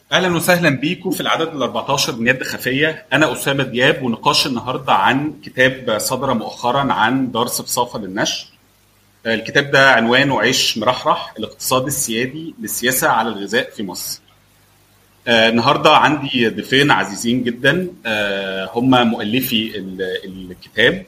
اهلا وسهلا بيكم في العدد ال 14 من يد خفيه انا اسامه دياب ونقاش النهارده عن كتاب صدر مؤخرا عن دار بصافه للنشر الكتاب ده عنوانه عيش مرحرح الاقتصاد السيادي للسياسه على الغذاء في مصر آه، النهارده عندي ضيفين عزيزين جدا آه، هم مؤلفي ال- الكتاب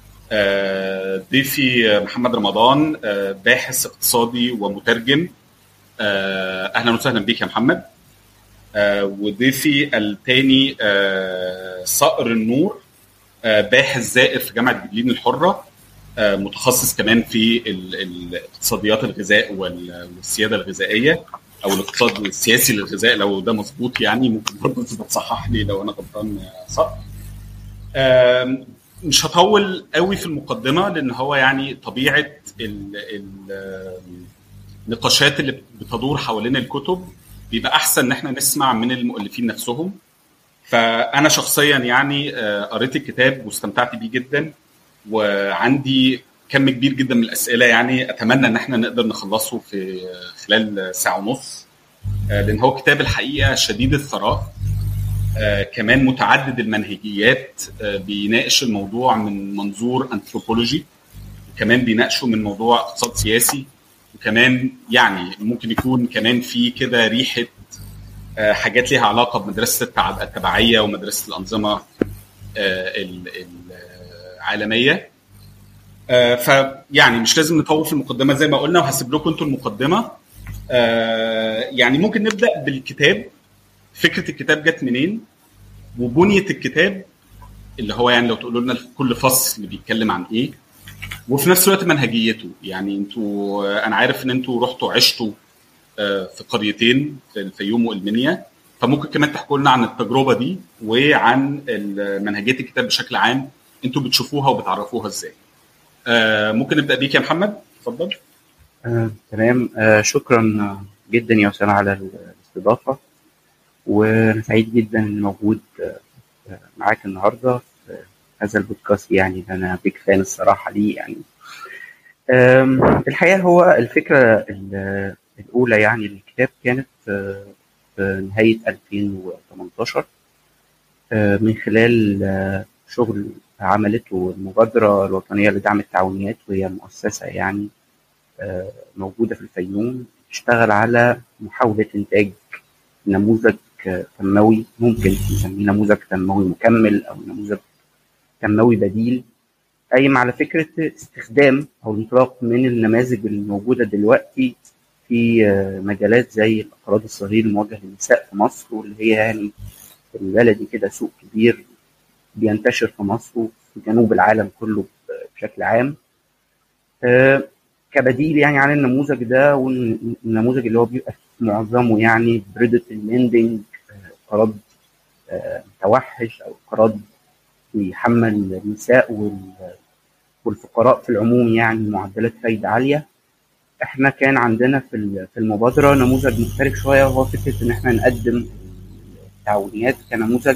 آه، ضيفي محمد رمضان آه، باحث اقتصادي ومترجم آه، اهلا وسهلا بيك يا محمد آه، وضيفي الثاني صقر النور آه، باحث زائر في جامعه برلين الحره آه، متخصص كمان في ال- ال- اقتصاديات الغذاء وال- والسياده الغذائيه او الاقتصاد السياسي للغذاء لو ده مظبوط يعني ممكن برضه تبقى تصحح لي لو انا غلطان يا صقر آم، مش هطول قوي في المقدمه لان هو يعني طبيعه ال- ال- النقاشات اللي بتدور حوالين الكتب بيبقى احسن ان احنا نسمع من المؤلفين نفسهم فانا شخصيا يعني آه، قريت الكتاب واستمتعت بيه جدا وعندي كم كبير جدا من الاسئله يعني اتمنى ان احنا نقدر نخلصه في خلال ساعه ونص آه، لان هو كتاب الحقيقه شديد الثراء آه، كمان متعدد المنهجيات آه، بيناقش الموضوع من منظور انثروبولوجي وكمان بيناقشه من موضوع اقتصاد سياسي وكمان يعني ممكن يكون كمان في كده ريحه آه، حاجات ليها علاقه بمدرسه التع- التبعيه ومدرسه الانظمه آه، ال- ال- العالميه آه، فيعني مش لازم نطول في المقدمه زي ما قلنا وهسيب لكم انتوا المقدمه آه، يعني ممكن نبدا بالكتاب فكره الكتاب جت منين وبنيه الكتاب اللي هو يعني لو تقولوا لنا كل فصل بيتكلم عن ايه وفي نفس الوقت منهجيته يعني انتوا انا عارف ان انتوا رحتوا عشتوا آه، في قريتين في الفيوم والمنيا فممكن كمان تحكوا لنا عن التجربه دي وعن ال- منهجيه الكتاب بشكل عام انتوا بتشوفوها وبتعرفوها ازاي آه، ممكن نبدا بيك يا محمد اتفضل آه، تمام آه، شكرا آه، جدا يا أسامة على الاستضافة وأنا سعيد جدا إني موجود آه، آه، معاك النهاردة في هذا البودكاست يعني ده أنا بيك فان الصراحة ليه يعني آم، الحقيقة هو الفكرة ال- الأولى يعني للكتاب كانت آه، في نهاية 2018 آه، من خلال آه، شغل عملته المبادرة الوطنية لدعم التعاونيات وهي مؤسسة يعني آه، موجودة في الفيوم تشتغل على محاولة إنتاج نموذج آه، تنموي ممكن نسميه نموذج تنموي مكمل أو نموذج تنموي بديل قايم على فكرة استخدام أو الانطلاق من النماذج الموجودة دلوقتي في آه، مجالات زي الاقراض الصغير الموجه للنساء في مصر واللي هي يعني البلدي كده سوق كبير بينتشر في مصر وفي جنوب العالم كله بشكل عام آه، كبديل يعني عن النموذج ده والنموذج اللي هو بيبقى في معظمه يعني بريدت ليندنج قراض آه، متوحش او قراض بيحمل النساء وال- والفقراء في العموم يعني معدلات فايدة عالية احنا كان عندنا في ال- في المبادرة نموذج مختلف شوية وهو فكرة ان احنا نقدم التعاونيات كنموذج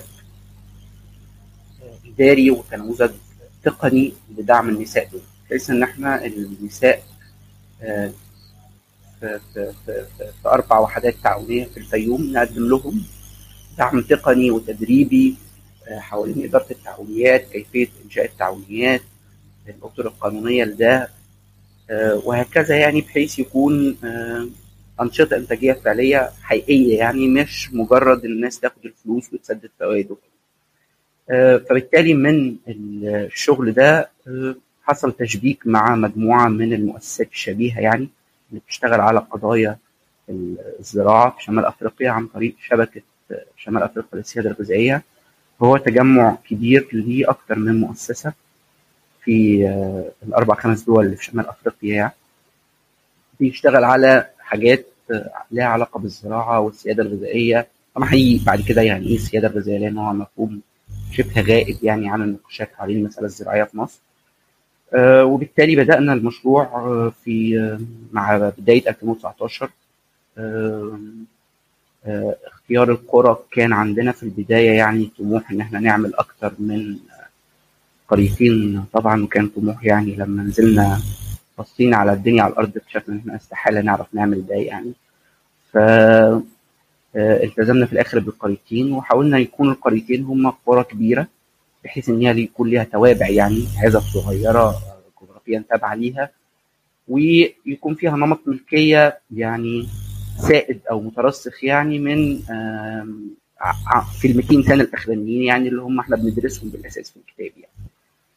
إداري وكنموذج تقني لدعم النساء دول بحيث ان احنا النساء آه، في, في, في, في, في اربع وحدات تعاونيه في الفيوم نقدم لهم دعم تقني وتدريبي آه، حوالين اداره التعاونيات كيفيه انشاء التعاونيات الاطر القانونيه لده آه، وهكذا يعني بحيث يكون آه، انشطه انتاجيه فعليه حقيقيه يعني مش مجرد الناس تاخد الفلوس وتسدد فوائده آه، فبالتالي من الشغل ده آه، حصل تشبيك مع مجموعه من المؤسسات الشبيهه يعني اللي بتشتغل على قضايا الزراعه في شمال افريقيا عن طريق شبكه آه، شمال افريقيا للسياده الغذائيه وهو تجمع كبير ليه اكتر من مؤسسه في آه، الاربع خمس دول اللي في شمال افريقيا يعني بيشتغل على حاجات آه، لها علاقه بالزراعه والسياده الغذائيه طبعا هيجي بعد كده يعني ايه السياده الغذائيه لان هو مفهوم شبه غائب يعني عن النقاشات حوالين المساله الزراعيه في مصر آه، وبالتالي بدانا المشروع آه، في آه، مع بدايه 2019 آه، آه، اختيار القرى كان عندنا في البدايه يعني طموح ان احنا نعمل اكتر من قريتين طبعا وكان طموح يعني لما نزلنا بصينا على الدنيا على الارض اكتشفنا ان احنا استحاله نعرف نعمل ده يعني ف آه، التزمنا في الاخر بالقريتين وحاولنا يكون القريتين هم قرى كبيره بحيث ان هي يكون ليها توابع يعني عزب صغيره آه، جغرافيا تابعه ليها ويكون فيها نمط ملكيه يعني سائد او مترسخ يعني من آم، ع- ع- في ال 200 سنه الاخرانيين يعني اللي هم احنا بندرسهم بالاساس في الكتاب يعني.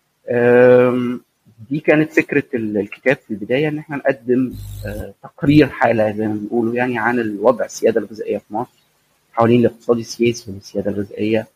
آم، دي كانت فكره ال- الكتاب في البدايه ان احنا نقدم آه، تقرير حاله زي ما بنقولوا يعني عن الوضع السياده الغذائيه في مصر حوالين الاقتصاد السياسي والسياده الغذائيه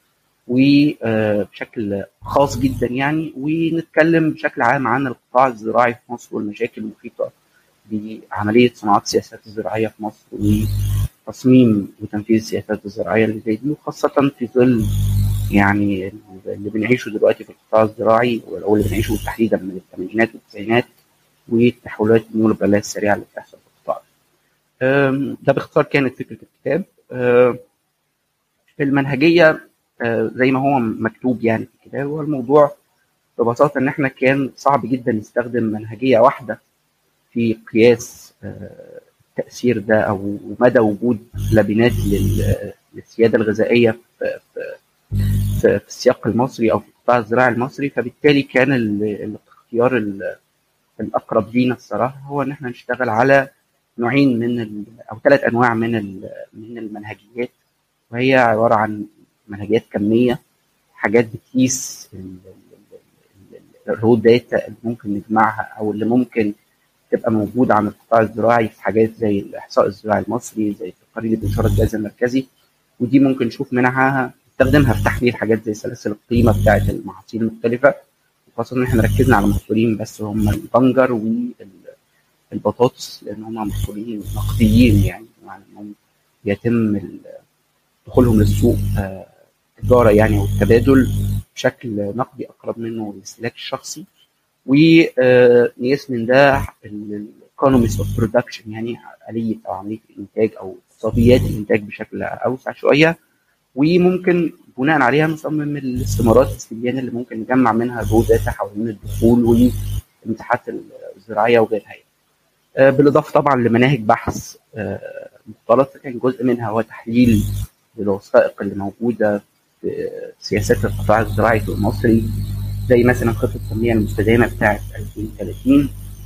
وبشكل خاص جدا يعني ونتكلم بشكل عام عن القطاع الزراعي في مصر والمشاكل المحيطه بعمليه صناعه السياسات الزراعيه في مصر وتصميم وتنفيذ السياسات الزراعيه اللي زي دي وخاصه في ظل يعني اللي بنعيشه دلوقتي في القطاع الزراعي او اللي بنعيشه تحديدا من الثمانينات والتسعينات والتحولات النيوليبراليه السريعه اللي بتحصل في القطاع. أم، ده باختصار كانت فكره الكتاب. أم، في المنهجيه أه، زي ما هو مكتوب يعني في الكتاب هو الموضوع ببساطه ان احنا كان صعب جدا نستخدم منهجيه واحده في قياس أه، التاثير ده او مدى وجود لبنات لل- للسياده الغذائيه في في في في السياق المصري او في القطاع الزراعي المصري فبالتالي كان ال- الاختيار ال- الاقرب لينا الصراحه هو ان احنا نشتغل على نوعين من ال او ثلاث انواع من ال- من المنهجيات وهي عباره عن منهجيات كميه حاجات بتقيس ال- ال- ال- ال- الرو داتا اللي ممكن نجمعها او اللي ممكن تبقى موجوده عن القطاع الزراعي في حاجات زي الاحصاء الزراعي المصري زي تقارير الانشار الجهاز المركزي ودي ممكن نشوف منها نستخدمها في تحليل حاجات زي سلاسل القيمه بتاعه المحاصيل المختلفه وخاصه ان احنا ركزنا على محصولين بس هم البنجر والبطاطس لان هم محصولين نقديين يعني بمعنى انهم يتم ال- دخولهم للسوق آه، تجاره يعني او التبادل بشكل نقدي اقرب منه للاستهلاك الشخصي ونقيس من ده الايكونوميز اوف برودكشن يعني آلية او عملية الانتاج او اقتصاديات الانتاج بشكل اوسع شوية وممكن بناء عليها نصمم الاستمارات السليانة اللي ممكن نجمع منها رو داتا حوالين الدخول والمساحات الزراعية وغيرها يعني. آه، بالإضافة طبعا لمناهج بحث آه، مختلطة كان جزء منها هو تحليل للوثائق اللي موجودة في سياسات القطاع الزراعي المصري زي مثلا خطة التنمية المستدامة بتاعة 2030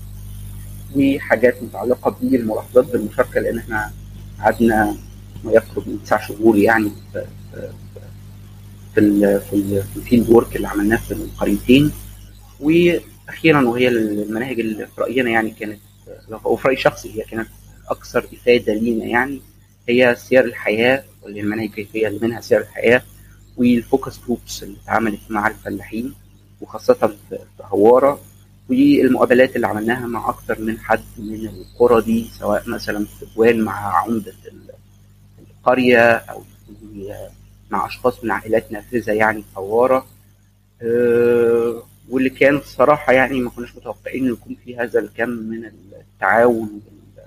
وحاجات متعلقة بالملاحظات بالمشاركة لأن احنا قعدنا ما يقرب من تسع شهور يعني في في في ال في, ال في الفيلد وورك اللي عملناه في القريتين واخيرا وهي المناهج اللي في راينا يعني كانت او في راي شخصي هي كانت اكثر افاده لينا يعني هي سير الحياه واللي المناهج الكيفيه اللي منها سير الحياه والفوكس جروبس اللي اتعملت مع الفلاحين وخاصه في في هواره والمقابلات اللي عملناها مع اكثر من حد من القرى دي سواء مثلا في ديوان مع عمده ال- القريه او في- مع اشخاص من عائلات نافذه يعني في هواره آه، واللي كان الصراحه يعني ما كناش متوقعين ان يكون في هذا الكم من التعاون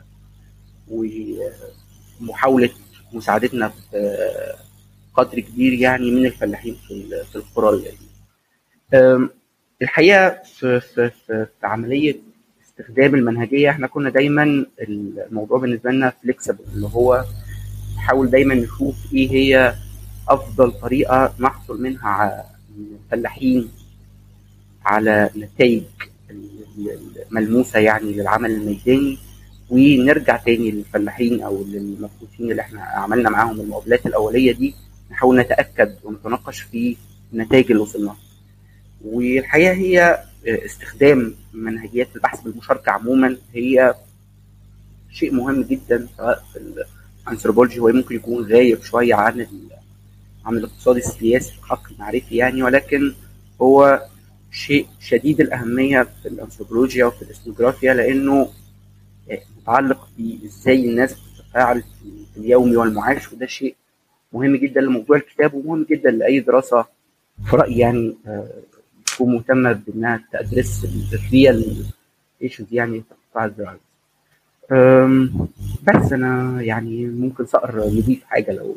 وال- ومحاوله مساعدتنا في قدر كبير يعني من الفلاحين في ال- في القرى اللي أم، الحقيقه في في في, في عمليه استخدام المنهجيه احنا كنا دايما الموضوع بالنسبه لنا فليكسبل اللي هو نحاول دايما نشوف ايه هي افضل طريقه نحصل منها ع- من الفلاحين على نتائج ملموسه يعني للعمل الميداني ونرجع تاني للفلاحين او للمبعوثين اللي احنا عملنا معاهم المقابلات الاوليه دي نحاول نتاكد ونتناقش في النتائج اللي وصلنا لها. والحقيقه هي استخدام منهجيات البحث بالمشاركه عموما هي شيء مهم جدا سواء في الانثروبولوجي هو ممكن يكون غايب شويه عن ال- عن الاقتصاد السياسي في الحق المعرفي يعني ولكن هو شيء شديد الاهميه في الانثروبولوجيا وفي الاثنوغرافيا لانه متعلق بازاي الناس بتتفاعل في اليومي والمعاش وده شيء مهم جدا لموضوع الكتاب ومهم جدا لاي دراسه في رايي يعني آه، تكون مهتمه بانها تدرس الريال ايشوز يعني في القطاع الزراعي. أم، بس انا يعني ممكن صقر نضيف حاجه لو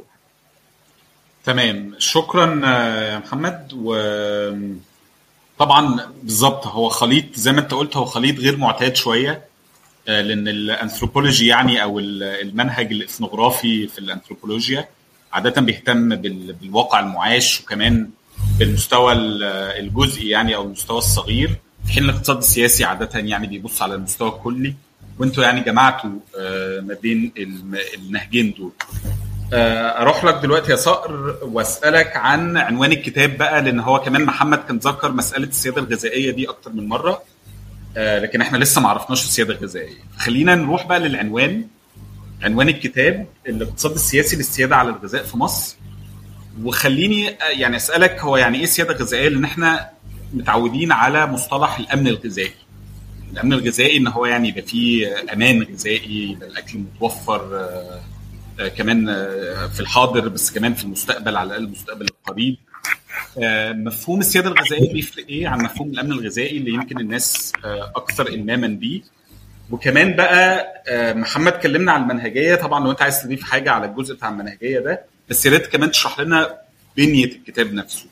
تمام شكرا آه، يا محمد و طبعا بالظبط هو خليط زي ما انت قلت هو خليط غير معتاد شويه لان الانثروبولوجي يعني او المنهج الاثنوغرافي في الانثروبولوجيا عاده بيهتم بالواقع المعاش وكمان بالمستوى الجزئي يعني او المستوى الصغير في حين الاقتصاد السياسي عاده يعني بيبص على المستوى الكلي وانتوا يعني جمعتوا ما بين النهجين دول اروح لك دلوقتي يا صقر واسالك عن عنوان الكتاب بقى لان هو كمان محمد كان ذكر مساله السياده الغذائيه دي اكتر من مره لكن احنا لسه ما عرفناش السياده الغذائيه خلينا نروح بقى للعنوان عنوان الكتاب الاقتصاد السياسي للسياده على الغذاء في مصر وخليني يعني اسالك هو يعني ايه سياده غذائيه لان احنا متعودين على مصطلح الامن الغذائي الامن الغذائي ان هو يعني يبقى فيه امان غذائي يبقى الاكل متوفر كمان في الحاضر بس كمان في المستقبل على الاقل المستقبل القريب مفهوم السياده الغذائيه بيفرق ايه عن مفهوم الامن الغذائي اللي يمكن الناس اكثر الماما بيه وكمان بقى محمد كلمنا عن المنهجيه طبعا لو انت عايز تضيف حاجه على الجزء بتاع المنهجيه ده بس يا ريت كمان تشرح لنا بنيه الكتاب نفسه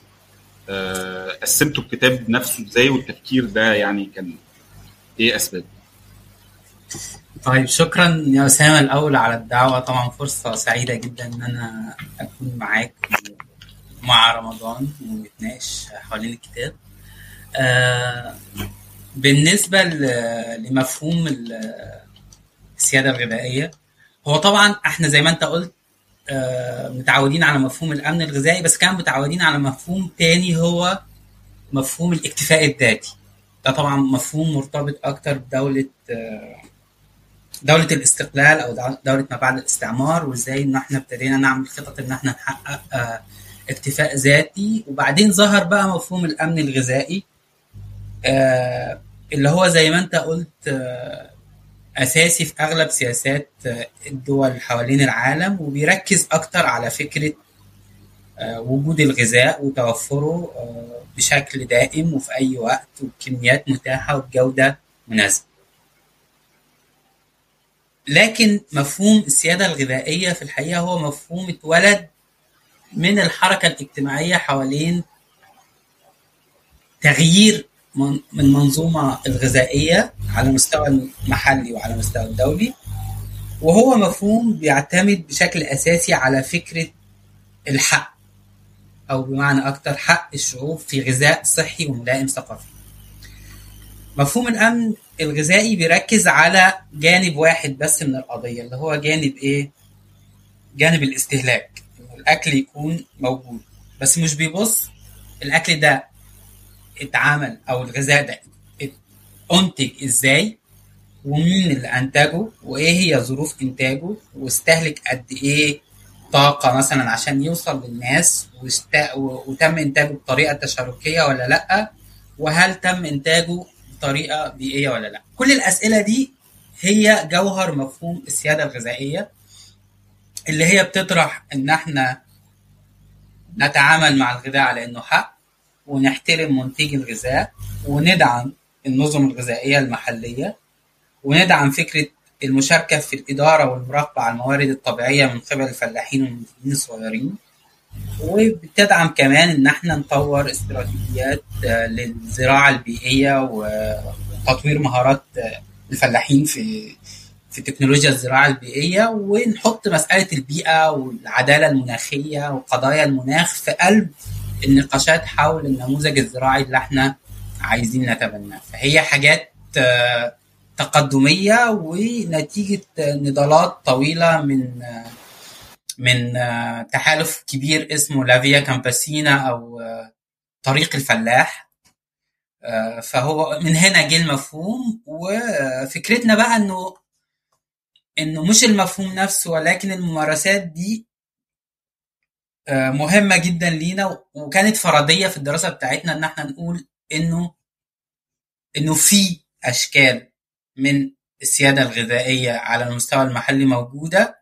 قسمتوا الكتاب نفسه ازاي والتفكير ده يعني كان ايه اسبابه طيب شكرا يا اسامه الاول على الدعوه طبعا فرصه سعيده جدا ان انا اكون معاك مع رمضان ونتناقش حوالين الكتاب آه بالنسبه لمفهوم السياده الغذائيه هو طبعا احنا زي ما انت قلت آه متعودين على مفهوم الامن الغذائي بس كان متعودين على مفهوم تاني هو مفهوم الاكتفاء الذاتي ده طبعا مفهوم مرتبط اكتر بدوله آه دولة الاستقلال او دولة ما بعد الاستعمار وازاي ان احنا ابتدينا نعمل خطط ان احنا نحقق آه اكتفاء ذاتي وبعدين ظهر بقى مفهوم الامن الغذائي آه اللي هو زي ما انت قلت آه اساسي في اغلب سياسات الدول حوالين العالم وبيركز اكتر على فكره وجود الغذاء وتوفره بشكل دائم وفي اي وقت وبكميات متاحه وبجوده مناسبه لكن مفهوم السياده الغذائيه في الحقيقه هو مفهوم اتولد من الحركه الاجتماعيه حوالين تغيير من المنظومة الغذائية على مستوى المحلي وعلى مستوى الدولي وهو مفهوم بيعتمد بشكل أساسي على فكرة الحق أو بمعنى أكتر حق الشعوب في غذاء صحي وملائم ثقافي مفهوم الأمن الغذائي بيركز على جانب واحد بس من القضية اللي هو جانب إيه؟ جانب الاستهلاك الأكل يكون موجود بس مش بيبص الأكل ده اتعمل او الغذاء ده انتج ازاي ومين اللي انتجه وايه هي ظروف انتاجه واستهلك قد ايه طاقه مثلا عشان يوصل للناس وست... وتم انتاجه بطريقه تشاركيه ولا لا وهل تم انتاجه بطريقه بيئيه ولا لا كل الاسئله دي هي جوهر مفهوم السياده الغذائيه اللي هي بتطرح ان احنا نتعامل مع الغذاء على انه حق ونحترم منتجي الغذاء وندعم النظم الغذائية المحلية وندعم فكرة المشاركة في الإدارة والمراقبة على الموارد الطبيعية من قبل الفلاحين والمنتجين الصغيرين وبتدعم كمان إن احنا نطور استراتيجيات للزراعة البيئية وتطوير مهارات الفلاحين في في تكنولوجيا الزراعة البيئية ونحط مسألة البيئة والعدالة المناخية وقضايا المناخ في قلب النقاشات حول النموذج الزراعي اللي احنا عايزين نتبناه فهي حاجات تقدمية ونتيجة نضالات طويلة من من تحالف كبير اسمه لافيا كامباسينا أو طريق الفلاح فهو من هنا جه المفهوم وفكرتنا بقى انه انه مش المفهوم نفسه ولكن الممارسات دي مهمه جدا لينا وكانت فرضيه في الدراسه بتاعتنا ان احنا نقول انه انه في اشكال من السياده الغذائيه على المستوى المحلي موجوده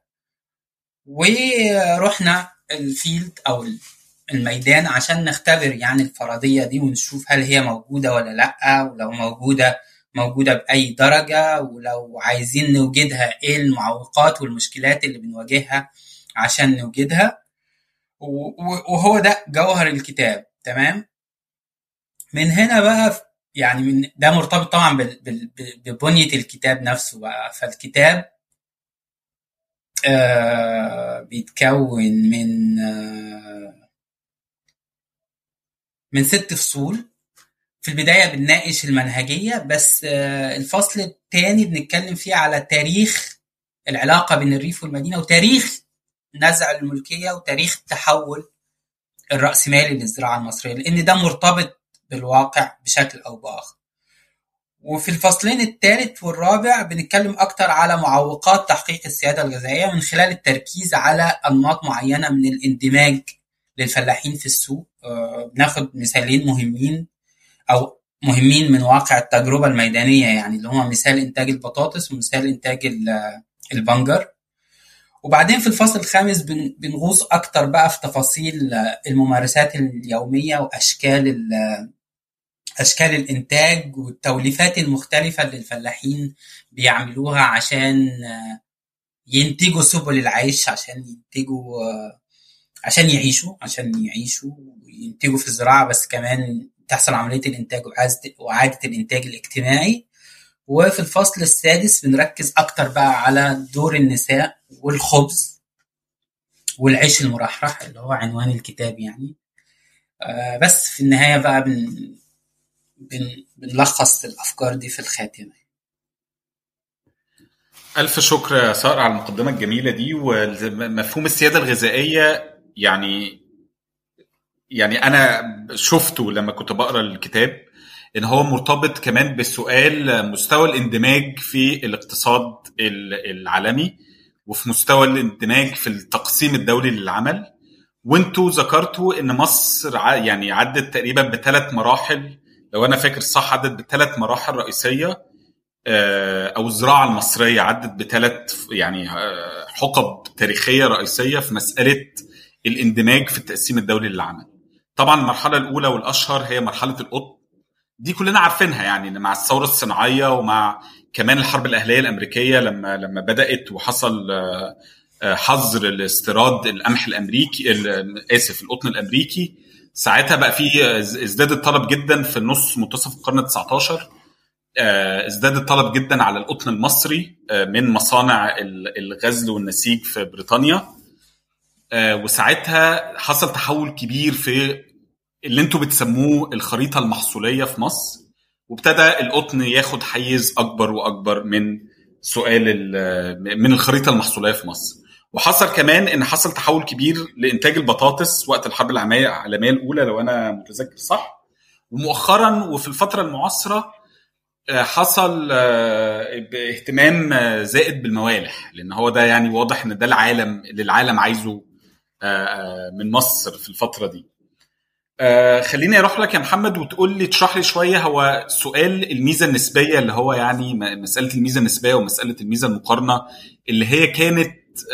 ورحنا الفيلد او الميدان عشان نختبر يعني الفرضيه دي ونشوف هل هي موجوده ولا لا ولو موجوده موجوده باي درجه ولو عايزين نوجدها ايه المعوقات والمشكلات اللي بنواجهها عشان نوجدها وهو ده جوهر الكتاب تمام من هنا بقى يعني من ده مرتبط طبعا بال- بال- ببنيه الكتاب نفسه بقى فالكتاب آه بيتكون من آه من ست فصول في البداية بنناقش المنهجية بس آه الفصل الثاني بنتكلم فيه على تاريخ العلاقة بين الريف والمدينة وتاريخ نزع الملكية وتاريخ التحول الرأسمالي للزراعة المصرية لأن ده مرتبط بالواقع بشكل أو بآخر وفي الفصلين الثالث والرابع بنتكلم أكتر على معوقات تحقيق السيادة الغذائية من خلال التركيز على أنماط معينة من الاندماج للفلاحين في السوق آه، بناخد مثالين مهمين أو مهمين من واقع التجربة الميدانية يعني اللي هو مثال إنتاج البطاطس ومثال إنتاج ال- البنجر وبعدين في الفصل الخامس بن- بنغوص أكتر بقى في تفاصيل آه، الممارسات اليومية وأشكال ال- أشكال الإنتاج والتوليفات المختلفة اللي الفلاحين بيعملوها عشان آه، ينتجوا سبل العيش عشان ينتجوا آه، عشان يعيشوا عشان يعيشوا وينتجوا في الزراعة بس كمان تحصل عملية الإنتاج وإعادة وإعادة الإنتاج الاجتماعي وفي الفصل السادس بنركز أكتر بقى على دور النساء والخبز والعيش المرحرح اللي هو عنوان الكتاب يعني آه، بس في النهاية بقى بن بن بنلخص الأفكار دي في الخاتمة ألف شكر يا سارة على المقدمة الجميلة دي ومفهوم السيادة الغذائية يعني يعني أنا شفته لما كنت بقرأ الكتاب إن هو مرتبط كمان بسؤال مستوى الاندماج في الاقتصاد ال- العالمي وفي مستوى الاندماج في التقسيم الدولي للعمل وانتوا ذكرتوا ان مصر ع- يعني عدت تقريبا بثلاث مراحل لو انا فاكر صح عدت بثلاث مراحل رئيسيه آه، او الزراعه المصريه عدت بثلاث يعني آه، حقب تاريخيه رئيسيه في مساله الاندماج في التقسيم الدولي للعمل. طبعا المرحله الاولى والاشهر هي مرحله القطب دي كلنا عارفينها يعني إن مع الثوره الصناعيه ومع كمان الحرب الاهليه الامريكيه لما لما بدات وحصل آه، آه، حظر الاستيراد القمح الامريكي ال- اسف القطن الامريكي ساعتها بقى في آه، ازداد الطلب جدا في النص منتصف القرن ال 19 آه، ازداد الطلب جدا على القطن المصري آه، من مصانع ال- الغزل والنسيج في بريطانيا آه، وساعتها حصل تحول كبير في اللي انتوا بتسموه الخريطه المحصوليه في مصر وابتدى القطن ياخد حيز اكبر واكبر من سؤال ال- من الخريطه المحصوليه في مصر وحصل كمان ان حصل تحول كبير لانتاج البطاطس وقت الحرب العالميه العالميه الاولى لو انا متذكر صح ومؤخرا وفي الفتره المعاصره آه، حصل آه، باهتمام آه، زائد بالموالح لان هو ده يعني واضح ان ده العالم اللي العالم عايزه آه، آه، من مصر في الفتره دي آه، خليني اروح لك يا محمد وتقول لي تشرح لي شويه هو سؤال الميزه النسبيه اللي هو يعني م- مساله الميزه النسبيه ومساله الميزه المقارنه اللي هي كانت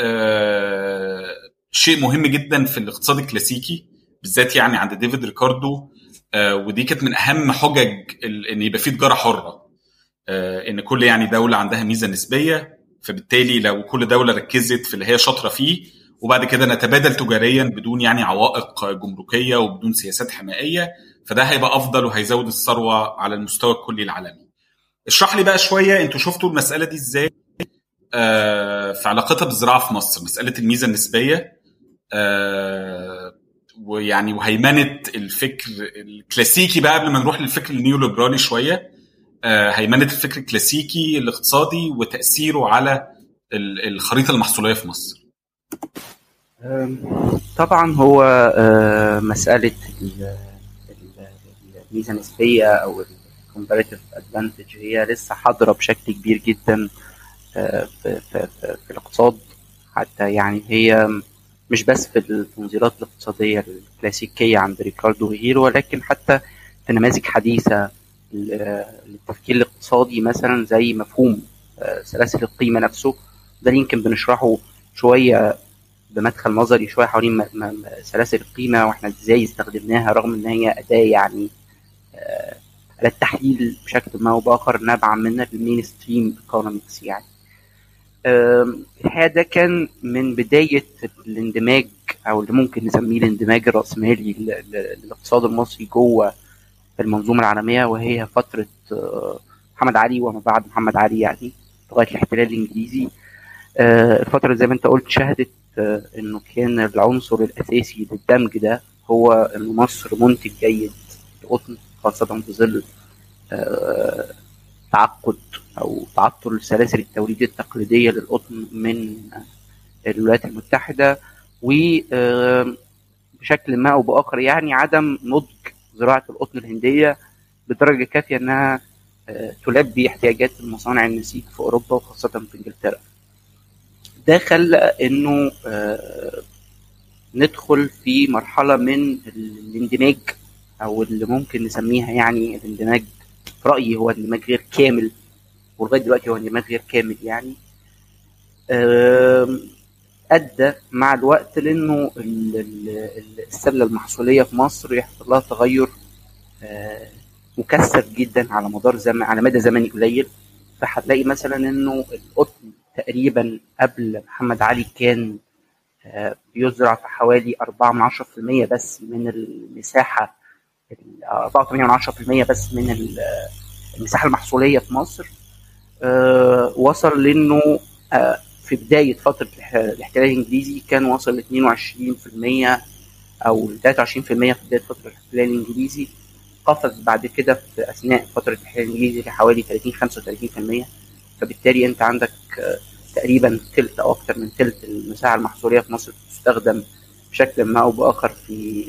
آه، شيء مهم جدا في الاقتصاد الكلاسيكي بالذات يعني عند ديفيد ريكاردو آه، ودي كانت من اهم حجج ال- ان يبقى في تجاره حره آه، ان كل يعني دوله عندها ميزه نسبيه فبالتالي لو كل دوله ركزت في اللي هي شاطره فيه وبعد كده نتبادل تجاريا بدون يعني عوائق جمركيه وبدون سياسات حمائيه فده هيبقى افضل وهيزود الثروه على المستوى الكلي العالمي. اشرح لي بقى شويه انتوا شفتوا المساله دي ازاي آه، في علاقتها بالزراعه في مصر مساله الميزه النسبيه آه، ويعني وهيمنه الفكر الكلاسيكي بقى قبل ما نروح للفكر النيوليبرالي شويه آه، هيمنه الفكر الكلاسيكي الاقتصادي وتاثيره على ال- الخريطه المحصوليه في مصر. أم، طبعا هو آه، مسألة ال- ال- الميزة النسبية أو ال comparative advantage هي لسه حاضرة بشكل كبير جدا آه، في, في, في, في الاقتصاد حتى يعني هي مش بس في التنظيرات الاقتصادية الكلاسيكية عند ريكاردو وغيره ولكن حتى في نماذج حديثة ل- للتفكير الاقتصادي مثلا زي مفهوم آه، سلاسل القيمة نفسه ده اللي يمكن بنشرحه شوية بمدخل نظري شويه حوالين م- م- سلاسل القيمه واحنا ازاي استخدمناها رغم ان هي اداه يعني آه، على التحليل بشكل ما او باخر نابعه من المين ستريم ايكونومكس يعني آم، الحقيقه ده كان من بدايه الاندماج او اللي ممكن نسميه الاندماج الراسمالي ل- ل- للاقتصاد المصري جوه المنظومة العالمية وهي فترة محمد علي وما بعد محمد علي يعني لغاية الاحتلال الإنجليزي الفترة زي ما أنت قلت شهدت إنه كان العنصر الأساسي للدمج ده هو إن مصر منتج جيد للقطن خاصة في ظل تعقد أو تعطل سلاسل التوريد التقليدية للقطن من الولايات المتحدة وبشكل ما أو بآخر يعني عدم نضج زراعة القطن الهندية بدرجة كافية إنها تلبي احتياجات المصانع النسيج في أوروبا وخاصة في إنجلترا. ده خلى إنه ندخل في مرحلة من الاندماج أو اللي ممكن نسميها يعني الاندماج في رأيي هو اندماج غير كامل ولغاية دلوقتي هو اندماج غير كامل يعني أدى مع الوقت لأنه السلة المحصولية في مصر يحصل لها تغير مكثف جدا على مدار زمن على مدى زمني قليل فهتلاقي مثلا انه القطن تقريبا قبل محمد علي كان بيزرع في حوالي 4 من 10% بس من المساحة 4 من 10% بس من المساحة المحصولية في مصر وصل لانه في بداية فترة الاحتلال الإنجليزي كان وصل ل 22% أو 23% في بداية فترة الاحتلال الإنجليزي قفز بعد كده في أثناء فترة الاحتلال الإنجليزي لحوالي 30 35% فبالتالي أنت عندك تقريبا ثلث أو أكثر من ثلث المساحة المحصولية في مصر تستخدم بشكل ما أو بآخر في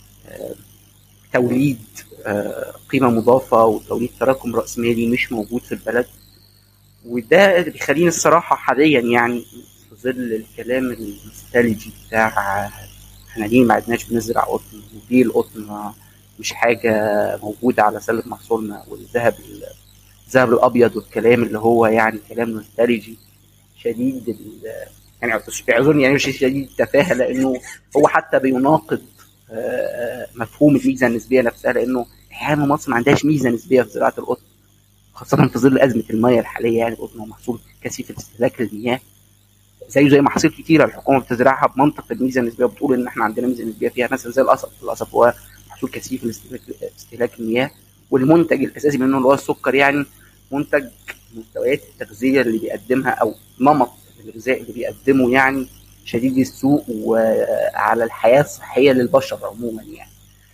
توليد قيمة مضافة وتوليد تراكم رأسمالي مش موجود في البلد وده اللي بيخليني الصراحة حاليا يعني في ظل الكلام النوستالجي بتاع احنا ليه ما عدناش بنزرع قطن وليه القطن مش حاجة موجودة على سلة محصولنا والذهب الذهب الأبيض والكلام اللي هو يعني كلام نوستالجي شديد يعني اعذرني يعني مش شديد التفاهة لأنه هو حتى بيناقض مفهوم الميزة النسبية نفسها لأنه أحيانا مصر ما عندهاش ميزة نسبية في زراعة القطن خاصة في ظل أزمة المياه الحالية يعني القطن هو محصول كثيف الاستهلاك للمياه زيه زي محاصيل كتيرة الحكومة بتزرعها بمنطق الميزة النسبية وبتقول إن إحنا عندنا ميزة نسبية فيها مثلا زي القصب القصب هو محصول كثيف لاستهلاك المياه والمنتج الأساسي منه اللي هو السكر يعني منتج مستويات التغذية اللي بيقدمها أو نمط الغذاء اللي بيقدمه يعني شديد السوء وعلى الحياة الصحية للبشر عموما يعني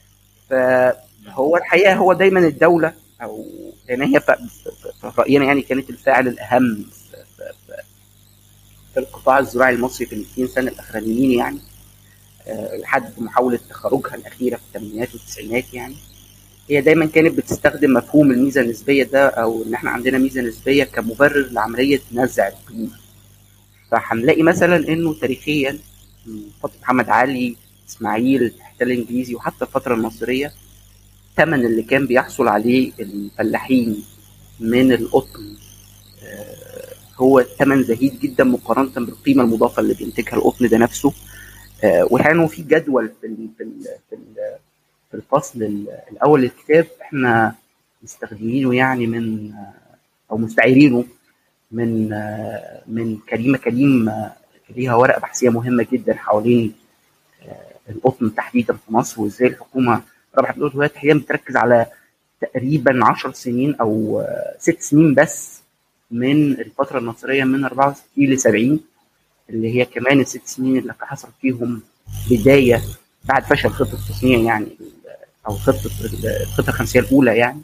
فهو الحقيقة هو دايما الدولة او لان هي في راينا يعني كانت الفاعل الاهم في, في, في القطاع الزراعي المصري في ال 200 سنه الاخرانيين يعني أه لحد محاوله تخرجها الاخيره في الثمانينات والتسعينات يعني هي دايما كانت بتستخدم مفهوم الميزه النسبيه ده او ان احنا عندنا ميزه نسبيه كمبرر لعمليه نزع القيمه فهنلاقي مثلا انه تاريخيا فتره محمد علي اسماعيل الاحتلال الانجليزي وحتى الفتره المصريه الثمن اللي كان بيحصل عليه الفلاحين من القطن هو ثمن زهيد جدا مقارنه بالقيمه المضافه اللي بينتجها القطن ده نفسه والحقيقه في جدول في في في الفصل الاول للكتاب احنا مستخدمينه يعني من او مستعيرينه من من كريمه كريم ليها ورقه بحثيه مهمه جدا حوالين القطن تحديدا في مصر وازاي الحكومه رابعه الدول وهي تحديدا بتركز على تقريبا 10 سنين او ست سنين بس من الفتره النصريه من 64 ل 70 اللي هي كمان الست سنين اللي حصل فيهم بدايه بعد فشل خطه التصنيع يعني او خطه الخطه الخمسيه الاولى يعني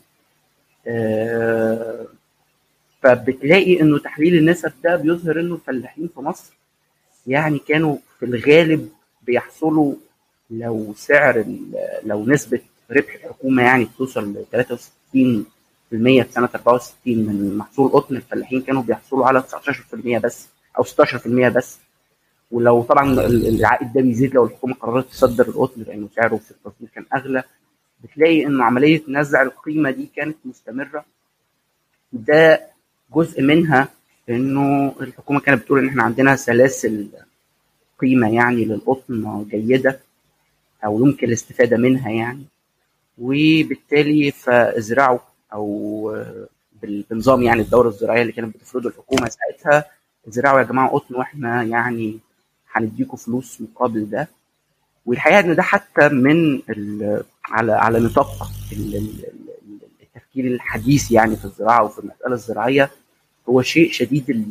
فبتلاقي انه تحليل النسب ده بيظهر انه الفلاحين في مصر يعني كانوا في الغالب بيحصلوا لو سعر لو نسبة ربح الحكومة يعني بتوصل ل 63% في سنة 64 من محصول القطن الفلاحين كانوا بيحصلوا على 19% بس أو 16% بس ولو طبعا العائد ده بيزيد لو الحكومة قررت تصدر القطن لأنه سعره في التصدير كان أغلى بتلاقي إنه عملية نزع القيمة دي كانت مستمرة ده جزء منها إنه الحكومة كانت بتقول إن إحنا عندنا سلاسل قيمة يعني للقطن جيدة او يمكن الاستفاده منها يعني وبالتالي فازرعوا او بنظام يعني الدوره الزراعيه اللي كانت بتفرضه الحكومه ساعتها ازرعوا يا جماعه قطن واحنا يعني هنديكم فلوس مقابل ده والحقيقه ان ده حتى من على على نطاق التفكير الحديث يعني في الزراعه وفي المساله الزراعيه هو شيء شديد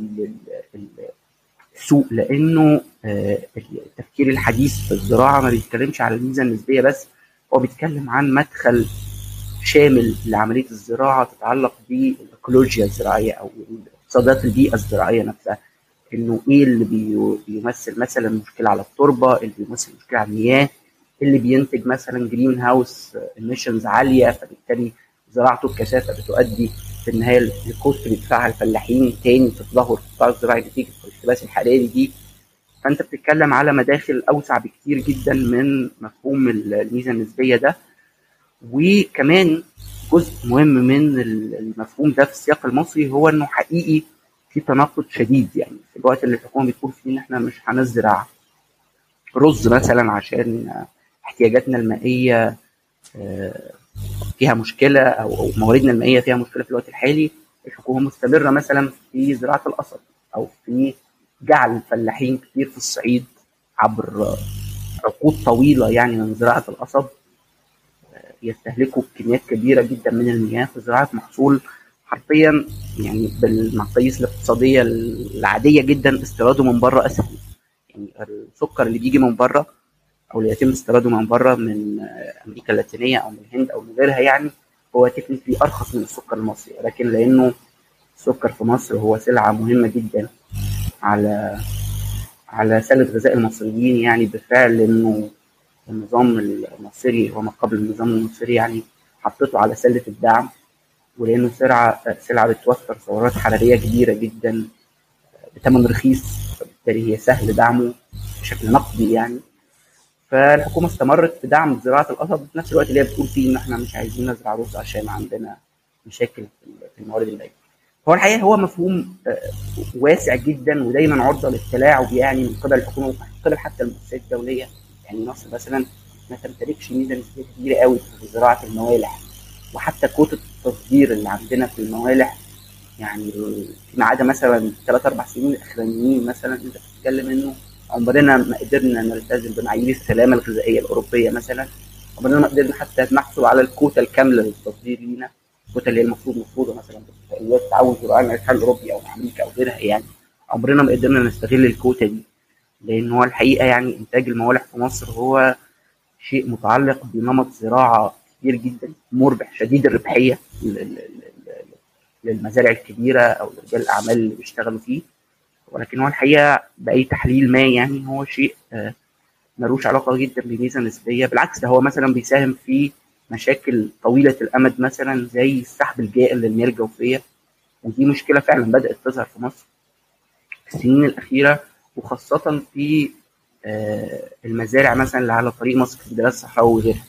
السوء لانه التفكير الحديث في الزراعه ما بيتكلمش على الميزه النسبيه بس هو بيتكلم عن مدخل شامل لعمليه الزراعه تتعلق بالايكولوجيا الزراعيه او اقتصادات البيئه الزراعيه نفسها انه ايه اللي بيمثل مثلا مشكله على التربه اللي بيمثل مشكله على المياه اللي بينتج مثلا جرين هاوس ايميشنز عاليه فبالتالي زراعته بكثافه بتؤدي في النهايه لكوست بيدفعها الفلاحين تاني في تدهور القطاع الزراعي نتيجه الاحتباس الحراري دي فانت بتتكلم على مداخل اوسع بكتير جدا من مفهوم الميزه النسبيه ده وكمان جزء مهم من المفهوم ده في السياق المصري هو انه حقيقي في تناقض شديد يعني في الوقت اللي الحكومه بتقول فيه ان احنا مش هنزرع رز مثلا عشان احتياجاتنا المائيه فيها مشكله او مواردنا المائيه فيها مشكله في الوقت الحالي الحكومه مستمره مثلا في زراعه القصب او في جعل الفلاحين كتير في الصعيد عبر عقود طويله يعني من زراعه القصب يستهلكوا كميات كبيره جدا من المياه في زراعه محصول حرفيا يعني بالمقاييس الاقتصاديه العاديه جدا استيراده من بره اسهل يعني السكر اللي بيجي من بره او اللي يتم استيراده من بره من امريكا اللاتينيه او من الهند او من غيرها يعني هو تكنيكلي ارخص من السكر المصري ولكن لانه السكر في مصر هو سلعه مهمه جدا على على سله غذاء المصريين يعني بالفعل انه النظام المصري وما قبل النظام المصري يعني حطته على سله الدعم ولانه سلعه سلعه بتوفر سعرات حراريه كبيره جدا بثمن رخيص فبالتالي هي سهل دعمه بشكل نقدي يعني فالحكومه استمرت في دعم زراعه القصب في نفس الوقت اللي هي بتقول فيه ان احنا مش عايزين نزرع رز عشان عندنا مشاكل في الموارد المائيه. هو الحقيقه هو مفهوم واسع جدا ودايما عرضه للتلاعب يعني من قبل الحكومه ومن قبل حتى المؤسسات الدوليه يعني مصر مثلا ما تمتلكش ميزه نسبيه كبيره قوي في زراعه الموالح وحتى كوتا التصدير اللي عندنا في الموالح يعني فيما عدا مثلا ثلاث اربع سنين الاخرانيين مثلا انت بتتكلم انه عمرنا ما قدرنا نلتزم بمعايير السلامه الغذائيه الاوروبيه مثلا عمرنا ما قدرنا حتى نحصل على الكوتا الكامله للتصدير لينا الكوتا اللي هي المفروض مفروضه مثلا باتفاقيات التعاون الزراعي مع الاتحاد الاوروبي او مع امريكا او غيرها يعني عمرنا ما قدرنا نستغل الكوتا دي لان هو الحقيقه يعني انتاج الموالح في مصر هو شيء متعلق بنمط زراعه كبير جدا مربح شديد الربحيه للمزارع الكبيره او رجال الاعمال اللي بيشتغلوا فيه ولكن هو الحقيقه باي تحليل ما يعني هو شيء ملوش علاقه جدا بميزه نسبيه بالعكس ده هو مثلا بيساهم في مشاكل طويله الامد مثلا زي السحب الجائر للمياه الجوفيه ودي مشكله فعلا بدات تظهر في مصر في السنين الاخيره وخاصه في المزارع مثلا اللي على طريق مصر اسكندريه الصحراوي وغيرها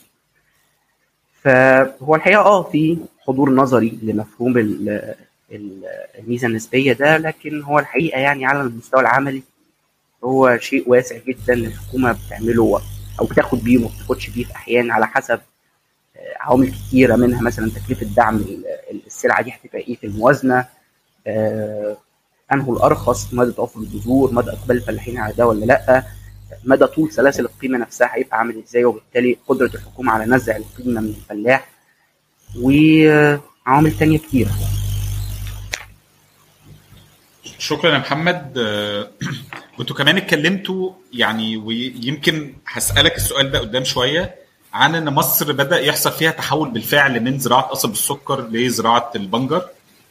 فهو الحقيقه اه في حضور نظري لمفهوم الميزه النسبيه ده لكن هو الحقيقه يعني على المستوى العملي هو شيء واسع جدا الحكومه بتعمله او بتاخد بيه وما بتاخدش بيه في احيان على حسب عوامل كتيره منها مثلا تكلفه دعم السلعه دي هتبقى ايه في الموازنه آه انه الارخص مدى توفر البذور مدى اقبال الفلاحين على ده ولا لا مدى طول سلاسل القيمه نفسها هيبقى عامل ازاي وبالتالي قدره الحكومه على نزع القيمه من الفلاح وعوامل تانية كتيره شكرا يا محمد وانتوا كمان اتكلمتوا يعني ويمكن هسالك السؤال ده قدام شويه عن ان مصر بدا يحصل فيها تحول بالفعل من زراعه قصب السكر لزراعه البنجر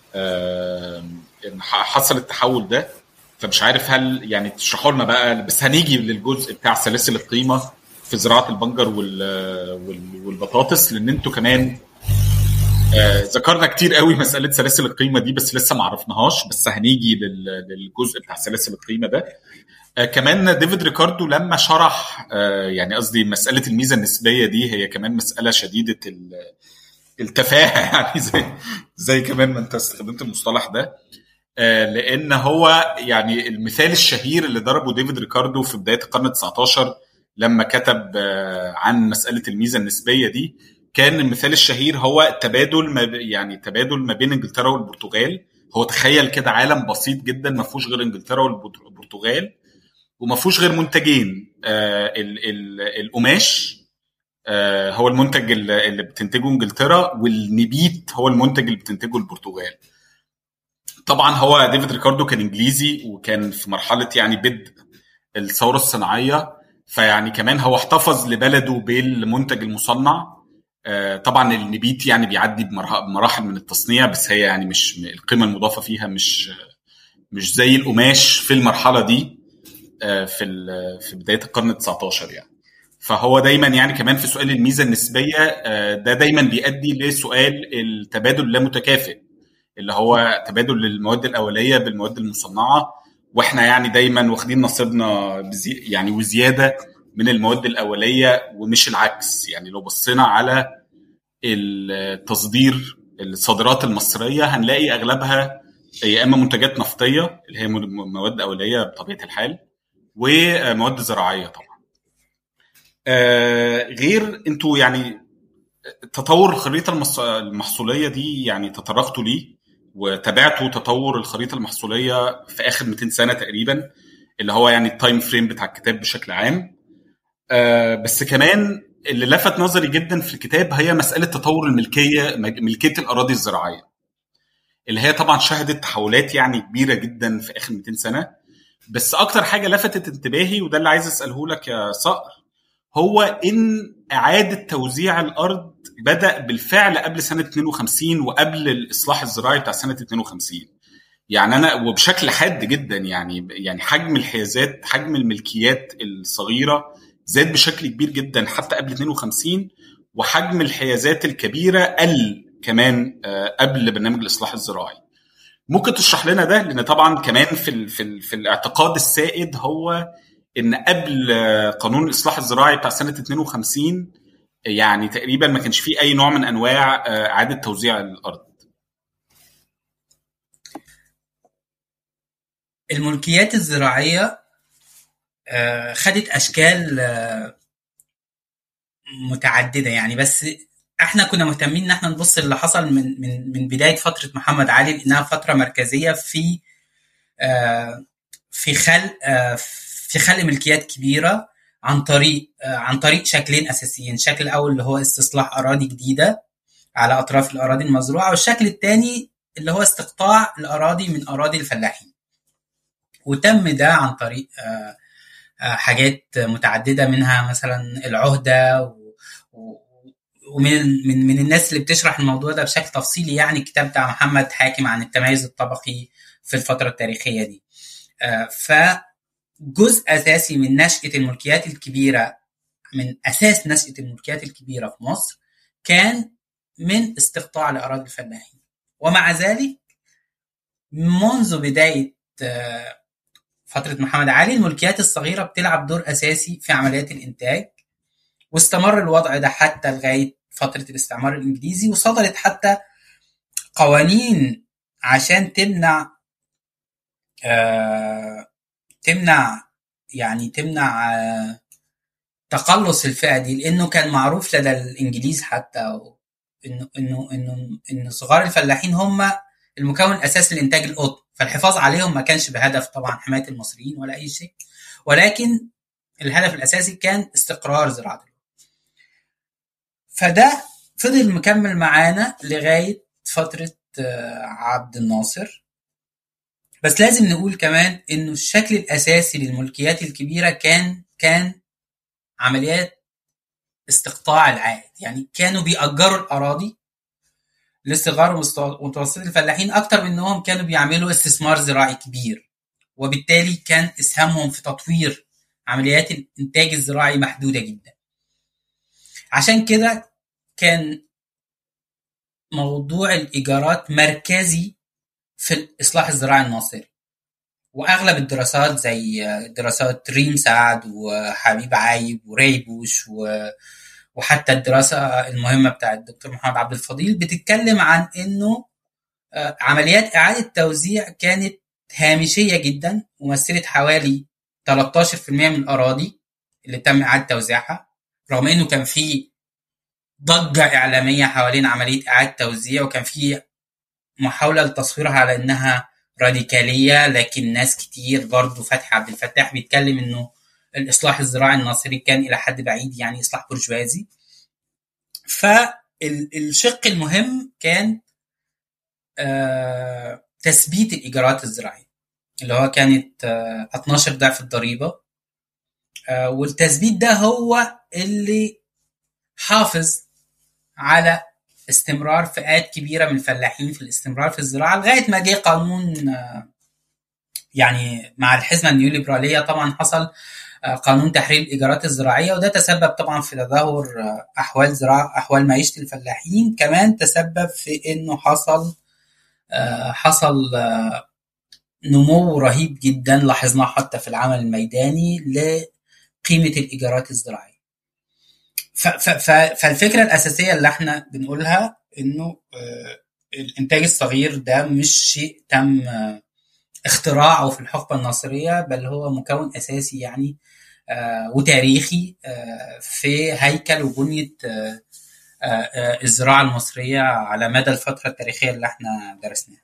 حصل التحول ده فمش عارف هل يعني تشرحوا لنا بقى بس هنيجي للجزء بتاع سلاسل القيمه في زراعه البنجر والبطاطس لان انتوا كمان آه ذكرنا كتير قوي مساله سلاسل القيمه دي بس لسه ما عرفناهاش بس هنيجي للجزء بتاع سلاسل القيمه ده آه كمان ديفيد ريكاردو لما شرح آه يعني قصدي مساله الميزه النسبيه دي هي كمان مساله شديده التفاهه يعني زي زي كمان ما انت استخدمت المصطلح ده لان هو يعني المثال الشهير اللي ضربه ديفيد ريكاردو في بدايه القرن ال 19 لما كتب عن مساله الميزه النسبيه دي كان المثال الشهير هو تبادل ما يعني تبادل ما بين انجلترا والبرتغال هو تخيل كده عالم بسيط جدا ما فيهوش غير انجلترا والبرتغال وما فيهوش غير منتجين القماش آه، هو المنتج اللي اللي بتنتجه انجلترا والنبيت هو المنتج اللي بتنتجه البرتغال طبعا هو ديفيد ريكاردو كان انجليزي وكان في مرحله يعني بدء الثوره الصناعيه فيعني كمان هو احتفظ لبلده بالمنتج المصنع آه، طبعا النبيت يعني بيعدي بمرح- بمراحل من التصنيع بس هي يعني مش القيمه المضافه فيها مش مش زي القماش في المرحله دي آه، في ال- في بدايه القرن ال 19 يعني فهو دايما يعني كمان في سؤال الميزه النسبيه آه، ده دايما بيؤدي لسؤال التبادل اللامتكافئ اللي هو تبادل المواد الاوليه بالمواد المصنعه واحنا يعني دايما واخدين نصيبنا بزي يعني وزياده من المواد الاوليه ومش العكس يعني لو بصينا على التصدير الصادرات المصريه هنلاقي اغلبها يا اما منتجات نفطيه اللي هي مواد اوليه بطبيعه الحال ومواد زراعيه طبعا آه، غير انتوا يعني تطور الخريطه المص- المحصوليه دي يعني تطرقتوا ليه وتابعتوا تطور الخريطه المحصوليه في اخر 200 سنه تقريبا اللي هو يعني التايم فريم بتاع الكتاب بشكل عام آه، بس كمان اللي لفت نظري جدا في الكتاب هي مساله تطور الملكيه ملكيه الاراضي الزراعيه اللي هي طبعا شهدت تحولات يعني كبيره جدا في اخر 200 سنه بس اكتر حاجه لفتت انتباهي وده اللي عايز اساله لك يا صقر هو ان اعاده توزيع الارض بدا بالفعل قبل سنه 52 وقبل الاصلاح الزراعي بتاع سنه 52 يعني انا وبشكل حاد جدا يعني يعني حجم الحيازات حجم الملكيات الصغيره زاد بشكل كبير جدا حتى قبل 52 وحجم الحيازات الكبيره قل كمان آه، قبل برنامج الاصلاح الزراعي ممكن تشرح لنا ده لان طبعا كمان في ال في, ال في الاعتقاد السائد هو ان قبل آه، قانون الاصلاح الزراعي بتاع سنه 52 يعني تقريبا ما كانش فيه اي نوع من انواع آه، اعاده توزيع الارض الملكيات الزراعية آه، خدت أشكال آه، متعددة يعني بس احنا كنا مهتمين ان احنا نبص اللي حصل من من من بداية فترة محمد علي لانها فترة مركزية في آه، في خلق آه، في خلق ملكيات كبيرة عن طريق آه، عن طريق شكلين اساسيين، الشكل الاول اللي هو استصلاح اراضي جديدة على اطراف الاراضي المزروعة والشكل الثاني اللي هو استقطاع الاراضي من اراضي الفلاحين. وتم ده عن طريق آه، آه، حاجات متعدده منها مثلا العهده و- و- ومن من من الناس اللي بتشرح الموضوع ده بشكل تفصيلي يعني الكتاب بتاع محمد حاكم عن التميز الطبقي في الفتره التاريخيه دي آه، فجزء اساسي من نشاه الملكيات الكبيره من اساس نشاه الملكيات الكبيره في مصر كان من استقطاع لاراضي الفلاحين ومع ذلك منذ بدايه آه، فترة محمد علي الملكيات الصغيرة بتلعب دور أساسي في عمليات الإنتاج واستمر الوضع ده حتى لغاية فترة الاستعمار الإنجليزي وصدرت حتى قوانين عشان تمنع آه تمنع يعني تمنع آه تقلص الفئة دي لأنه كان معروف لدى الإنجليز حتى إنه إنه إنه إن صغار الفلاحين هم المكون الأساسي لإنتاج القطن فالحفاظ عليهم ما كانش بهدف طبعا حماية المصريين ولا أي شيء ولكن الهدف الأساسي كان استقرار زراعة القطن فده فضل مكمل معانا لغاية فترة آه، عبد الناصر بس لازم نقول كمان انه الشكل الاساسي للملكيات الكبيره كان كان عمليات استقطاع العائد يعني كانوا بيأجروا الاراضي لصغار ومتوسط الفلاحين اكتر من انهم كانوا بيعملوا استثمار زراعي كبير وبالتالي كان اسهامهم في تطوير عمليات الانتاج الزراعي محدوده جدا عشان كده كان موضوع الايجارات مركزي في الاصلاح الزراعي المصري واغلب الدراسات زي دراسات ريم سعد وحبيب عايب وريبوش و... وحتى الدراسه المهمه بتاعت الدكتور محمد عبد الفضيل بتتكلم عن انه عمليات اعاده توزيع كانت هامشيه جدا ومثلت حوالي 13% من الاراضي اللي تم اعاده توزيعها رغم انه كان في ضجه اعلاميه حوالين عمليه اعاده توزيع وكان في محاوله لتصويرها على انها راديكاليه لكن ناس كتير برضه فتحي عبد الفتاح بيتكلم انه الاصلاح الزراعي الناصري كان الى حد بعيد يعني اصلاح برجوازي فالشق المهم كان آه تثبيت الايجارات الزراعيه اللي هو كانت آه 12 ضعف الضريبه آه والتثبيت ده هو اللي حافظ على استمرار فئات كبيره من الفلاحين في الاستمرار في الزراعه لغايه ما جه قانون آه يعني مع الحزمه النيوليبراليه طبعا حصل قانون تحرير الايجارات الزراعيه وده تسبب طبعا في تدهور احوال زراعه احوال معيشه الفلاحين كمان تسبب في انه حصل حصل نمو رهيب جدا لاحظناه حتى في العمل الميداني لقيمه الايجارات الزراعيه فالفكره الاساسيه اللي احنا بنقولها انه الانتاج الصغير ده مش شيء تم اختراعه في الحقبه الناصريه بل هو مكون اساسي يعني آه وتاريخي آه في هيكل وبنيه آه الزراعه المصريه على مدى الفتره التاريخيه اللي احنا درسناها.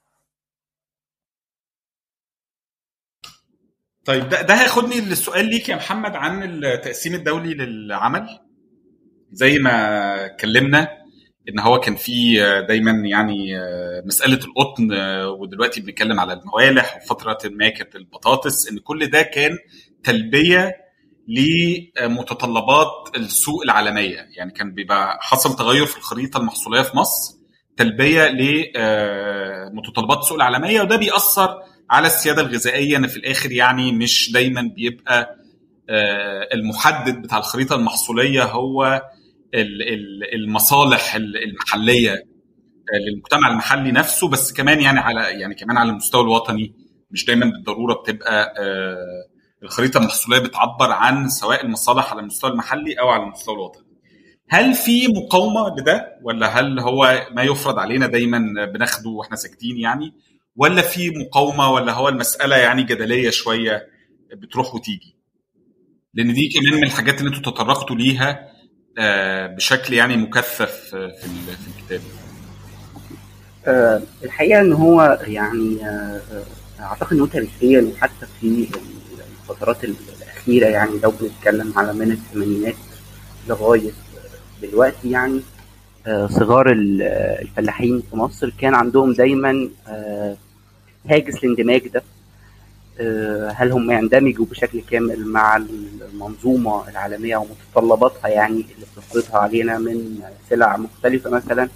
طيب ده, ده هياخدني للسؤال ليك يا محمد عن التقسيم الدولي للعمل زي ما اتكلمنا ان هو كان في دايما يعني مساله القطن ودلوقتي بنتكلم على الموالح وفتره ما كانت البطاطس ان كل ده كان تلبيه لمتطلبات السوق العالميه يعني كان بيبقى حصل تغير في الخريطه المحصوليه في مصر تلبيه لمتطلبات السوق العالميه وده بيأثر على السياده الغذائيه ان في الاخر يعني مش دايما بيبقى المحدد بتاع الخريطه المحصوليه هو المصالح المحليه للمجتمع المحلي نفسه بس كمان يعني على يعني كمان على المستوى الوطني مش دايما بالضروره بتبقى الخريطه المحصوليه بتعبر عن سواء المصالح على المستوى المحلي او على المستوى الوطني. هل في مقاومه لده ولا هل هو ما يفرض علينا دايما بناخده واحنا ساكتين يعني ولا في مقاومه ولا هو المساله يعني جدليه شويه بتروح وتيجي؟ لان دي كمان من الحاجات اللي انتوا تطرقتوا ليها بشكل يعني مكثف في في الكتاب أه الحقيقه ان هو يعني أه اعتقد انه تاريخيا وحتى في الفترات الاخيره يعني لو بنتكلم على من الثمانينات لغايه دلوقتي يعني أه صغار الفلاحين في مصر كان عندهم دايما هاجس الاندماج ده هل هم يندمجوا بشكل كامل مع المنظومة العالمية ومتطلباتها يعني اللي بتفرضها علينا من سلع مختلفة مثلا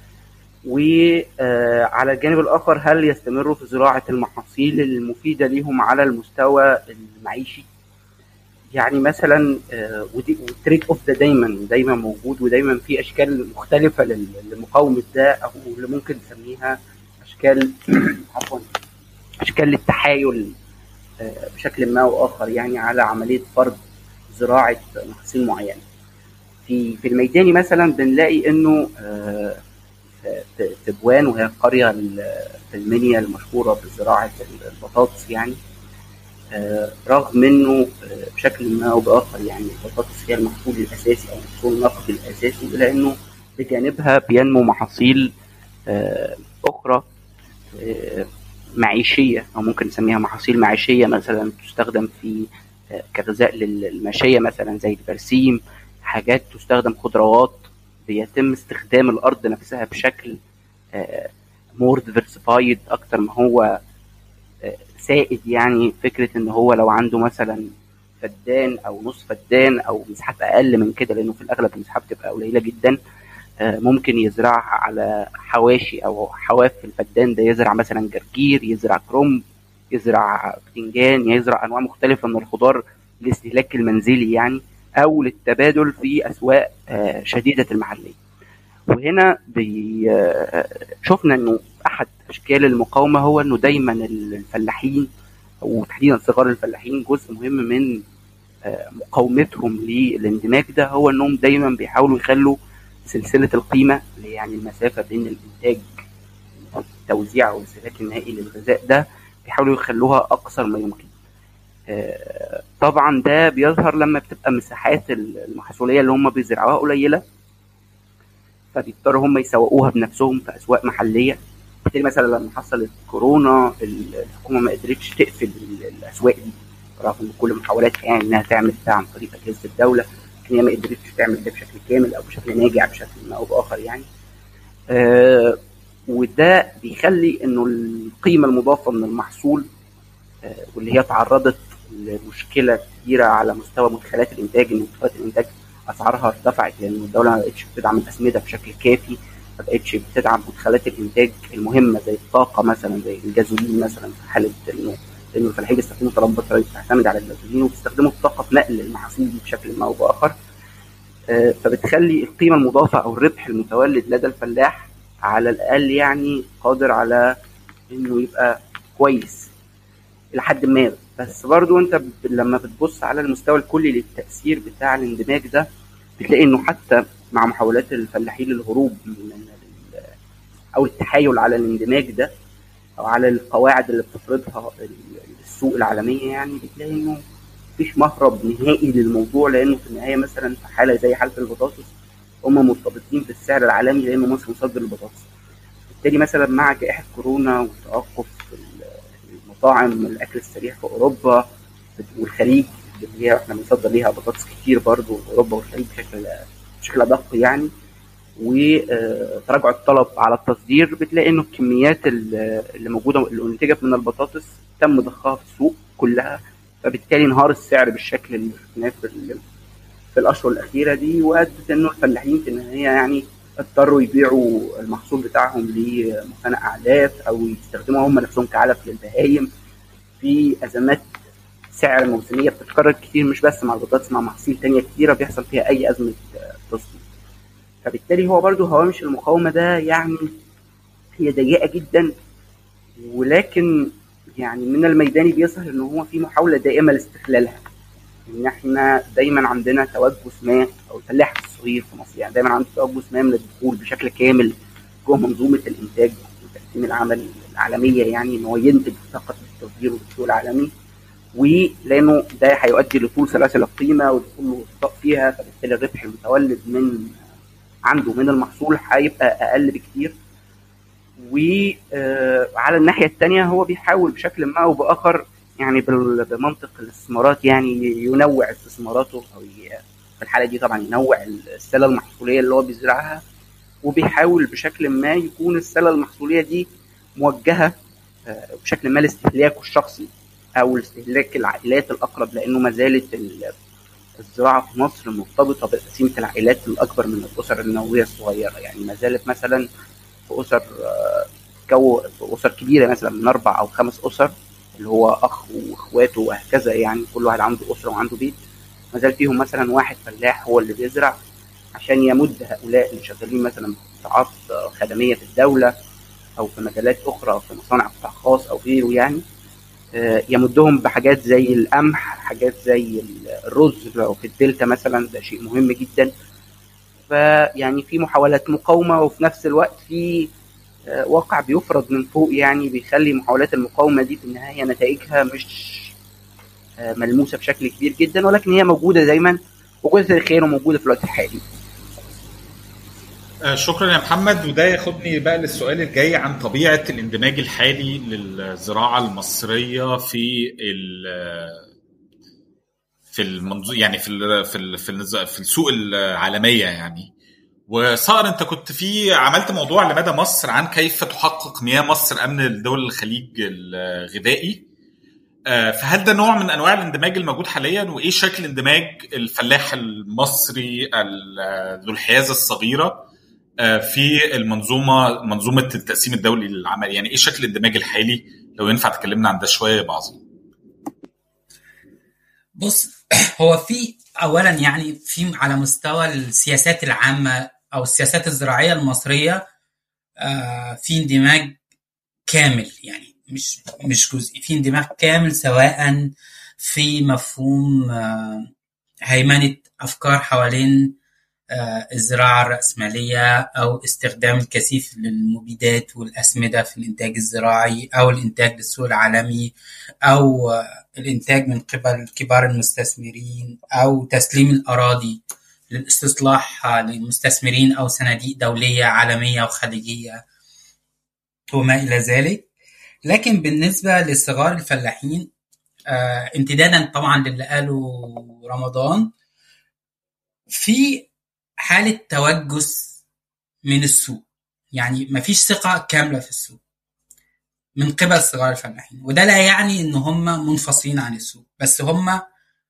وعلى الجانب الآخر هل يستمروا في زراعة المحاصيل المفيدة لهم على المستوى المعيشي يعني مثلا والتريد اوف ده دايما دايما موجود ودايما في اشكال مختلفه لمقاومه ده او اللي ممكن نسميها اشكال عفوا اشكال للتحايل بشكل ما او اخر يعني على عمليه فرض زراعه محاصيل معينه. في في الميداني مثلا بنلاقي انه في تبوان وهي القريه في المنيا المشهوره بزراعه البطاطس يعني رغم انه بشكل ما او باخر يعني البطاطس هي المحصول الاساسي او المحصول النقدي الاساسي الا انه بجانبها بينمو محاصيل اخرى معيشيه او ممكن نسميها محاصيل معيشيه مثلا تستخدم في كغذاء للماشيه مثلا زي البرسيم حاجات تستخدم خضروات بيتم استخدام الارض نفسها بشكل مور ديفرسيفايد اكتر ما هو سائد يعني فكره ان هو لو عنده مثلا فدان او نص فدان او مساحات اقل من كده لانه في الاغلب المساحات بتبقى قليله جدا ممكن يزرعها على حواشي او حواف في الفدان ده يزرع مثلا جرجير يزرع كرنب يزرع بتنجان يزرع انواع مختلفه من الخضار للاستهلاك المنزلي يعني او للتبادل في اسواق شديده المحليه وهنا شفنا انه احد اشكال المقاومه هو انه دايما الفلاحين وتحديدا صغار الفلاحين جزء مهم من مقاومتهم للاندماج ده هو انهم دايما بيحاولوا يخلوا سلسله القيمه اللي يعني المسافه بين الانتاج والتوزيع والاستهلاك النهائي للغذاء ده بيحاولوا يخلوها اقصر ما يمكن. طبعا ده بيظهر لما بتبقى مساحات المحصوليه اللي هم بيزرعوها قليله فبيضطروا هم يسوقوها بنفسهم في اسواق محليه بالتالي مثلا لما حصلت كورونا الحكومه ما قدرتش تقفل الاسواق دي رغم كل محاولاتها يعني انها تعمل ده عن طريق اجهزه الدوله لكن هي ما قدرتش تعمل ده بشكل كامل او بشكل ناجع بشكل ما او باخر يعني آه وده بيخلي انه القيمه المضافه من المحصول آه واللي هي تعرضت لمشكله كبيره على مستوى مدخلات الانتاج ان مدخلات الانتاج اسعارها ارتفعت لان الدوله ما بقتش بتدعم الاسمده بشكل كافي ما بقتش بتدعم مدخلات الانتاج المهمه زي الطاقه مثلا زي الجازولين مثلا في حاله انه لانه الفلاحين بيستخدموا طلب بطاريه بتعتمد على الجازولين وبيستخدموا الطاقه في نقل المحاصيل دي بشكل ما او باخر آه فبتخلي القيمه المضافه او الربح المتولد لدى الفلاح على الاقل يعني قادر على انه يبقى كويس الى حد ما بس برضو انت لما بتبص على المستوى الكلي للتاثير بتاع الاندماج ده بتلاقي انه حتى مع محاولات الفلاحين للهروب من او التحايل على الاندماج ده او على القواعد اللي بتفرضها السوق العالميه يعني بتلاقي انه مفيش مهرب نهائي للموضوع لانه في النهايه مثلا في حاله زي حاله البطاطس هم مرتبطين بالسعر العالمي لانه مصر مصدر البطاطس بالتالي مثلا مع جائحه كورونا وتوقف المطاعم الاكل السريع في اوروبا والخليج اللي هي احنا بنصدر ليها بطاطس كتير برضو اوروبا والخليج بشكل بشكل ادق يعني وتراجع الطلب على التصدير بتلاقي انه الكميات اللي موجوده اللي انتجت من البطاطس تم ضخها في السوق كلها فبالتالي انهار السعر بالشكل اللي شفناه في, في الاشهر الاخيره دي وادت انه الفلاحين في النهايه يعني اضطروا يبيعوا المحصول بتاعهم لمصانع اعلاف او يستخدموها هم نفسهم كعلف للبهايم في ازمات سعر موسميه بتتكرر كتير مش بس مع البطاطس مع محاصيل تانية كتيره بيحصل فيها اي ازمه تصدير فبالتالي هو برضو هوامش المقاومه ده يعني هي ضيقه جدا ولكن يعني من الميداني بيظهر ان هو في محاوله دائمه لاستغلالها ان احنا دايما عندنا توجس ما او الفلاح الصغير في مصر يعني دايما عنده توجس ما من الدخول بشكل كامل جوه منظومه الانتاج وتقسيم العمل العالميه يعني ان هو ينتج فقط للتصدير والسوق العالمي ولانه ده هيؤدي لطول سلاسل القيمه ودخول الوسطاء فيها فبالتالي الربح المتولد من عنده من المحصول هيبقى اقل بكتير وعلى الناحيه الثانيه هو بيحاول بشكل ما او باخر يعني بمنطق الاستثمارات يعني ينوع استثماراته او في الحاله دي طبعا ينوع السله المحصوليه اللي هو بيزرعها وبيحاول بشكل ما يكون السله المحصوليه دي موجهه بشكل ما لاستهلاكه الشخصي او لاستهلاك العائلات الاقرب لانه ما زالت الزراعه في مصر مرتبطه بتقسيمه العائلات الاكبر من الاسر النوويه الصغيره يعني ما زالت مثلا في اسر كو في اسر كبيره مثلا من اربع او خمس اسر اللي هو اخ واخواته وهكذا يعني كل واحد عنده اسره وعنده بيت ما زال فيهم مثلا واحد فلاح هو اللي بيزرع عشان يمد هؤلاء اللي شغالين مثلا في قطاعات خدميه في الدوله او في مجالات اخرى في مصانع قطاع خاص او غيره يعني يمدهم بحاجات زي القمح حاجات زي الرز في الدلتا مثلا ده شيء مهم جدا فيعني في محاولات مقاومه وفي نفس الوقت في واقع بيفرض من فوق يعني بيخلي محاولات المقاومه دي في النهايه نتائجها مش ملموسه بشكل كبير جدا ولكن هي موجوده دايما موجوده تاريخيا وموجوده في الوقت الحالي. شكرا يا محمد وده ياخدني بقى للسؤال الجاي عن طبيعه الاندماج الحالي للزراعه المصريه في في المنظور يعني في ال في ال في, ال في السوق العالميه يعني وصقر انت كنت في عملت موضوع لمدى مصر عن كيف تحقق مياه مصر امن الدول الخليج الغذائي فهل ده نوع من انواع الاندماج الموجود حاليا وايه شكل اندماج الفلاح المصري ذو الحيازه الصغيره في المنظومه منظومه التقسيم الدولي للعمل يعني ايه شكل الاندماج الحالي لو ينفع تكلمنا عن ده شويه يبقى عظيم بص هو في اولا يعني في على مستوى السياسات العامه او السياسات الزراعيه المصريه في اندماج كامل يعني مش مش جزئي في اندماج كامل سواء في مفهوم هيمنه افكار حوالين الزراعة الرأسمالية أو استخدام الكثيف للمبيدات والأسمدة في الإنتاج الزراعي أو الإنتاج للسوق العالمي أو الإنتاج من قبل كبار المستثمرين أو تسليم الأراضي للاستصلاح للمستثمرين أو صناديق دولية عالمية وخليجية وما إلى ذلك لكن بالنسبة لصغار الفلاحين امتدادا طبعا للي قاله رمضان في حاله توجس من السوق يعني مفيش ثقه كامله في السوق من قبل صغار الفلاحين وده لا يعني ان هم منفصلين عن السوق بس هم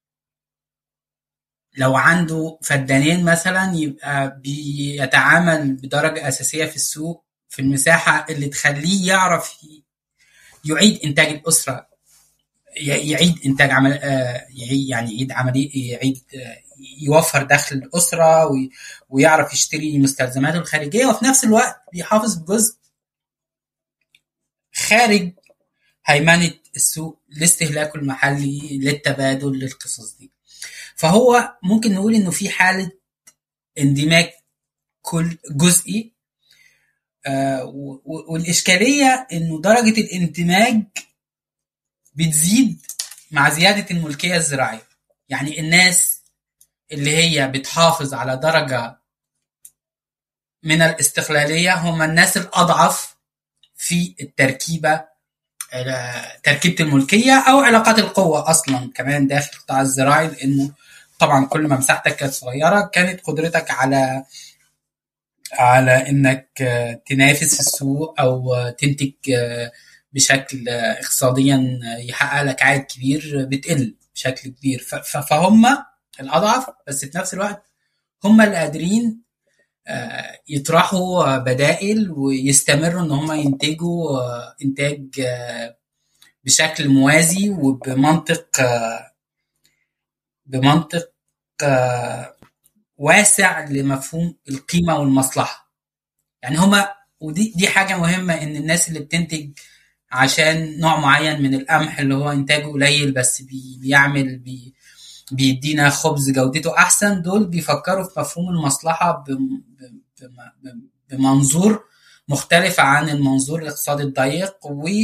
لو عنده فدانين مثلا يبقى بيتعامل بدرجة أساسية في السوق في المساحة اللي تخليه يعرف يعيد إنتاج الأسرة يعيد إنتاج عمل يعني يعيد عملية يعيد يوفر دخل الأسرة ويعرف يشتري مستلزماته الخارجية وفي نفس الوقت بيحافظ بجزء خارج هيمنة السوق لاستهلاكه المحلي للتبادل للقصص دي فهو ممكن نقول انه في حالة اندماج كل جزئي آه والإشكالية انه درجة الاندماج بتزيد مع زيادة الملكية الزراعية يعني الناس اللي هي بتحافظ على درجة من الاستقلالية هم الناس الأضعف في التركيبة تركيبة الملكية أو علاقات القوة أصلا كمان داخل القطاع الزراعي لأنه طبعا كل ما مساحتك كانت صغيرة كانت قدرتك على على إنك تنافس في السوق أو تنتج بشكل اقتصاديا يحقق لك عائد كبير بتقل بشكل كبير فهم الأضعف بس في نفس الوقت هم اللي قادرين يطرحوا بدائل ويستمروا ان هم ينتجوا انتاج بشكل موازي وبمنطق بمنطق واسع لمفهوم القيمه والمصلحه يعني هما ودي دي حاجه مهمه ان الناس اللي بتنتج عشان نوع معين من القمح اللي هو انتاجه قليل بس بي بيعمل بي بيدينا خبز جودته احسن دول بيفكروا في مفهوم المصلحه بمنظور مختلف عن المنظور الاقتصادي الضيق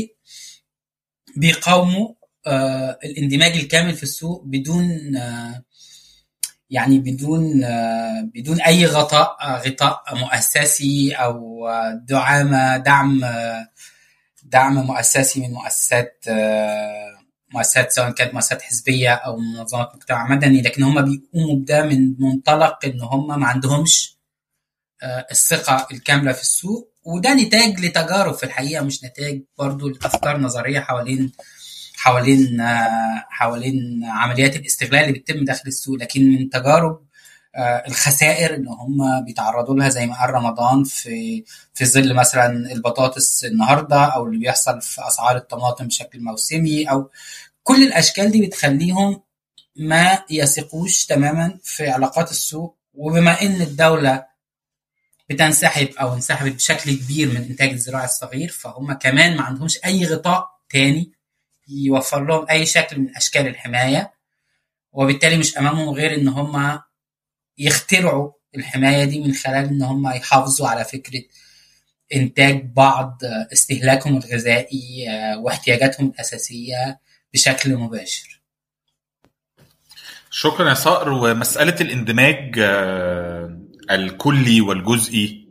وبيقاوموا آه الاندماج الكامل في السوق بدون آه يعني بدون آه بدون اي غطاء غطاء مؤسسي او دعامه دعم دعم مؤسسي من مؤسسات مؤسسات سواء كانت مؤسسات حزبيه او منظمات مجتمع مدني لكن هم بيقوموا بده من منطلق ان هم ما عندهمش الثقه الكامله في السوق وده نتاج لتجارب في الحقيقه مش نتاج برضو لافكار نظريه حوالين حوالين حوالين عمليات الاستغلال اللي بتتم داخل السوق لكن من تجارب الخسائر اللي هم بيتعرضوا لها زي ما قال رمضان في في ظل مثلا البطاطس النهارده او اللي بيحصل في اسعار الطماطم بشكل موسمي او كل الاشكال دي بتخليهم ما يثقوش تماما في علاقات السوق وبما ان الدوله بتنسحب او انسحبت بشكل كبير من انتاج الزراعي الصغير فهم كمان ما عندهمش اي غطاء تاني يوفر لهم اي شكل من اشكال الحمايه وبالتالي مش امامهم غير ان هم يخترعوا الحمايه دي من خلال ان هم يحافظوا على فكره انتاج بعض استهلاكهم الغذائي واحتياجاتهم الاساسيه بشكل مباشر. شكرا يا صقر ومساله الاندماج الكلي والجزئي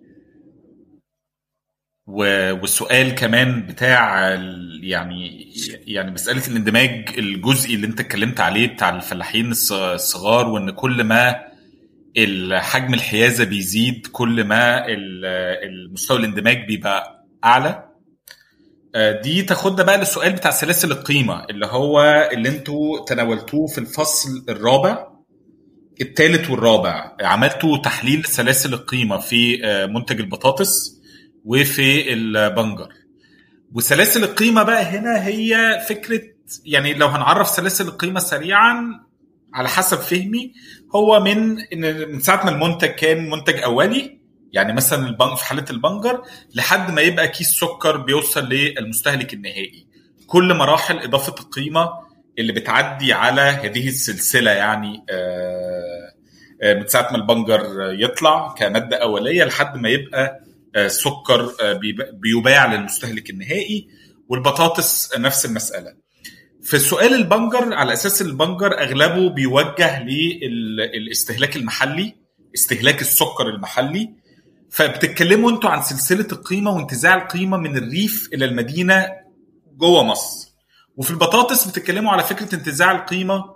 والسؤال كمان بتاع يعني يعني مساله الاندماج الجزئي اللي انت اتكلمت عليه بتاع الفلاحين الصغار وان كل ما الحجم الحيازه بيزيد كل ما المستوى الاندماج بيبقى اعلى دي تاخدنا بقى للسؤال بتاع سلاسل القيمه اللي هو اللي انتوا تناولتوه في الفصل الرابع الثالث والرابع عملتوا تحليل سلاسل القيمه في منتج البطاطس وفي البنجر وسلاسل القيمه بقى هنا هي فكره يعني لو هنعرف سلاسل القيمه سريعا على حسب فهمي هو من ان من ساعه ما المنتج كان منتج اولي يعني مثلا البنج في حاله البنجر لحد ما يبقى كيس سكر بيوصل للمستهلك النهائي كل مراحل اضافه القيمه اللي بتعدي على هذه السلسله يعني من ساعه ما البنجر يطلع كماده اوليه لحد ما يبقى سكر بيباع للمستهلك النهائي والبطاطس نفس المساله في سؤال البنجر على اساس البنجر اغلبه بيوجه للاستهلاك المحلي استهلاك السكر المحلي فبتتكلموا انتوا عن سلسله القيمه وانتزاع القيمه من الريف الى المدينه جوه مصر وفي البطاطس بتتكلموا على فكره انتزاع القيمه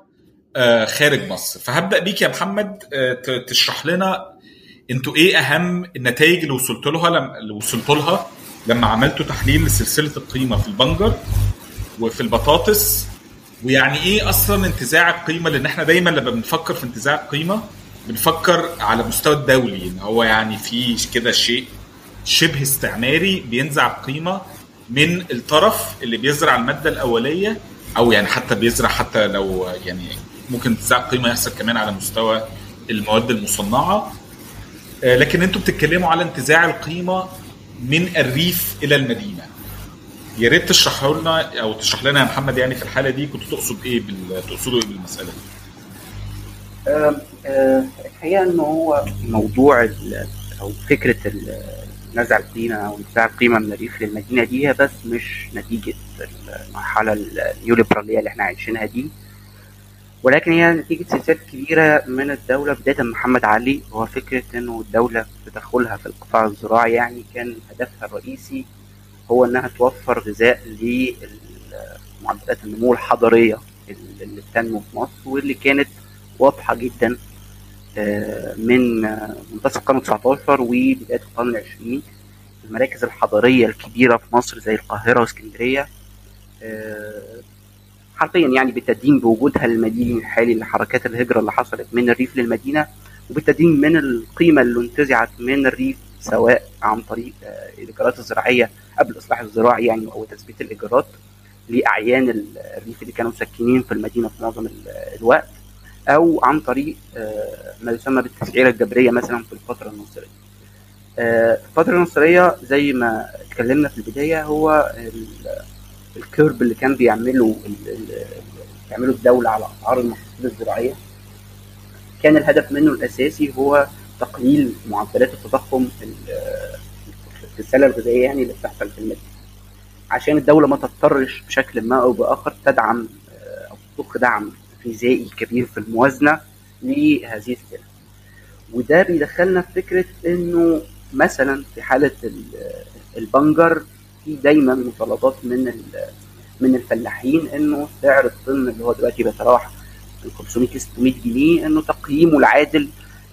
آه، خارج مصر فهبدا بيك يا محمد آه، ت- تشرح لنا انتوا ايه اهم النتائج اللي وصلت لها لما اللي وصلت لها لما عملتوا تحليل لسلسله القيمه في البنجر وفي البطاطس ويعني ايه اصلا انتزاع القيمه لان احنا دايما لما بنفكر في انتزاع القيمه بنفكر على مستوى الدولي ان هو يعني في كده شيء شبه استعماري بينزع القيمه من الطرف اللي بيزرع الماده الاوليه او يعني حتى بيزرع حتى لو يعني ممكن انتزاع القيمه يحصل كمان على مستوى المواد المصنعه آه، لكن انتوا بتتكلموا على انتزاع القيمه من الريف الى المدينه يا ريت تشرحوا لنا او تشرح لنا يا محمد يعني في الحاله دي كنت تقصد ايه بال... تقصدوا ايه بالمساله دي؟ آه، آه، الحقيقه انه هو موضوع ال- او فكره ال- نزع القيمه او انتزاع القيمه من الريف للمدينه دي هي بس مش نتيجه المرحله النيوليبراليه اللي احنا عايشينها دي ولكن هي نتيجه سلسله كبيره من الدوله بدايه من محمد علي هو فكره انه الدوله بتدخلها في القطاع الزراعي يعني كان هدفها الرئيسي هو انها توفر غذاء لمعدلات النمو الحضريه اللي بتنمو في مصر واللي كانت واضحه جدا آه، من آه، منتصف القرن 19 وبدايه القرن العشرين المراكز الحضاريه الكبيره في مصر زي القاهره واسكندريه آه، حرفيا يعني بالتدين بوجودها المديني الحالي لحركات الهجره اللي حصلت من الريف للمدينه وبالتدين من القيمه اللي انتزعت من الريف سواء عن طريق آه، الايجارات الزراعيه قبل الاصلاح الزراعي يعني او تثبيت الايجارات لاعيان الريف اللي كانوا ساكنين في المدينه في معظم ال- الوقت او عن طريق آه، ما يسمى بالتسعيره الجبريه مثلا في الفتره النصريه. آه، الفتره النصريه زي ما اتكلمنا في البدايه هو ال- الكيرب اللي كان بيعمله ال- ال- بيعمله الدوله على اسعار المحاصيل الزراعيه كان الهدف منه الاساسي هو تقليل معدلات التضخم ال- في السله الغذائيه يعني اللي بتحصل في المدينه عشان الدوله ما تضطرش بشكل ما او باخر تدعم آه، او تضخ دعم غذائي كبير في الموازنه لهذه السلع وده بيدخلنا في فكره انه مثلا في حاله ال- البنجر في دايما مطالبات من ال- من الفلاحين انه سعر الطن اللي هو دلوقتي بيتراوح من 500 ل 600 جنيه انه تقييمه العادل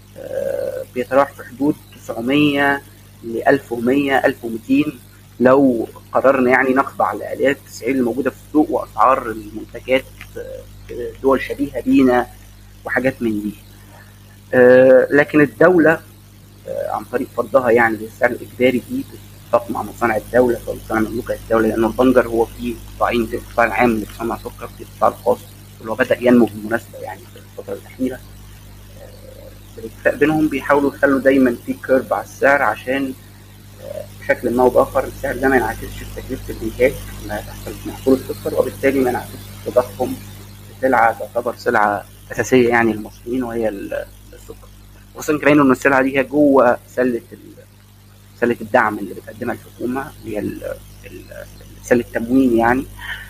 آه، بيتراوح في حدود 900 ل 1100 1200 لو قررنا يعني نخضع لآليات التسعير الموجوده في السوق واسعار المنتجات آه، في دول شبيهه بينا وحاجات من دي. آه، لكن الدوله آه، عن طريق فرضها يعني للسعر الاجباري دي بتتفق مع مصانع الدوله او مصانع مملوكه الدوله لان البنجر هو فيه قطاعين في القطاع العام اللي بيصنع سكر في القطاع الخاص اللي هو بدا ينمو بالمناسبه يعني في الفتره الاخيره آه، بالاتفاق بينهم بيحاولوا يخلوا دايما في كيرف على السعر عشان آه، بشكل ما او باخر السعر ده ما ينعكسش في تكلفه الانتاج اللي هتحصل في محصول السكر وبالتالي ما ينعكسش في تضخم سلعه تعتبر سلعه اساسيه يعني للمصريين وهي ال- السكر خصوصا كمان ان السلعه دي هي جوه سله ال- سله الدعم اللي بتقدمها الحكومه اللي هي ال- ال- سله التموين يعني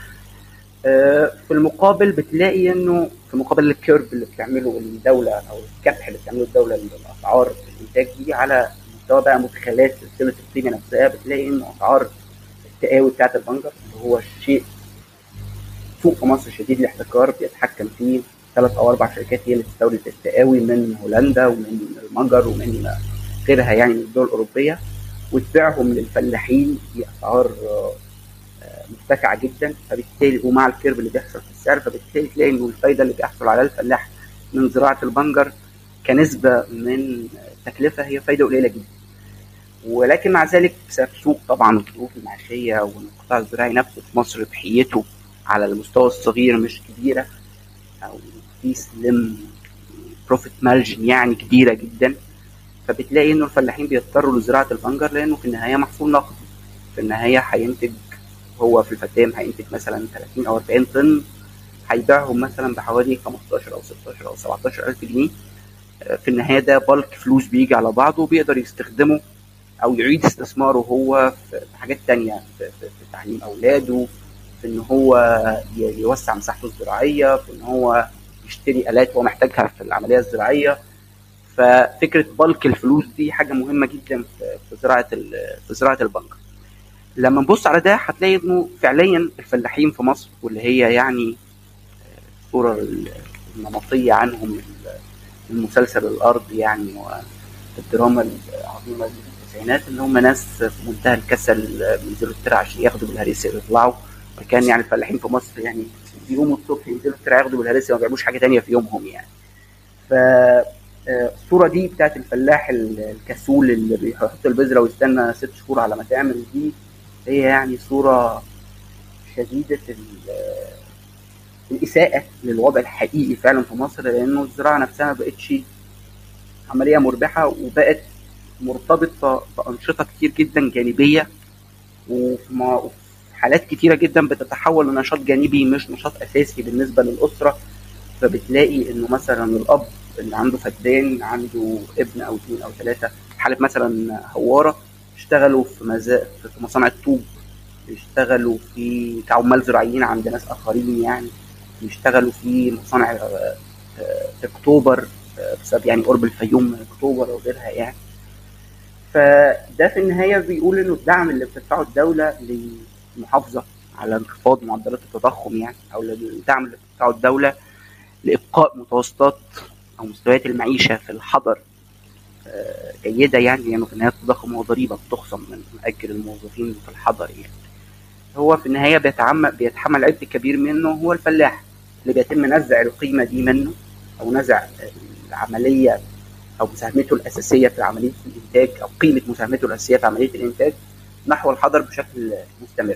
آه، في المقابل بتلاقي انه في مقابل الكيرف اللي بتعمله الدوله او الكبح اللي بتعمله الدوله للاسعار الانتاج دي على مستوى بقى مدخلات سلسله القيمه نفسها بتلاقي ان اسعار التقاوي بتاعت البنجر اللي هو شيء سوق في مصر شديد الاحتكار بيتحكم فيه ثلاث او اربع شركات هي اللي بتستورد التقاوي من هولندا ومن المجر ومن غيرها يعني من الدول الاوروبيه وتبيعهم للفلاحين باسعار آه، آه، مرتفعه جدا فبالتالي ومع الكيرف اللي بيحصل في السعر فبالتالي تلاقي انه الفايده اللي بيحصل عليها الفلاح من زراعه البنجر كنسبه من التكلفه هي فايده قليله جدا ولكن مع ذلك بسبب سوء طبعا الظروف المعيشيه وان القطاع الزراعي نفسه في مصر ربحيته على المستوى الصغير مش كبيره او في سلم بروفيت مارجن يعني كبيره جدا فبتلاقي انه الفلاحين بيضطروا لزراعه البنجر لانه في النهايه محصول نقدي في النهايه هينتج هو في الفدان هينتج مثلا 30 او 40 طن هيبيعهم مثلا بحوالي 15 او 16 او 17 الف جنيه في النهايه ده بالك فلوس بيجي على بعضه وبيقدر يستخدمه او يعيد استثماره هو في حاجات تانية في, في, في تعليم اولاده في ان هو ي- يوسع مساحته الزراعيه في ان هو يشتري الات هو محتاجها في العمليه الزراعيه ففكره بالك الفلوس دي حاجه مهمه جدا في في زراعه ال- في زراعه البنجر لما نبص على ده هتلاقي انه فعليا الفلاحين في مصر واللي هي يعني الصوره النمطيه عنهم المسلسل الارض يعني والدراما العظيمه دي في التسعينات ان هم ناس في منتهى الكسل بينزلوا الترع عشان ياخدوا بالهريسه يطلعوا وكان يعني الفلاحين في مصر يعني بيقوموا الصبح ينزلوا الترع ياخدوا بالهريسه وما بيعملوش حاجه تانية في يومهم يعني ف الصورة دي بتاعت الفلاح الكسول اللي بيحط البذرة ويستنى ست شهور على ما تعمل دي هي يعني صورة شديدة الإساءة للوضع الحقيقي فعلا في مصر لأنه الزراعة نفسها ما بقتش عملية مربحة وبقت مرتبطة بأنشطة كتير جدا جانبية وفي حالات كتيرة جدا بتتحول لنشاط جانبي مش نشاط أساسي بالنسبة للأسرة فبتلاقي إنه مثلا الأب اللي عنده فدان عنده ابن أو اثنين أو ثلاثة حالة مثلا هوارة اشتغلوا في مزا... في مصانع الطوب يشتغلوا في كعمال زراعيين عند ناس اخرين يعني يشتغلوا في مصانع في اكتوبر بسبب يعني قرب الفيوم من اكتوبر وغيرها يعني فده في النهايه بيقول انه الدعم اللي بتدفعه الدوله للمحافظه على انخفاض معدلات التضخم يعني او الدعم اللي بتدفعه الدوله لابقاء متوسطات او مستويات المعيشه في الحضر جيده يعني لانه يعني في النهايه التضخم هو ضريبه بتخصم من اجر الموظفين في الحضر يعني هو في النهايه بيتعمل بيتحمل عبء كبير منه هو الفلاح اللي بيتم نزع القيمه دي منه او نزع العمليه او مساهمته الاساسيه في عمليه الانتاج او قيمه مساهمته الاساسيه في عمليه الانتاج نحو الحضر بشكل مستمر.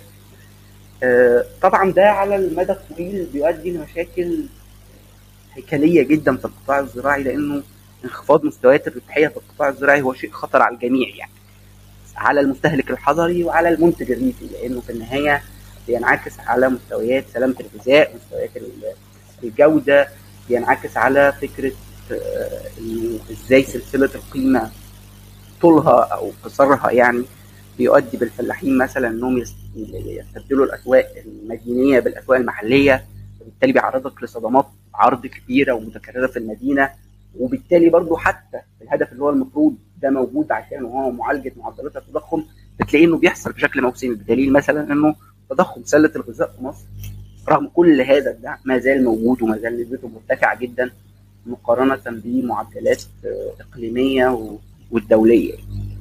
طبعا ده على المدى الطويل بيؤدي لمشاكل هيكليه جدا في القطاع الزراعي لانه انخفاض مستويات الربحيه في القطاع الزراعي هو شيء خطر على الجميع يعني على المستهلك الحضري وعلى المنتج الريفي لانه في النهايه بينعكس على مستويات سلامه الغذاء مستويات الجوده بينعكس على فكره انه ازاي سلسله القيمه طولها او قصرها يعني بيؤدي بالفلاحين مثلا انهم يستبدلوا الاسواق المدينيه بالاسواق المحليه وبالتالي بيعرضك لصدمات عرض كبيره ومتكرره في المدينه وبالتالي برضو حتى الهدف اللي هو المفروض ده موجود عشان هو معالجه معدلات التضخم بتلاقيه انه بيحصل بشكل موسمي بدليل مثلا انه تضخم سله الغذاء في مصر رغم كل هذا الدعم ما زال موجود وما زال نسبته مرتفعه جدا مقارنه بمعدلات اقليميه والدوليه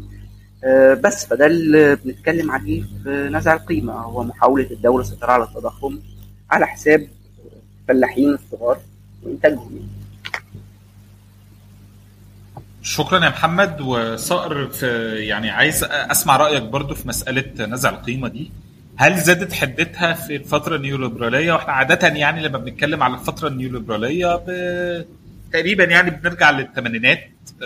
بس فده اللي بنتكلم عليه في نزع القيمه هو محاوله الدوله السيطره على التضخم على حساب الفلاحين الصغار وانتاجهم شكرا يا محمد وصقر في يعني عايز اسمع رايك برضو في مساله نزع القيمه دي هل زادت حدتها في الفتره النيوليبراليه واحنا عاده يعني لما بنتكلم على الفتره النيوليبراليه ب... تقريبا يعني بنرجع للثمانينات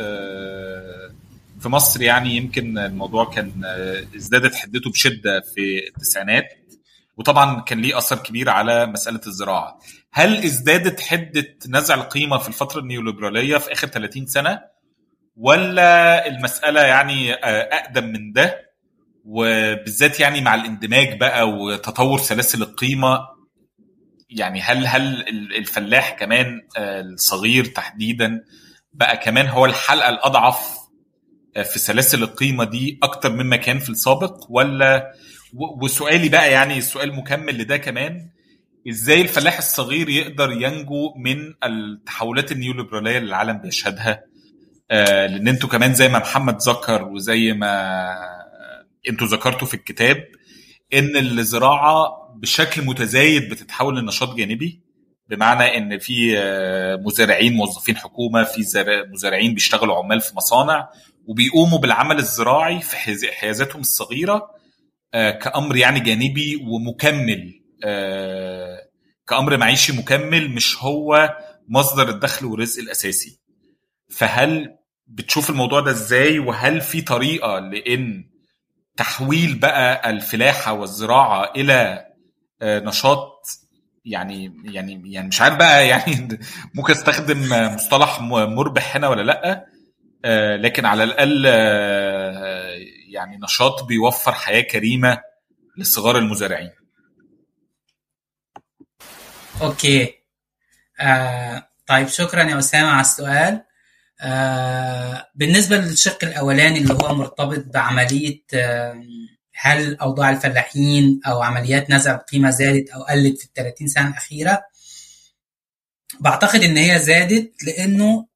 في مصر يعني يمكن الموضوع كان ازدادت حدته بشده في التسعينات وطبعا كان ليه اثر كبير على مساله الزراعه هل ازدادت حده نزع القيمه في الفتره النيوليبراليه في اخر 30 سنه ولا المساله يعني اقدم من ده وبالذات يعني مع الاندماج بقى وتطور سلاسل القيمه يعني هل هل الفلاح كمان الصغير تحديدا بقى كمان هو الحلقه الاضعف في سلاسل القيمه دي اكتر مما كان في السابق ولا وسؤالي بقى يعني السؤال مكمل لده كمان ازاي الفلاح الصغير يقدر ينجو من التحولات النيوليبراليه اللي العالم بيشهدها آه لان انتوا كمان زي ما محمد ذكر وزي ما انتوا ذكرتوا في الكتاب ان الزراعه بشكل متزايد بتتحول لنشاط جانبي بمعنى ان في مزارعين موظفين حكومه في مزارعين بيشتغلوا عمال في مصانع وبيقوموا بالعمل الزراعي في حيازاتهم الصغيره كامر يعني جانبي ومكمل كامر معيشي مكمل مش هو مصدر الدخل والرزق الاساسي فهل بتشوف الموضوع ده ازاي وهل في طريقه لان تحويل بقى الفلاحه والزراعه الى نشاط يعني يعني يعني مش عارف بقى يعني ممكن استخدم مصطلح مربح هنا ولا لا لكن على الاقل يعني نشاط بيوفر حياه كريمه لصغار المزارعين اوكي آه طيب شكرا يا اسامه على السؤال آه بالنسبه للشق الاولاني اللي هو مرتبط بعمليه آه هل اوضاع الفلاحين او عمليات نزع القيمه زادت او قلت في ال 30 سنه الاخيره بعتقد ان هي زادت لانه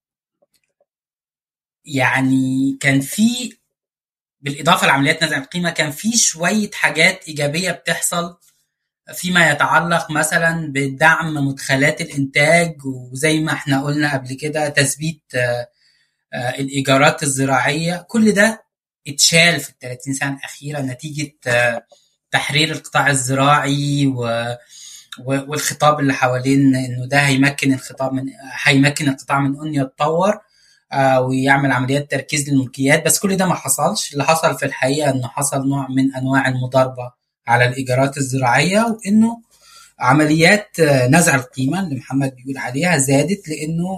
يعني كان في بالاضافه لعمليات نزع القيمه كان في شويه حاجات ايجابيه بتحصل فيما يتعلق مثلا بدعم مدخلات الانتاج وزي ما احنا قلنا قبل كده تثبيت الايجارات الزراعيه كل ده اتشال في ال 30 سنه الاخيره نتيجه تحرير القطاع الزراعي و والخطاب اللي حوالين انه ده هيمكن الخطاب من هيمكن القطاع من انه يتطور آه ويعمل عمليات تركيز للملكيات بس كل ده ما حصلش اللي حصل في الحقيقه انه حصل نوع من انواع المضاربه على الايجارات الزراعيه وانه عمليات نزع القيمه اللي محمد بيقول عليها زادت لانه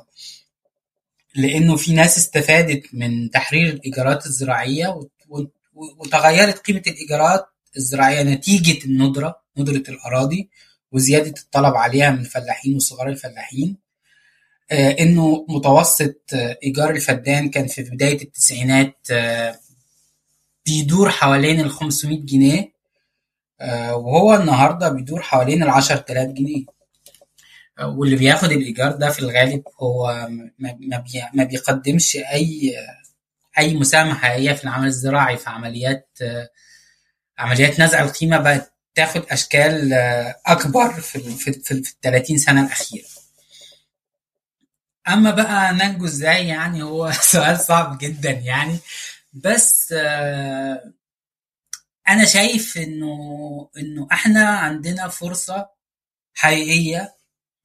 لانه في ناس استفادت من تحرير الايجارات الزراعيه وتغيرت قيمه الايجارات الزراعيه نتيجه الندره ندره الاراضي وزياده الطلب عليها من الفلاحين وصغار الفلاحين آه انه متوسط آه ايجار الفدان كان في بدايه التسعينات آه بيدور حوالين ال 500 جنيه وهو النهارده بيدور حوالين ال 10000 جنيه واللي بياخد الايجار ده في الغالب هو ما بيقدمش اي اي مساهمه حقيقيه في العمل الزراعي في عمليات عمليات نزع القيمه بقت تاخد اشكال اكبر في في في ال 30 سنه الاخيره اما بقى ننجو ازاي يعني هو سؤال صعب جدا يعني بس انا شايف انه انه احنا عندنا فرصه حقيقيه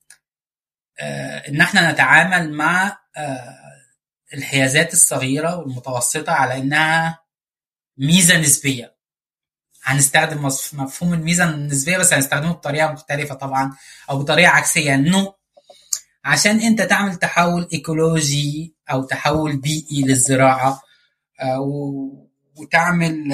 ان احنا نتعامل مع الحيازات الصغيره والمتوسطه على انها ميزه نسبيه هنستخدم مفهوم الميزه النسبيه بس هنستخدمه بطريقه مختلفه طبعا او بطريقه عكسيه انه عشان انت تعمل تحول ايكولوجي او تحول بيئي للزراعه وتعمل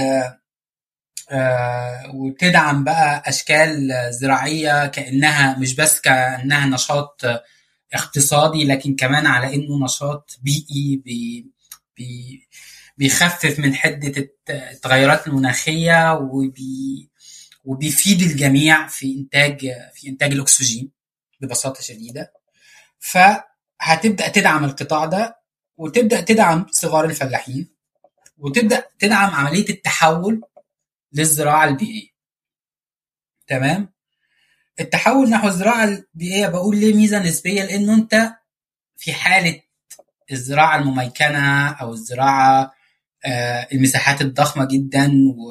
وتدعم بقى اشكال زراعيه كانها مش بس كانها نشاط اقتصادي لكن كمان على انه نشاط بيئي بي بي بيخفف من حده التغيرات المناخيه وبي وبيفيد الجميع في انتاج في انتاج الاكسجين ببساطه شديده فهتبدا تدعم القطاع ده وتبدا تدعم صغار الفلاحين وتبدا تدعم عمليه التحول للزراعه البيئيه تمام التحول نحو الزراعه البيئيه بقول ليه ميزه نسبيه لانه انت في حاله الزراعه المميكنه او الزراعه آه المساحات الضخمه جدا و,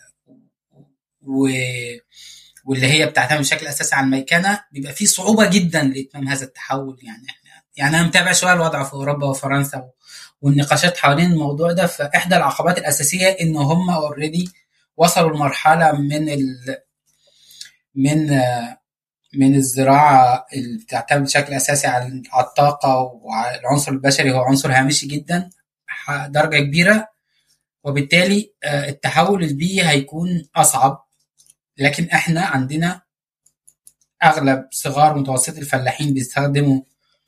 و واللي هي بتعتمد بشكل اساسي على الميكنه بيبقى في صعوبه جدا لاتمام هذا التحول يعني احنا يعني انا متابع شويه الوضع في اوروبا وفرنسا والنقاشات حوالين الموضوع ده فاحدى العقبات الاساسيه ان هم اوريدي وصلوا لمرحله من ال من من الزراعه اللي بتعتمد بشكل اساسي على الطاقه وعلى العنصر البشري هو عنصر هامشي جدا درجه كبيره وبالتالي التحول البيئي هيكون اصعب لكن احنا عندنا اغلب صغار متوسط الفلاحين بيستخدموا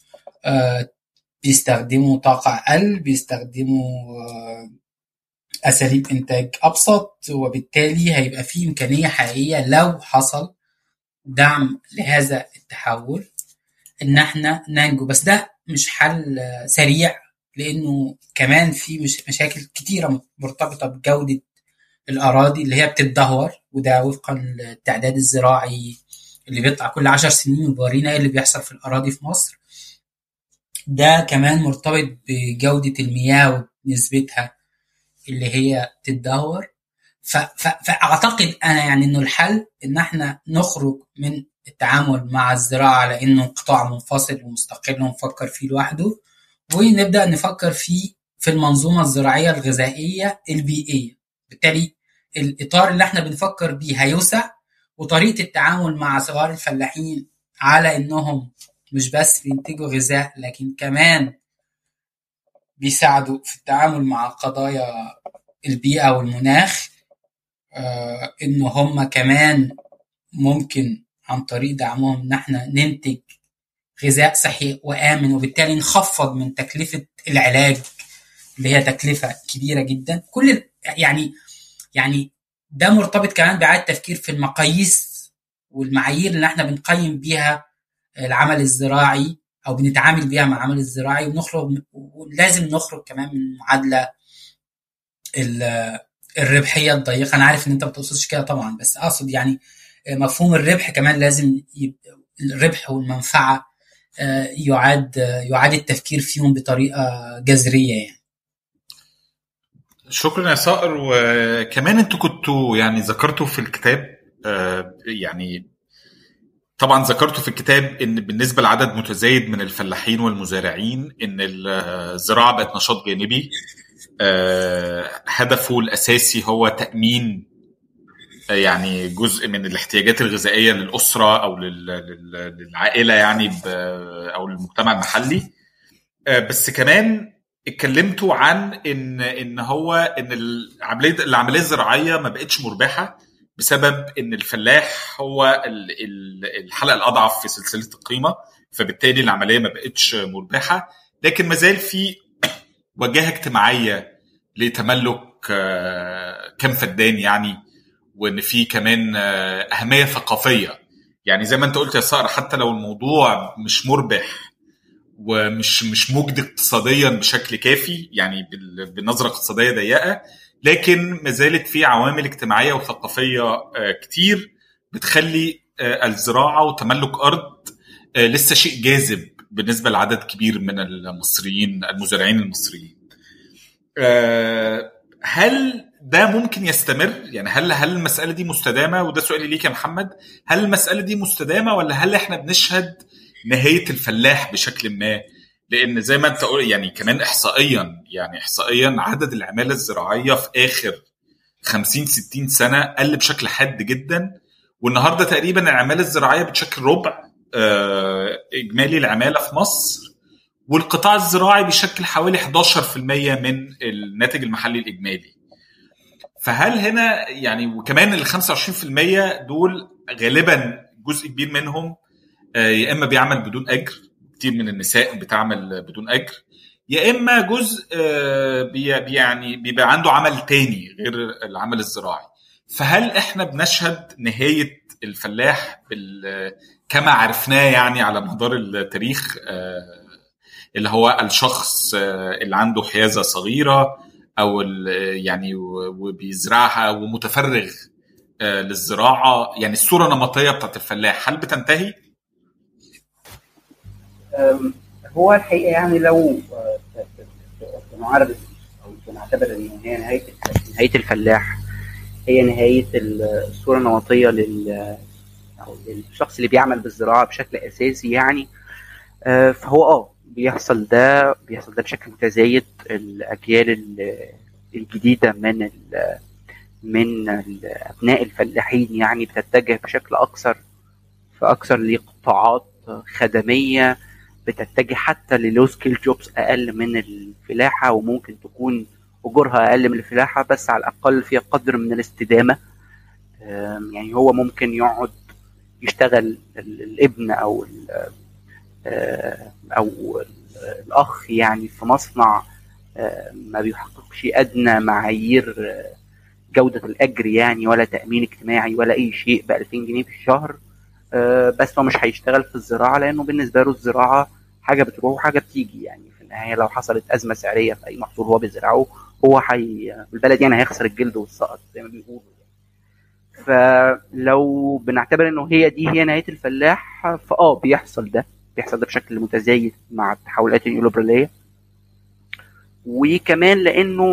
بيستخدموا طاقة أقل بيستخدموا أساليب إنتاج أبسط وبالتالي هيبقى في إمكانية حقيقية لو حصل دعم لهذا التحول إن إحنا ننجو بس ده مش حل سريع لأنه كمان في مش مشاكل كتيرة مرتبطة بجودة الأراضي اللي هي بتتدهور وده وفقا للتعداد الزراعي اللي بيطلع كل عشر سنين وبيورينا ايه اللي بيحصل في الأراضي في مصر ده كمان مرتبط بجودة المياه ونسبتها اللي هي تتدهور فأعتقد أنا يعني إنه الحل إن إحنا نخرج من التعامل مع الزراعة على إنه قطاع منفصل ومستقل ونفكر فيه لوحده ونبدأ نفكر فيه في المنظومة الزراعية الغذائية البيئية بالتالي الإطار اللي إحنا بنفكر بيه هيوسع وطريقة التعامل مع صغار الفلاحين على إنهم مش بس بينتجوا غذاء لكن كمان بيساعدوا في التعامل مع قضايا البيئة والمناخ آه إن هم كمان ممكن عن طريق دعمهم إن احنا ننتج غذاء صحي وآمن وبالتالي نخفض من تكلفة العلاج اللي هي تكلفة كبيرة جدا كل يعني يعني ده مرتبط كمان بإعادة تفكير في المقاييس والمعايير اللي احنا بنقيم بيها العمل الزراعي او بنتعامل بيها مع العمل الزراعي ونخرج ولازم نخرج كمان من معادله الربحيه الضيقه انا عارف ان انت ما بتقصدش كده طبعا بس اقصد يعني مفهوم الربح كمان لازم الربح والمنفعه يعاد يعاد التفكير فيهم بطريقه جذريه يعني شكرا يا صائر وكمان انتوا كنتوا يعني ذكرتوا في الكتاب يعني طبعا ذكرتوا في الكتاب ان بالنسبه لعدد متزايد من الفلاحين والمزارعين ان الزراعه بقت نشاط جانبي هدفه الاساسي هو تامين يعني جزء من الاحتياجات الغذائيه للاسره او للعائله يعني او للمجتمع المحلي بس كمان اتكلمتوا عن ان ان هو ان العمليه العمليه الزراعيه ما بقتش مربحه بسبب ان الفلاح هو الحلقه الاضعف في سلسله القيمه فبالتالي العمليه ما بقتش مربحه لكن ما زال في وجاهه اجتماعيه لتملك كم فدان يعني وان في كمان اهميه ثقافيه يعني زي ما انت قلت يا صقر حتى لو الموضوع مش مربح ومش مش مجدي اقتصاديا بشكل كافي يعني بنظره اقتصاديه ضيقه لكن ما زالت في عوامل اجتماعيه وثقافيه كتير بتخلي الزراعه وتملك ارض لسه شيء جاذب بالنسبه لعدد كبير من المصريين المزارعين المصريين. هل ده ممكن يستمر؟ يعني هل هل المساله دي مستدامه؟ وده سؤالي ليك يا محمد، هل المساله دي مستدامه ولا هل احنا بنشهد نهايه الفلاح بشكل ما؟ لان زي ما انت قلت يعني كمان احصائيا يعني احصائيا عدد العماله الزراعيه في اخر 50 60 سنه قل بشكل حاد جدا والنهارده تقريبا العماله الزراعيه بتشكل ربع اجمالي العماله في مصر والقطاع الزراعي بيشكل حوالي 11% من الناتج المحلي الاجمالي فهل هنا يعني وكمان ال 25% دول غالبا جزء كبير منهم يا اما بيعمل بدون اجر كتير من النساء بتعمل بدون اجر يا اما جزء بي يعني بيبقى عنده عمل تاني غير العمل الزراعي فهل احنا بنشهد نهايه الفلاح كما عرفناه يعني على مدار التاريخ اللي هو الشخص اللي عنده حيازه صغيره او يعني وبيزرعها ومتفرغ للزراعه يعني الصوره النمطيه بتاعت الفلاح هل بتنتهي؟ هو الحقيقه يعني لو بنعرض او بنعتبر ان هي نهايه نهايه الفلاح هي نهايه الصوره النمطيه لل او للشخص اللي بيعمل بالزراعه بشكل اساسي يعني فهو اه بيحصل ده بيحصل ده بشكل متزايد الاجيال الجديده من ال من ابناء الفلاحين يعني بتتجه بشكل اكثر فاكثر لقطاعات خدميه بتتجه حتى للو سكيل جوبز اقل من الفلاحه وممكن تكون اجورها اقل من الفلاحه بس على الاقل فيها قدر من الاستدامه يعني هو ممكن يقعد يشتغل الابن او او الاخ يعني في مصنع ما بيحققش ادنى معايير جوده الاجر يعني ولا تامين اجتماعي ولا اي شيء ب 2000 جنيه في الشهر بس هو مش هيشتغل في الزراعه لانه بالنسبه له الزراعه حاجه بتروح وحاجه بتيجي يعني في النهايه لو حصلت ازمه سعريه في اي محصول هو بيزرعه هو حي البلد يعني هيخسر الجلد والسقط زي ما بيقولوا فلو بنعتبر انه هي دي هي نهايه الفلاح فاه بيحصل ده بيحصل ده بشكل متزايد مع التحولات النيوليبراليه وكمان لانه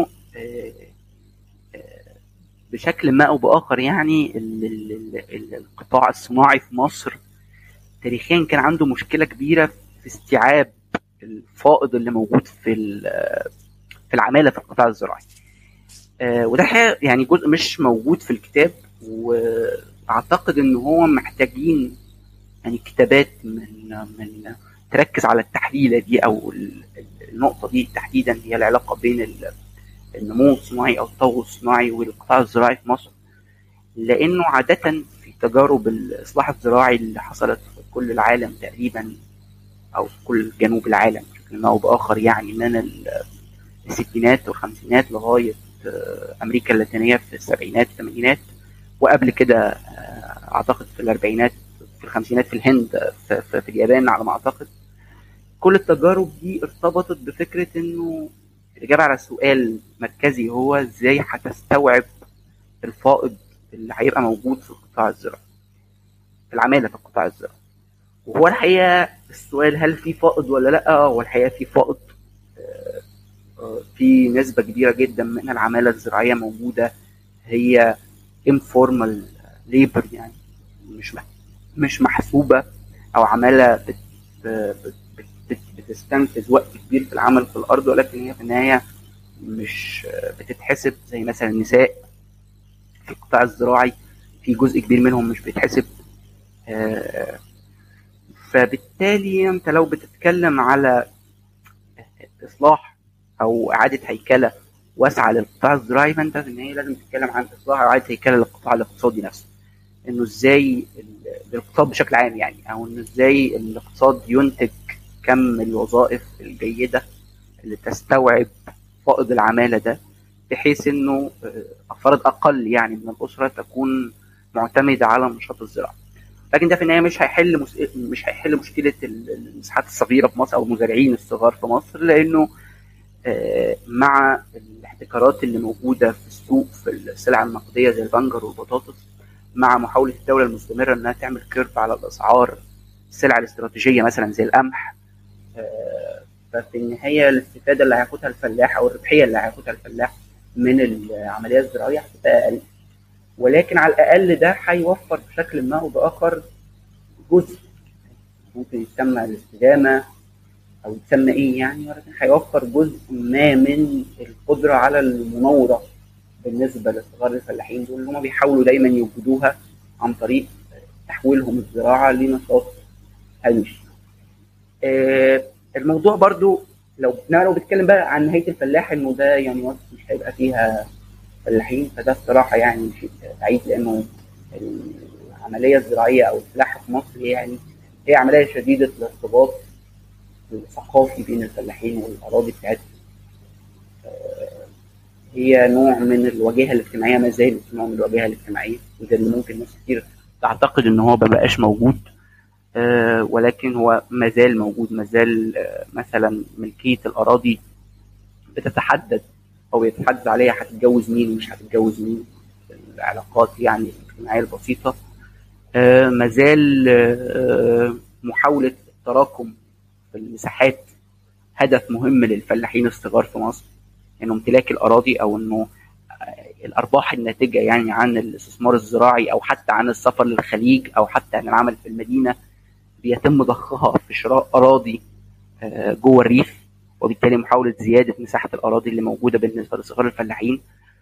بشكل ما او باخر يعني القطاع الصناعي في مصر تاريخيا كان عنده مشكله كبيره في استيعاب الفائض اللي موجود في في العماله في القطاع الزراعي وده يعني جزء مش موجود في الكتاب واعتقد ان هو محتاجين يعني كتابات من من تركز على التحليله دي او النقطه دي تحديدا هي العلاقه بين النمو الصناعي او التطور الصناعي والقطاع الزراعي في مصر لانه عاده في تجارب الاصلاح الزراعي اللي حصلت في كل العالم تقريبا او في كل جنوب العالم بشكل ما او باخر يعني من الستينات والخمسينات لغايه امريكا اللاتينيه في السبعينات والثمانينات وقبل كده اعتقد في الاربعينات في الخمسينات في الهند في, في, في اليابان على ما اعتقد كل التجارب دي ارتبطت بفكره انه الاجابه على سؤال مركزي هو ازاي هتستوعب الفائض اللي هيبقى موجود في القطاع الزراعي في العماله في القطاع الزراعي وهو الحقيقه السؤال هل في فائض ولا لا هو الحقيقه في فائض في نسبه كبيره جدا من العماله الزراعيه موجوده هي informal labor يعني مش مش محسوبه او عماله بت بت بت بتستنفذ وقت كبير في العمل في الارض ولكن هي في النهايه مش بتتحسب زي مثلا النساء في القطاع الزراعي في جزء كبير منهم مش بيتحسب فبالتالي انت لو بتتكلم على اصلاح او اعاده هيكله واسعه للقطاع الزراعي فانت في النهايه لازم تتكلم عن اصلاح او اعاده هيكله للقطاع الاقتصادي نفسه انه ازاي الاقتصاد بشكل عام يعني او انه ازاي الاقتصاد ينتج كم الوظائف الجيده اللي تستوعب فائض العماله ده بحيث انه افراد اقل يعني من الاسره تكون معتمده على النشاط الزراعي لكن ده في النهايه مش هيحل مس... مش هيحل مشكله المساحات الصغيره في مصر او المزارعين الصغار في مصر لانه مع الاحتكارات اللي موجوده في السوق في السلع النقديه زي البنجر والبطاطس مع محاوله الدوله المستمره انها تعمل كيرف على الاسعار السلع الاستراتيجيه مثلا زي القمح ففي النهايه الاستفاده اللي هياخدها الفلاح او الربحيه اللي هياخدها الفلاح من العمليه الزراعيه هتبقى اقل ولكن على الاقل ده هيوفر بشكل ما او باخر جزء ممكن يسمى الاستدامه او يتسمى ايه يعني ولكن هيوفر جزء ما من القدره على المناوره بالنسبه لصغار الفلاحين دول اللي هم بيحاولوا دايما يوجدوها عن طريق تحويلهم الزراعه لنشاط هامشي. آه الموضوع برضو لو لو بنتكلم بقى عن نهايه الفلاح انه ده يعني مصر مش هيبقى فيها فلاحين فده الصراحه يعني شيء بعيد لانه العمليه الزراعيه او الفلاحه في مصر يعني هي عمليه شديده الارتباط الثقافي بين الفلاحين والاراضي بتاعتهم هي نوع من الواجهه الاجتماعيه ما زالت نوع من الواجهه الاجتماعيه وده اللي ممكن ناس كتير تعتقد ان هو ما بقاش موجود ولكن هو ما زال موجود ما زال مثلا ملكيه الاراضي بتتحدد او يتحدد عليها هتتجوز مين ومش هتتجوز مين العلاقات يعني الاجتماعيه البسيطه ما زال محاوله التراكم في المساحات هدف مهم للفلاحين الصغار في مصر انه امتلاك الاراضي او انه الارباح الناتجه يعني عن الاستثمار الزراعي او حتى عن السفر للخليج او حتى عن العمل في المدينه بيتم ضخها في شراء اراضي جوه الريف وبالتالي محاوله زياده مساحه الاراضي اللي موجوده بالنسبه لصغار الفلاحين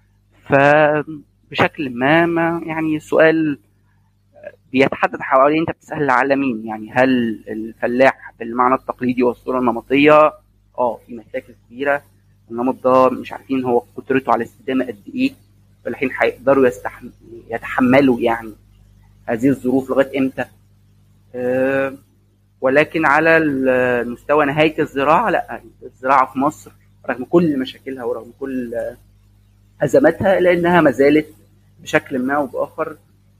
فبشكل ما, ما يعني السؤال بيتحدد حوالين انت بتسال على مين يعني هل الفلاح بالمعنى التقليدي والصوره النمطيه اه في مشاكل كبيره النمط ده مش عارفين هو قدرته على الاستدامه قد ايه الفلاحين هيقدروا يستحم... يتحملوا يعني هذه الظروف لغايه امتى أه ولكن على المستوى نهايه الزراعه لا الزراعه في مصر رغم كل مشاكلها ورغم كل ازماتها الا انها ما زالت بشكل ما او باخر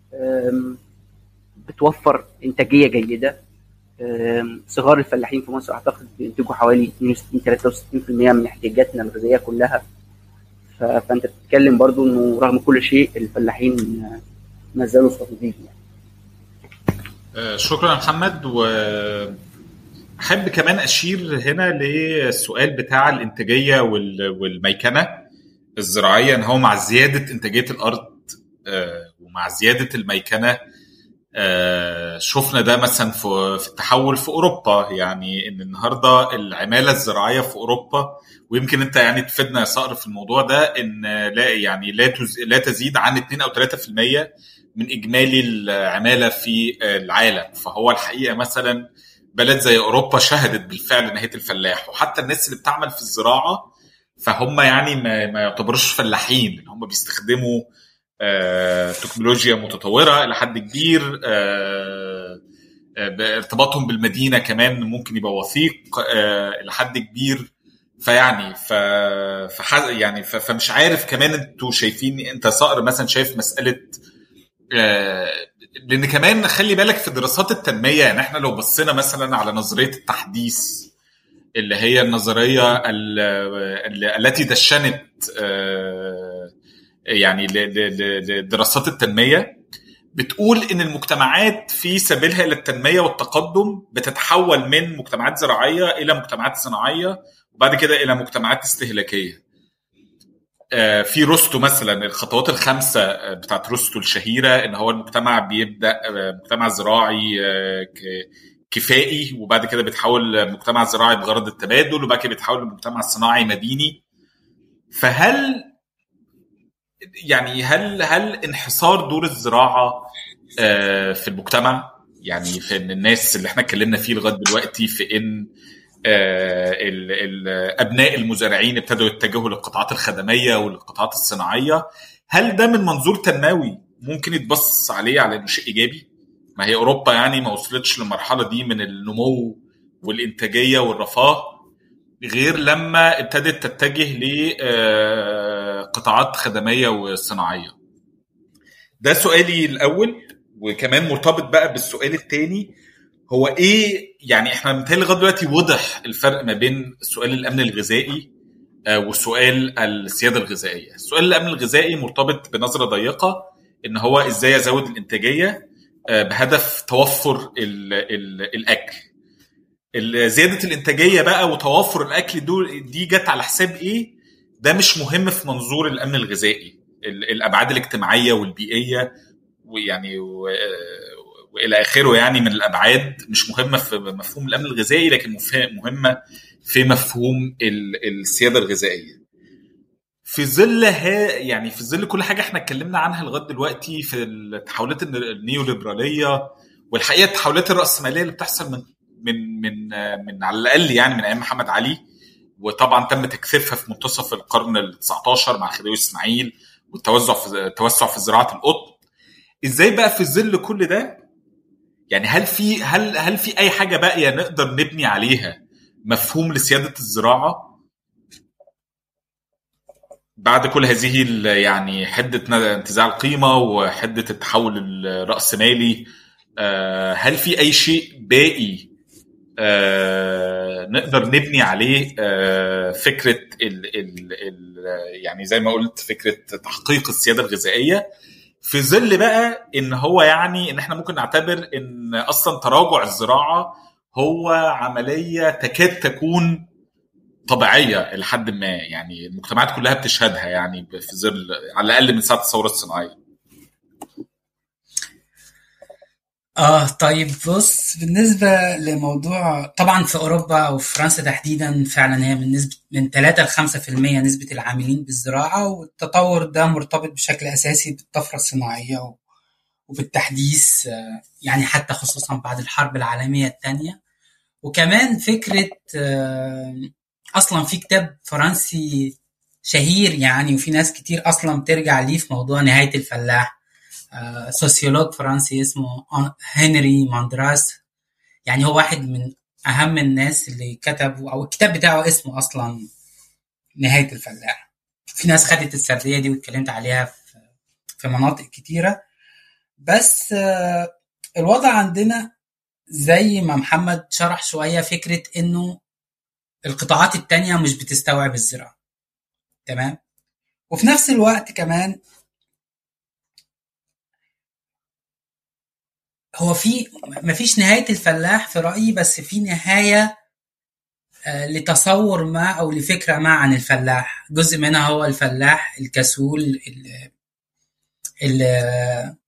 بتوفر انتاجيه جيده صغار الفلاحين في مصر اعتقد بينتجوا حوالي 62 63% من احتياجاتنا الغذائيه كلها فانت بتتكلم برضو انه رغم كل شيء الفلاحين ما زالوا صامدين يعني. شكرا يا محمد و احب كمان اشير هنا للسؤال بتاع الانتاجيه والميكنه الزراعيه ان هو مع زياده انتاجيه الارض ومع زياده الميكنه شفنا ده مثلا في في التحول في اوروبا يعني ان النهارده العماله الزراعيه في اوروبا ويمكن انت يعني تفيدنا يا صقر في الموضوع ده ان لا يعني لا لا تزيد عن 2 او 3% من اجمالي العماله في العالم فهو الحقيقه مثلا بلد زي اوروبا شهدت بالفعل نهايه الفلاح وحتى الناس اللي بتعمل في الزراعه فهم يعني ما, ما يعتبروش فلاحين هم بيستخدموا آه، تكنولوجيا متطوره الى حد كبير آه، آه، ارتباطهم بالمدينه كمان ممكن يبقى وثيق الى حد كبير فيعني ف فح... يعني ف... فمش عارف كمان انتوا شايفين انت صقر مثلا شايف مساله لان كمان خلي بالك في دراسات التنميه يعني احنا لو بصينا مثلا على نظريه التحديث اللي هي النظريه ال- ال- التي دشنت آه، يعني ل- ل- ل- لدراسات التنميه بتقول ان المجتمعات في سبيلها الى التنميه والتقدم بتتحول من مجتمعات زراعيه الى مجتمعات صناعيه وبعد كده الى مجتمعات استهلاكيه. آه، في روستو مثلا الخطوات الخمسه آه، بتاعت روستو الشهيره ان هو المجتمع بيبدا آه، مجتمع زراعي آه، ك- كفائي وبعد كده بيتحول مجتمع زراعي بغرض التبادل وبعد كده بيتحول لمجتمع صناعي مديني فهل يعني هل هل انحصار دور الزراعه آه، في المجتمع يعني في ان الناس اللي احنا اتكلمنا فيه لغايه دلوقتي في ان آه، ال- ال- ابناء المزارعين ابتدوا يتجهوا للقطاعات الخدميه وللقطاعات الصناعيه هل ده من منظور تنموي ممكن يتبص عليه على انه شيء ايجابي؟ ما هي اوروبا يعني ما وصلتش للمرحله دي من النمو والانتاجيه والرفاه غير لما ابتدت تتجه لقطاعات خدميه وصناعيه. ده سؤالي الاول وكمان مرتبط بقى بالسؤال الثاني هو ايه يعني احنا متهيألي لغايه دلوقتي وضح الفرق ما بين سؤال الامن الغذائي آه، وسؤال السياده الغذائيه. سؤال الامن الغذائي مرتبط بنظره ضيقه ان هو ازاي ازود الانتاجيه آه، بهدف توفر ال ال الاكل. ال- زياده الانتاجيه بقى وتوفر الاكل دول دي جت على حساب ايه؟ ده مش مهم في منظور الامن الغذائي. ال- الابعاد الاجتماعيه والبيئيه ويعني و- والى اخره يعني من الابعاد مش مهمه في مفهوم الامن الغذائي لكن مف- مهمه في مفهوم ال- السياده الغذائيه. في ظل ها يعني في ظل كل حاجه احنا اتكلمنا عنها لغايه دلوقتي في التحولات الن- النيوليبراليه والحقيقه التحولات الراسماليه اللي بتحصل من من من من على الاقل يعني من ايام محمد علي وطبعا تم تكثيفها في منتصف القرن ال 19 مع خديوي اسماعيل والتوسع في التوسع في زراعه القطن ازاي بقى في ظل كل ده يعني هل في هل هل في اي حاجه باقيه نقدر نبني عليها مفهوم لسياده الزراعه بعد كل هذه ال- يعني حده انتزاع القيمه وحده التحول الراسمالي آه، هل في اي شيء باقي آه، نقدر نبني عليه آه، فكره ال ال ال يعني زي ما قلت فكره تحقيق السياده الغذائيه في ظل بقى ان هو يعني ان احنا ممكن نعتبر ان اصلا تراجع الزراعه هو عمليه تكاد تكون طبيعيه لحد ما يعني المجتمعات كلها بتشهدها يعني في ظل على الاقل من ساعه الثوره الصناعيه اه طيب بص بالنسبة لموضوع طبعا في أوروبا أو في فرنسا تحديدا فعلا هي من نسبة من 3 ل 5% نسبة العاملين بالزراعة والتطور ده مرتبط بشكل أساسي بالطفرة الصناعية و- وبالتحديث آه، يعني حتى خصوصا بعد الحرب العالمية الثانية وكمان فكرة آه، أصلا في كتاب فرنسي شهير يعني وفي ناس كتير أصلا بترجع ليه في موضوع نهاية الفلاح آه، سوسيولوج فرنسي اسمه آن- هنري ماندراس يعني هو واحد من أهم الناس اللي كتبوا أو الكتاب بتاعه اسمه أصلا نهاية الفلاح في ناس خدت السردية دي واتكلمت عليها في في مناطق كتيرة بس آه، الوضع عندنا زي ما محمد شرح شوية فكرة إنه القطاعات التانية مش بتستوعب الزراعة تمام وفي نفس الوقت كمان هو في مفيش نهاية الفلاح في رأيي بس في نهاية آه، لتصور ما أو لفكرة ما عن الفلاح جزء منها هو الفلاح الكسول اللي, اللي,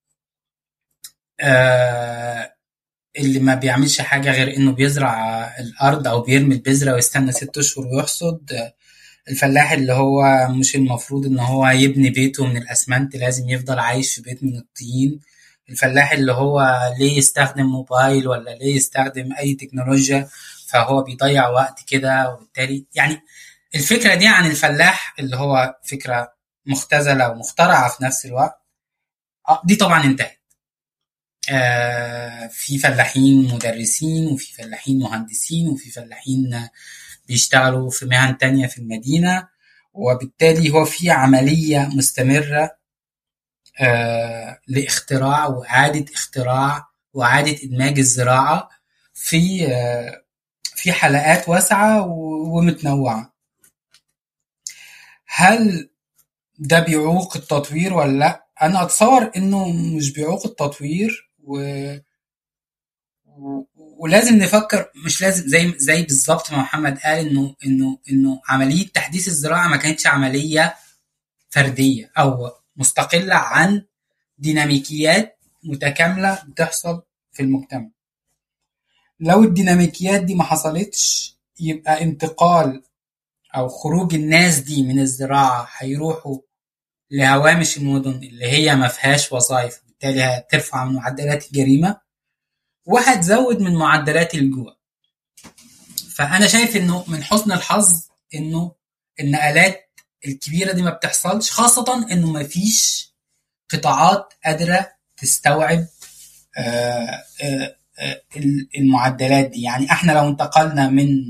آه، اللي ما بيعملش حاجة غير إنه بيزرع الأرض أو بيرمي البذرة ويستنى ست أشهر ويحصد آه، الفلاح اللي هو مش المفروض إن هو يبني بيته من الأسمنت لازم يفضل عايش في بيت من الطين الفلاح اللي هو ليه يستخدم موبايل ولا ليه يستخدم أي تكنولوجيا فهو بيضيع وقت كده وبالتالي يعني الفكرة دي عن الفلاح اللي هو فكرة مختزلة ومخترعة في نفس الوقت آه، دي طبعا انتهت آه، في فلاحين مدرسين وفي فلاحين مهندسين وفي فلاحين بيشتغلوا في مهن تانية في المدينة وبالتالي هو في عملية مستمرة آه لاختراع وإعادة اختراع وإعادة إدماج الزراعة في آه في حلقات واسعة ومتنوعة هل ده بيعوق التطوير ولا لا انا اتصور انه مش بيعوق التطوير و... و... ولازم نفكر مش لازم زي زي بالظبط ما محمد قال انه انه انه عمليه تحديث الزراعه ما كانتش عمليه فرديه او مستقله عن ديناميكيات متكامله بتحصل في المجتمع لو الديناميكيات دي ما حصلتش يبقى انتقال او خروج الناس دي من الزراعه هيروحوا لهوامش المدن اللي هي ما فيهاش وظائف بالتالي هترفع من معدلات الجريمه وهتزود من معدلات الجوع فانا شايف انه من حسن الحظ انه النقلات الكبيره دي ما بتحصلش خاصه انه ما فيش قطاعات قادره تستوعب آآ آآ المعدلات دي يعني احنا لو انتقلنا من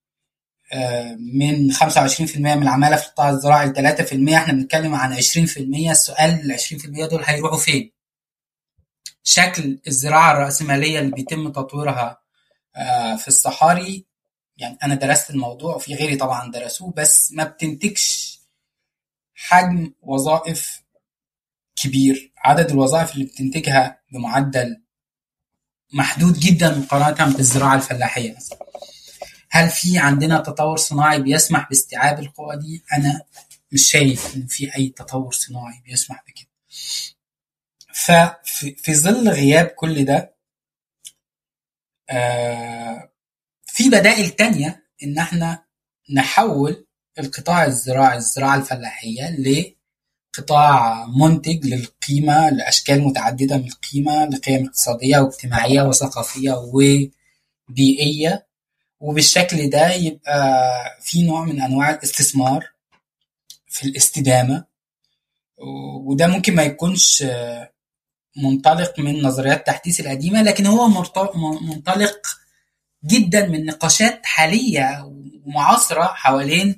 من 25% من العماله في القطاع الزراعي ل 3% احنا بنتكلم عن 20% السؤال ال 20% دول هيروحوا فين؟ شكل الزراعه الراسماليه اللي بيتم تطويرها في الصحاري يعني انا درست الموضوع وفي غيري طبعا درسوه بس ما بتنتجش حجم وظائف كبير عدد الوظائف اللي بتنتجها بمعدل محدود جدا مقارنه بالزراعه الفلاحيه مثلا هل في عندنا تطور صناعي بيسمح باستيعاب القوى دي؟ أنا مش شايف إن في أي تطور صناعي بيسمح بكده. ففي في ظل غياب كل ده آه في بدائل تانية إن إحنا نحول القطاع الزراعي الزراعة الفلاحية لقطاع منتج للقيمة لأشكال متعددة من القيمة لقيم اقتصادية واجتماعية وثقافية وبيئية وبالشكل ده يبقى في نوع من انواع الاستثمار في الاستدامه وده ممكن ما يكونش منطلق من نظريات التحديث القديمه لكن هو منطلق جدا من نقاشات حاليه ومعاصره حوالين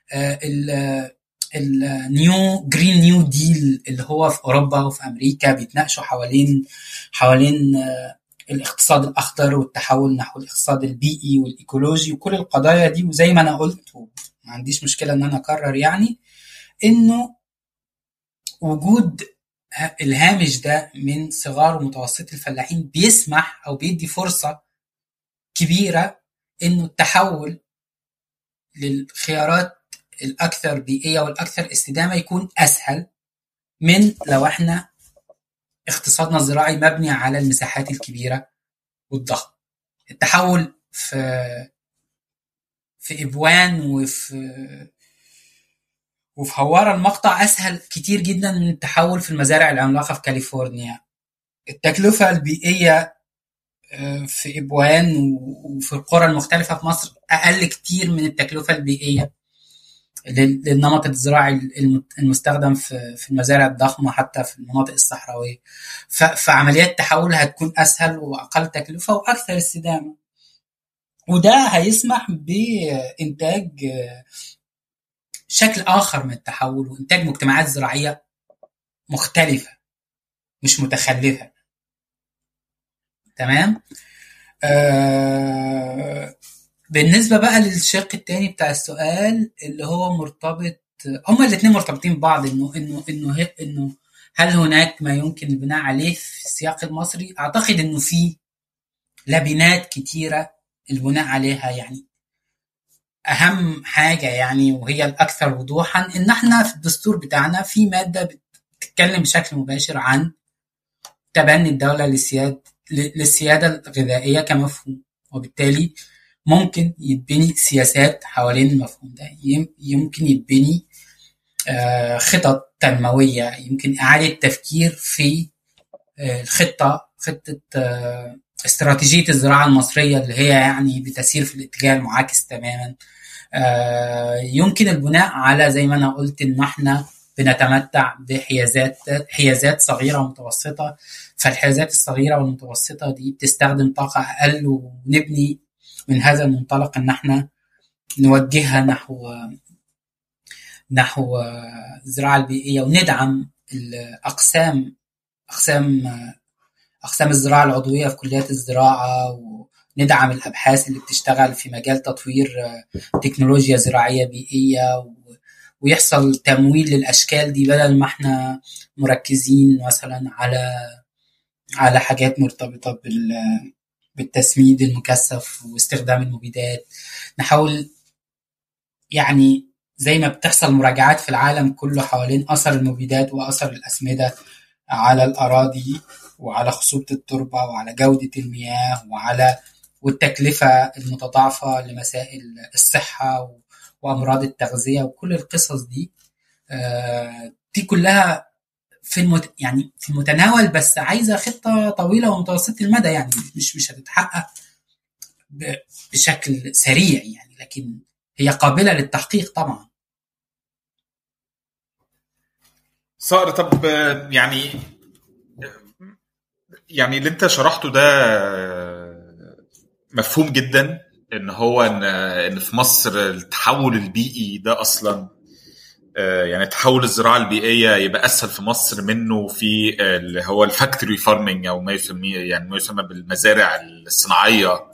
النيو جرين نيو ديل اللي هو في اوروبا وفي امريكا بيتناقشوا حوالين حوالين الاقتصاد الاخضر والتحول نحو الاقتصاد البيئي والايكولوجي وكل القضايا دي وزي ما انا قلت وما عنديش مشكله ان انا اكرر يعني انه وجود الهامش ده من صغار ومتوسط الفلاحين بيسمح او بيدي فرصه كبيره انه التحول للخيارات الاكثر بيئيه والاكثر استدامه يكون اسهل من لو احنا اقتصادنا الزراعي مبني على المساحات الكبيرة والضخمة التحول في في إبوان وفي وفي هوارة المقطع أسهل كتير جدا من التحول في المزارع العملاقة في كاليفورنيا التكلفة البيئية في إبوان وفي القرى المختلفة في مصر أقل كتير من التكلفة البيئية للنمط الزراعي المستخدم في في المزارع الضخمه حتى في المناطق الصحراويه فعمليات التحول هتكون اسهل واقل تكلفه واكثر استدامه وده هيسمح بانتاج شكل اخر من التحول وانتاج مجتمعات زراعيه مختلفه مش متخلفه تمام آه بالنسبة بقى للشق التاني بتاع السؤال اللي هو مرتبط هما الاتنين مرتبطين ببعض انه انه انه انه هل هناك ما يمكن البناء عليه في السياق المصري؟ اعتقد انه في لبنات كتيرة البناء عليها يعني اهم حاجة يعني وهي الاكثر وضوحا ان احنا في الدستور بتاعنا في مادة بتتكلم بشكل مباشر عن تبني الدولة للسيادة للسيادة الغذائية كمفهوم وبالتالي ممكن يتبني سياسات حوالين المفهوم ده يمكن يتبني خطط تنموية يمكن إعادة تفكير في الخطة خطة استراتيجية الزراعة المصرية اللي هي يعني بتسير في الاتجاه المعاكس تماما يمكن البناء على زي ما أنا قلت إن احنا بنتمتع بحيازات حيازات صغيرة ومتوسطة فالحيازات الصغيرة والمتوسطة دي بتستخدم طاقة أقل ونبني من هذا المنطلق ان احنا نوجهها نحو نحو الزراعه البيئيه وندعم الاقسام اقسام اقسام الزراعه العضويه في كليات الزراعه وندعم الابحاث اللي بتشتغل في مجال تطوير تكنولوجيا زراعيه بيئيه ويحصل تمويل للاشكال دي بدل ما احنا مركزين مثلا على على حاجات مرتبطه بال بالتسميد المكثف واستخدام المبيدات نحاول يعني زي ما بتحصل مراجعات في العالم كله حوالين اثر المبيدات واثر الاسمده على الاراضي وعلى خصوبه التربه وعلى جوده المياه وعلى والتكلفه المتضاعفه لمسائل الصحه وامراض التغذيه وكل القصص دي دي كلها في المت... يعني في المتناول بس عايزه خطه طويله ومتوسطه المدى يعني مش مش هتتحقق ب... بشكل سريع يعني لكن هي قابله للتحقيق طبعا صقر طب يعني يعني اللي انت شرحته ده مفهوم جدا ان هو ان ان في مصر التحول البيئي ده اصلا يعني تحول الزراعه البيئيه يبقى اسهل في مصر منه في اللي هو الفاكتوري فارمنج او ما يسمى يعني ما يسمى بالمزارع الصناعيه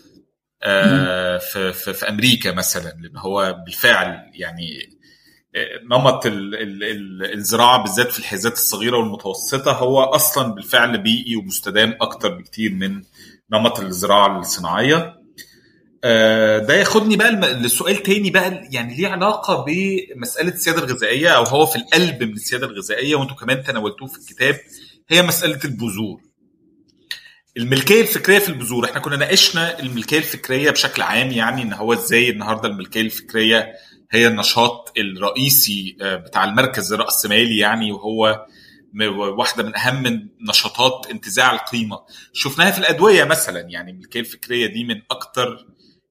في, في في امريكا مثلا لان هو بالفعل يعني نمط ال ال ال الزراعه بالذات في الحيازات الصغيره والمتوسطه هو اصلا بالفعل بيئي ومستدام اكتر بكتير من نمط الزراعه الصناعيه ده ياخدني بقى لسؤال تاني بقى يعني ليه علاقه بمساله السياده الغذائيه او هو في القلب من السياده الغذائيه وانتم كمان تناولتوه في الكتاب هي مساله البذور الملكيه الفكريه في البذور احنا كنا ناقشنا الملكيه الفكريه بشكل عام يعني ان هو ازاي النهارده الملكيه الفكريه هي النشاط الرئيسي بتاع المركز الرأسمالي يعني وهو واحدة من أهم نشاطات انتزاع القيمة شفناها في الأدوية مثلا يعني الملكية الفكرية دي من أكتر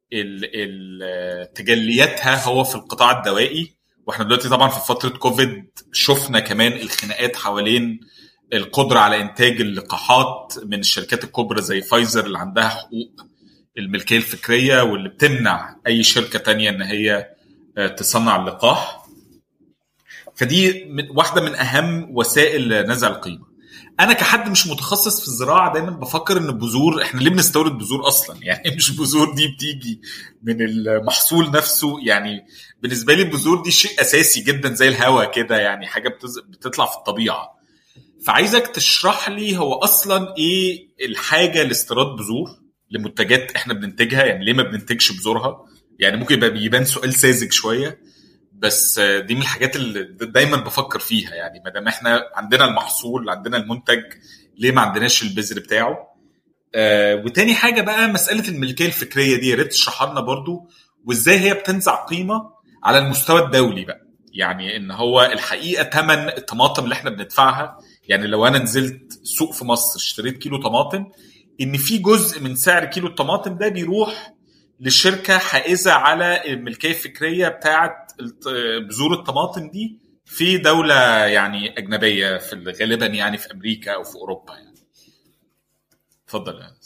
تجلياتها هو في القطاع الدوائي واحنا دلوقتي طبعا في فترة كوفيد شفنا كمان الخناقات حوالين القدرة على إنتاج اللقاحات من الشركات الكبرى زي فايزر اللي عندها حقوق الملكية الفكرية واللي بتمنع أي شركة تانية إن هي تصنع اللقاح فدي واحدة من أهم وسائل نزع القيمة أنا كحد مش متخصص في الزراعة دايما بفكر إن البذور إحنا ليه بنستورد بذور أصلا يعني مش بذور دي بتيجي من المحصول نفسه يعني بالنسبة لي البذور دي شيء أساسي جدا زي الهواء كده يعني حاجة بتطلع في الطبيعة فعايزك تشرح لي هو أصلا إيه الحاجة لاستيراد بذور لمنتجات إحنا بننتجها يعني ليه ما بننتجش بذورها يعني ممكن يبقى بيبان سؤال ساذج شويه بس دي من الحاجات اللي دايما بفكر فيها يعني ما دام احنا عندنا المحصول عندنا المنتج ليه ما عندناش البذر بتاعه آه وتاني حاجه بقى مساله الملكيه الفكريه دي يا ريت تشرحها لنا برضو وازاي هي بتنزع قيمه على المستوى الدولي بقى يعني ان هو الحقيقه ثمن الطماطم اللي احنا بندفعها يعني لو انا نزلت سوق في مصر اشتريت كيلو طماطم ان في جزء من سعر كيلو الطماطم ده بيروح لشركه حائزه على الملكيه الفكريه بتاعه بذور الطماطم دي في دوله يعني اجنبيه في غالبا يعني في امريكا او في اوروبا يعني اتفضل يا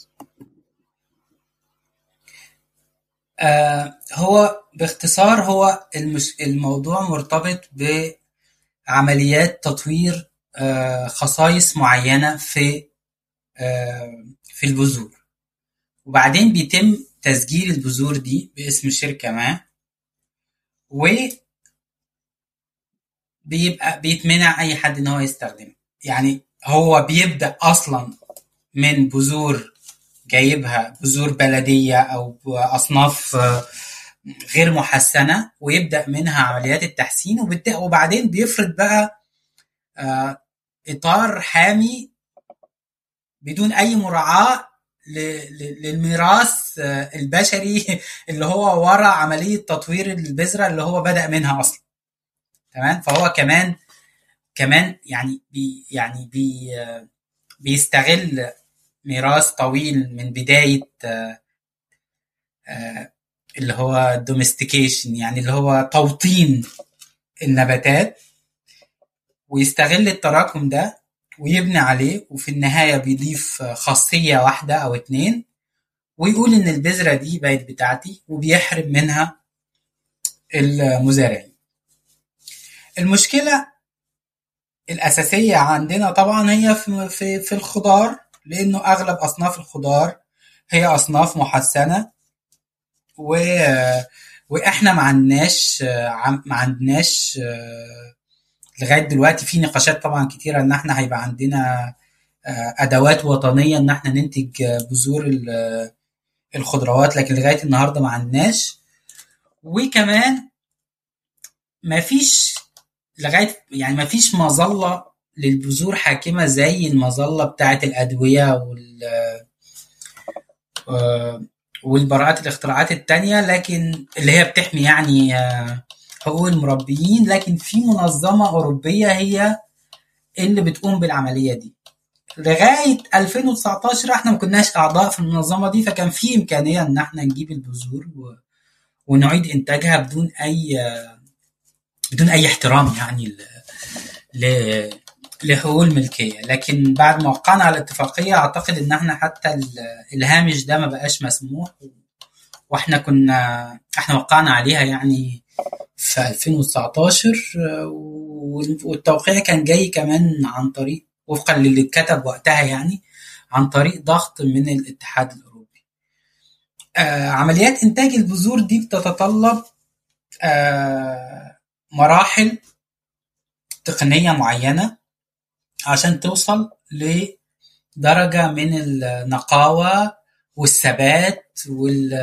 آه هو باختصار هو المش... الموضوع مرتبط بعمليات تطوير آه خصائص معينه في آه في البذور وبعدين بيتم تسجيل البذور دي باسم شركة ما و بيبقى بيتمنع أي حد إن هو يستخدمه يعني هو بيبدأ أصلا من بذور جايبها بذور بلدية أو أصناف غير محسنة ويبدأ منها عمليات التحسين وبعدين بيفرض بقى إطار حامي بدون أي مراعاة للميراث البشري اللي هو ورا عمليه تطوير البذره اللي هو بدا منها اصلا تمام فهو كمان كمان يعني بي يعني بي بيستغل ميراث طويل من بدايه اللي هو دوميستيكيشن يعني اللي هو توطين النباتات ويستغل التراكم ده ويبني عليه وفي النهاية بيضيف خاصية واحدة أو اتنين ويقول إن البذرة دي بقت بتاعتي وبيحرم منها المزارعين المشكلة الأساسية عندنا طبعا هي في, في, في الخضار لأنه أغلب أصناف الخضار هي أصناف محسنة و واحنا ما عندناش ما عندناش لغايه دلوقتي في نقاشات طبعا كتيره ان احنا هيبقى عندنا ادوات وطنيه ان احنا ننتج بذور الخضروات لكن لغايه النهارده ما عندناش وكمان ما فيش لغايه يعني ما فيش مظله للبذور حاكمه زي المظله بتاعه الادويه وال والبراءات الاختراعات التانية لكن اللي هي بتحمي يعني حقوق المربيين لكن في منظمة أوروبية هي اللي بتقوم بالعملية دي لغاية 2019 احنا ما كناش أعضاء في المنظمة دي فكان في إمكانية إن احنا نجيب البذور و... ونعيد إنتاجها بدون أي بدون أي احترام يعني ل... ل... لحقوق الملكية لكن بعد ما وقعنا على الاتفاقية أعتقد إن احنا حتى الهامش ده ما بقاش مسموح واحنا كنا احنا وقعنا عليها يعني في 2019 والتوقيع كان جاي كمان عن طريق وفقا للي اتكتب وقتها يعني عن طريق ضغط من الاتحاد الأوروبي آه عمليات إنتاج البذور دي بتتطلب آه مراحل تقنية معينة عشان توصل لدرجة من النقاوة والثبات وال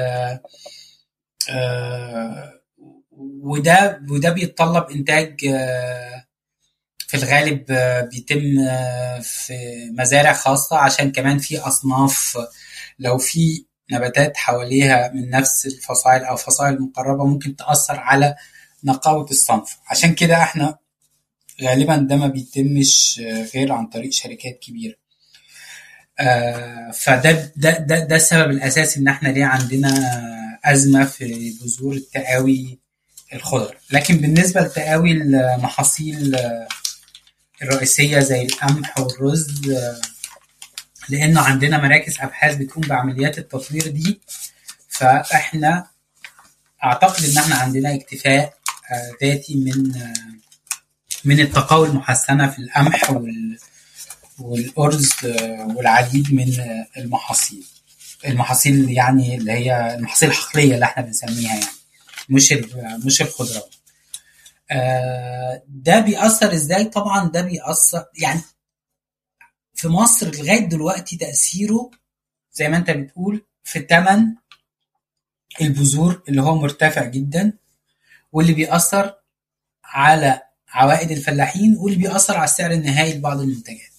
آه وده وده بيتطلب انتاج في الغالب بيتم في مزارع خاصة عشان كمان في أصناف لو في نباتات حواليها من نفس الفصائل أو فصائل مقربة ممكن تأثر على نقاوة الصنف عشان كده احنا غالبا ده ما بيتمش غير عن طريق شركات كبيره فده ده ده ده السبب الاساسي ان احنا ليه عندنا ازمه في بذور التقاوي الخضر لكن بالنسبه لتقاوي المحاصيل الرئيسيه زي القمح والرز لانه عندنا مراكز ابحاث بتقوم بعمليات التطوير دي فاحنا اعتقد ان احنا عندنا اكتفاء ذاتي من من التقاوي المحسنه في القمح وال والأرز والعديد من المحاصيل المحاصيل يعني اللي هي المحاصيل الحقليه اللي احنا بنسميها يعني مش مش الخضروات ده بيأثر ازاي طبعا ده بيأثر يعني في مصر لغايه دلوقتي تأثيره زي ما انت بتقول في ثمن البذور اللي هو مرتفع جدا واللي بيأثر على عوائد الفلاحين واللي بيأثر على السعر النهائي لبعض المنتجات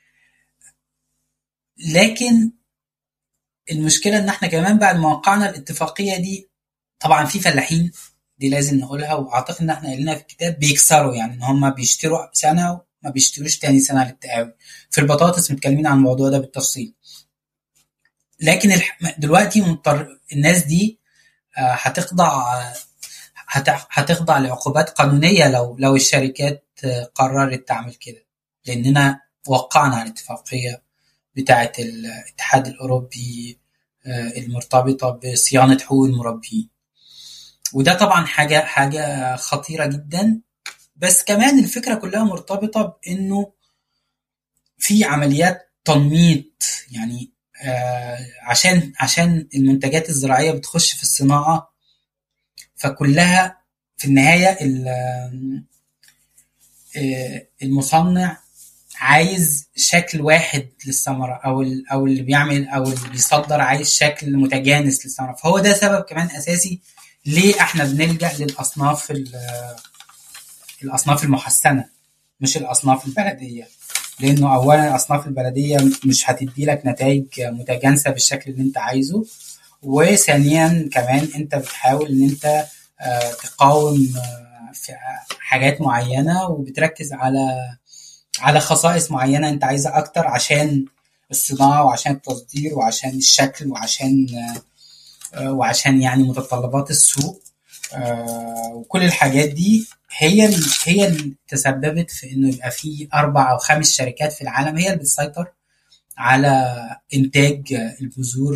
لكن المشكله ان احنا كمان بعد ما وقعنا الاتفاقيه دي طبعا في فلاحين دي لازم نقولها واعتقد ان احنا قلنا في الكتاب بيكسروا يعني ان هم بيشتروا سنه وما بيشتروش تاني سنه للتقاوي في البطاطس متكلمين عن الموضوع ده بالتفصيل لكن دلوقتي مضطر الناس دي هتخضع هتخضع لعقوبات قانونيه لو لو الشركات قررت تعمل كده لاننا وقعنا على الاتفاقيه بتاعه الاتحاد الاوروبي المرتبطه بصيانه حقوق المربيين وده طبعا حاجه حاجه خطيره جدا بس كمان الفكره كلها مرتبطه بانه في عمليات تنميط يعني عشان عشان المنتجات الزراعيه بتخش في الصناعه فكلها في النهايه المصنع عايز شكل واحد للثمره او او اللي بيعمل او اللي بيصدر عايز شكل متجانس للثمره فهو ده سبب كمان اساسي ليه احنا بنلجا للاصناف الاصناف المحسنه مش الاصناف البلديه لانه اولا الاصناف البلديه مش هتدي لك نتائج متجانسه بالشكل اللي انت عايزه وثانيا كمان انت بتحاول ان انت تقاوم في حاجات معينه وبتركز على على خصائص معينه انت عايزها اكتر عشان الصناعه وعشان التصدير وعشان الشكل وعشان وعشان يعني متطلبات السوق وكل الحاجات دي هي هي اللي تسببت في انه يبقى في اربع او خمس شركات في العالم هي اللي بتسيطر على انتاج البذور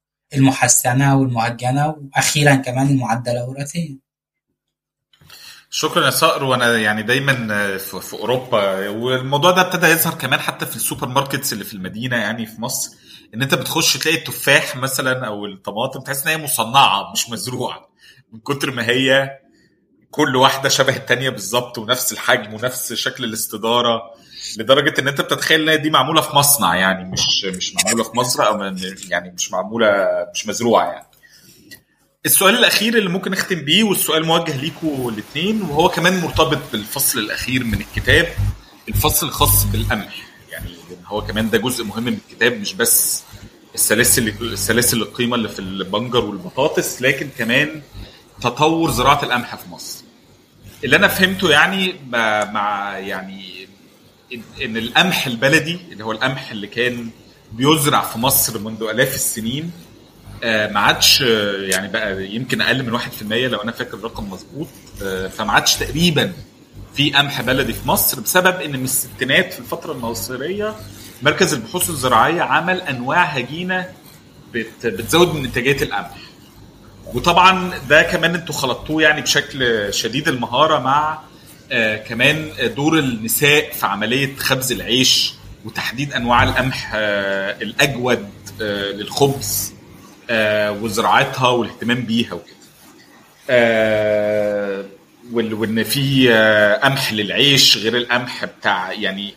المحسنه والمهجنه واخيرا كمان المعدله وراثيا. شكرا يا صقر وانا يعني دايما في, في اوروبا والموضوع ده ابتدى يظهر كمان حتى في السوبر ماركتس اللي في المدينه يعني في مصر ان انت بتخش تلاقي التفاح مثلا او الطماطم تحس ان هي مصنعه مش مزروعه من كتر ما هي كل واحده شبه التانيه بالظبط ونفس الحجم ونفس شكل الاستداره لدرجه ان انت بتتخيل ان دي معموله في مصنع يعني مش مش معموله في مصر او يعني مش معموله مش مزروعه يعني السؤال الاخير اللي ممكن نختم بيه والسؤال موجه ليكم الاثنين وهو كمان مرتبط بالفصل الاخير من الكتاب الفصل الخاص بالقمح يعني هو كمان ده جزء مهم من الكتاب مش بس السلاسل السلاسل القيمه اللي في البنجر والبطاطس لكن كمان تطور زراعه القمح في مصر اللي انا فهمته يعني مع يعني ان القمح البلدي اللي هو القمح اللي كان بيزرع في مصر منذ الاف السنين ما عادش يعني بقى يمكن اقل من 1% لو انا فاكر الرقم مظبوط فما عادش تقريبا في قمح بلدي في مصر بسبب ان من الستينات في الفتره الناصريه مركز البحوث الزراعيه عمل انواع هجينه بتزود من انتاجيه القمح وطبعا ده كمان انتوا خلطتوه يعني بشكل شديد المهاره مع آه كمان دور النساء في عمليه خبز العيش وتحديد انواع القمح آه الاجود آه للخبز آه وزراعتها والاهتمام بيها وكده آه وان في آه قمح للعيش غير القمح بتاع يعني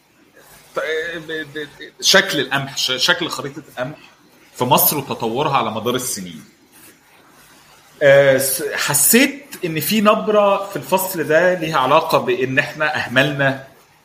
شكل القمح شكل خريطه القمح في مصر وتطورها على مدار السنين حسيت ان في نبره في الفصل ده ليها علاقه بان احنا اهملنا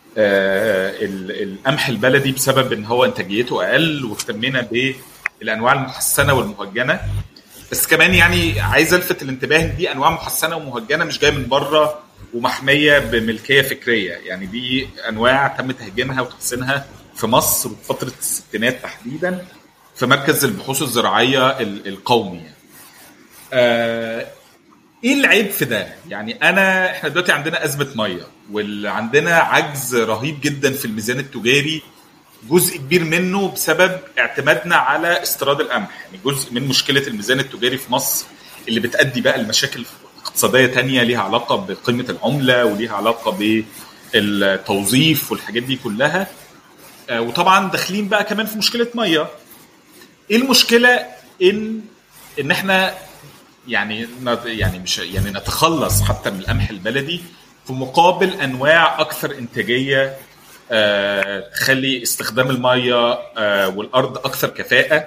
القمح البلدي بسبب ان هو انتاجيته اقل واهتمينا بالانواع المحسنه والمهجنه بس كمان يعني عايز الفت الانتباه ان دي انواع محسنه ومهجنه مش جايه من بره ومحميه بملكيه فكريه يعني دي انواع تم تهجينها وتحسينها في مصر في فتره الستينات تحديدا في مركز البحوث الزراعيه القومي يعني. آه ايه العيب في ده؟ يعني انا احنا دلوقتي عندنا ازمه ميه وعندنا عجز رهيب جدا في الميزان التجاري جزء كبير منه بسبب اعتمادنا على استيراد القمح، يعني جزء من مشكله الميزان التجاري في مصر اللي بتؤدي بقى لمشاكل اقتصاديه تانية ليها علاقه بقيمه العمله وليها علاقه بالتوظيف والحاجات دي كلها. آه وطبعا داخلين بقى كمان في مشكله ميه. ايه المشكله ان ان احنا يعني يعني مش يعني نتخلص حتى من القمح البلدي في مقابل انواع اكثر انتاجيه آه تخلي استخدام الميه آه والارض اكثر كفاءه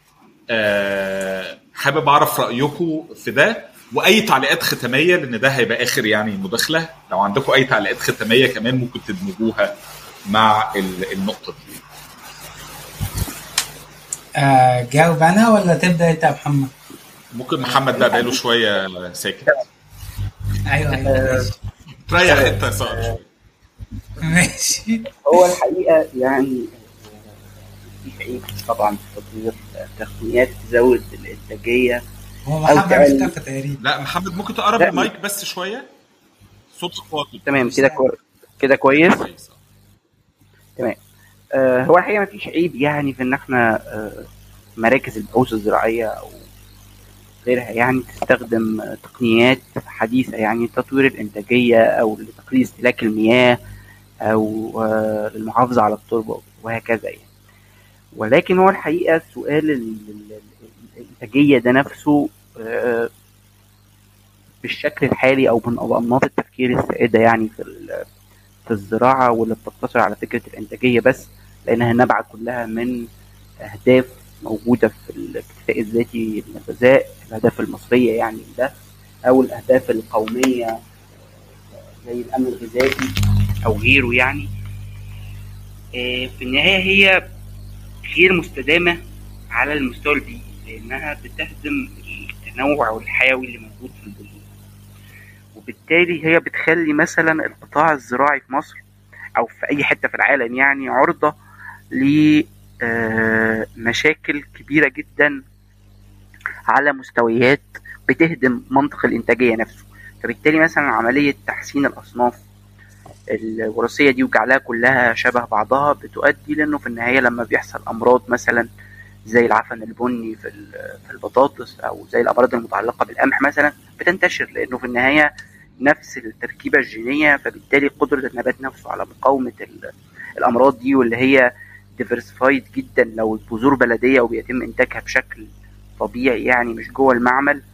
آه حابب اعرف رايكم في ده واي تعليقات ختاميه لان ده هيبقى اخر يعني مداخله لو عندكم اي تعليقات ختاميه كمان ممكن تدمجوها مع النقطه دي آه جاوب انا ولا تبدا انت يا محمد؟ ممكن محمد بقى بقاله شويه ساكت ايوه ايوه تريح انت يا صقر ماشي هو الحقيقه يعني مفيش عيب طبعا في تطوير تقنيات تزود الانتاجيه هو محمد اختفى تقريبا لا محمد ممكن تقرب المايك بس شويه صوت واطي تمام كده كو... كده كويس تمام آه هو الحقيقه مفيش عيب يعني في ان احنا آه مراكز البحوث الزراعيه او غيرها يعني تستخدم تقنيات حديثة يعني تطوير الإنتاجية أو لتقليل استهلاك المياه أو للمحافظة على التربة وهكذا يعني ولكن هو الحقيقة سؤال الإنتاجية ده نفسه بالشكل الحالي أو من أنماط التفكير السائدة يعني في في الزراعة واللي بتقتصر على فكرة الإنتاجية بس لأنها نابعة كلها من أهداف موجوده في الاكتفاء الذاتي من الغذاء الاهداف المصريه يعني ده او الاهداف القوميه زي الامن الغذائي او غيره يعني في النهايه هي غير مستدامه على المستوى البيئي لانها بتهدم التنوع الحيوي اللي موجود في البيئه وبالتالي هي بتخلي مثلا القطاع الزراعي في مصر او في اي حته في العالم يعني عرضه ل مشاكل كبيرة جدا على مستويات بتهدم منطق الإنتاجية نفسه فبالتالي مثلا عملية تحسين الأصناف الوراثية دي وجعلها كلها شبه بعضها بتؤدي لأنه في النهاية لما بيحصل أمراض مثلا زي العفن البني في في البطاطس أو زي الأمراض المتعلقة بالقمح مثلا بتنتشر لأنه في النهاية نفس التركيبه الجينيه فبالتالي قدره النبات نفسه على مقاومه الامراض دي واللي هي ديفرسفايد جدا لو البذور بلديه وبيتم انتاجها بشكل طبيعي يعني مش جوه المعمل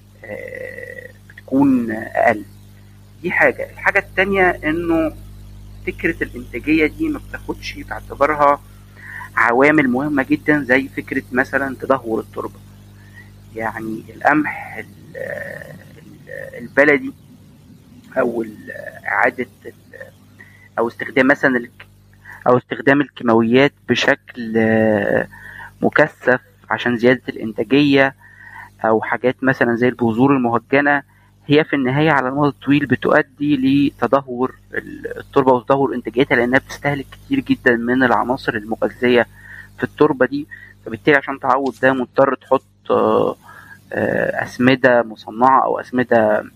بتكون اقل دي حاجه الحاجه التانية انه فكره الانتاجيه دي ما بتاخدش في اعتبارها عوامل مهمه جدا زي فكره مثلا تدهور التربه يعني القمح البلدي او اعاده او استخدام مثلا او استخدام الكيماويات بشكل مكثف عشان زياده الانتاجيه او حاجات مثلا زي البذور المهجنه هي في النهايه على المدى الطويل بتؤدي لتدهور التربه وتدهور انتاجيتها لانها بتستهلك كتير جدا من العناصر المغذيه في التربه دي فبالتالي عشان تعوض ده مضطر تحط اسمده مصنعه او اسمده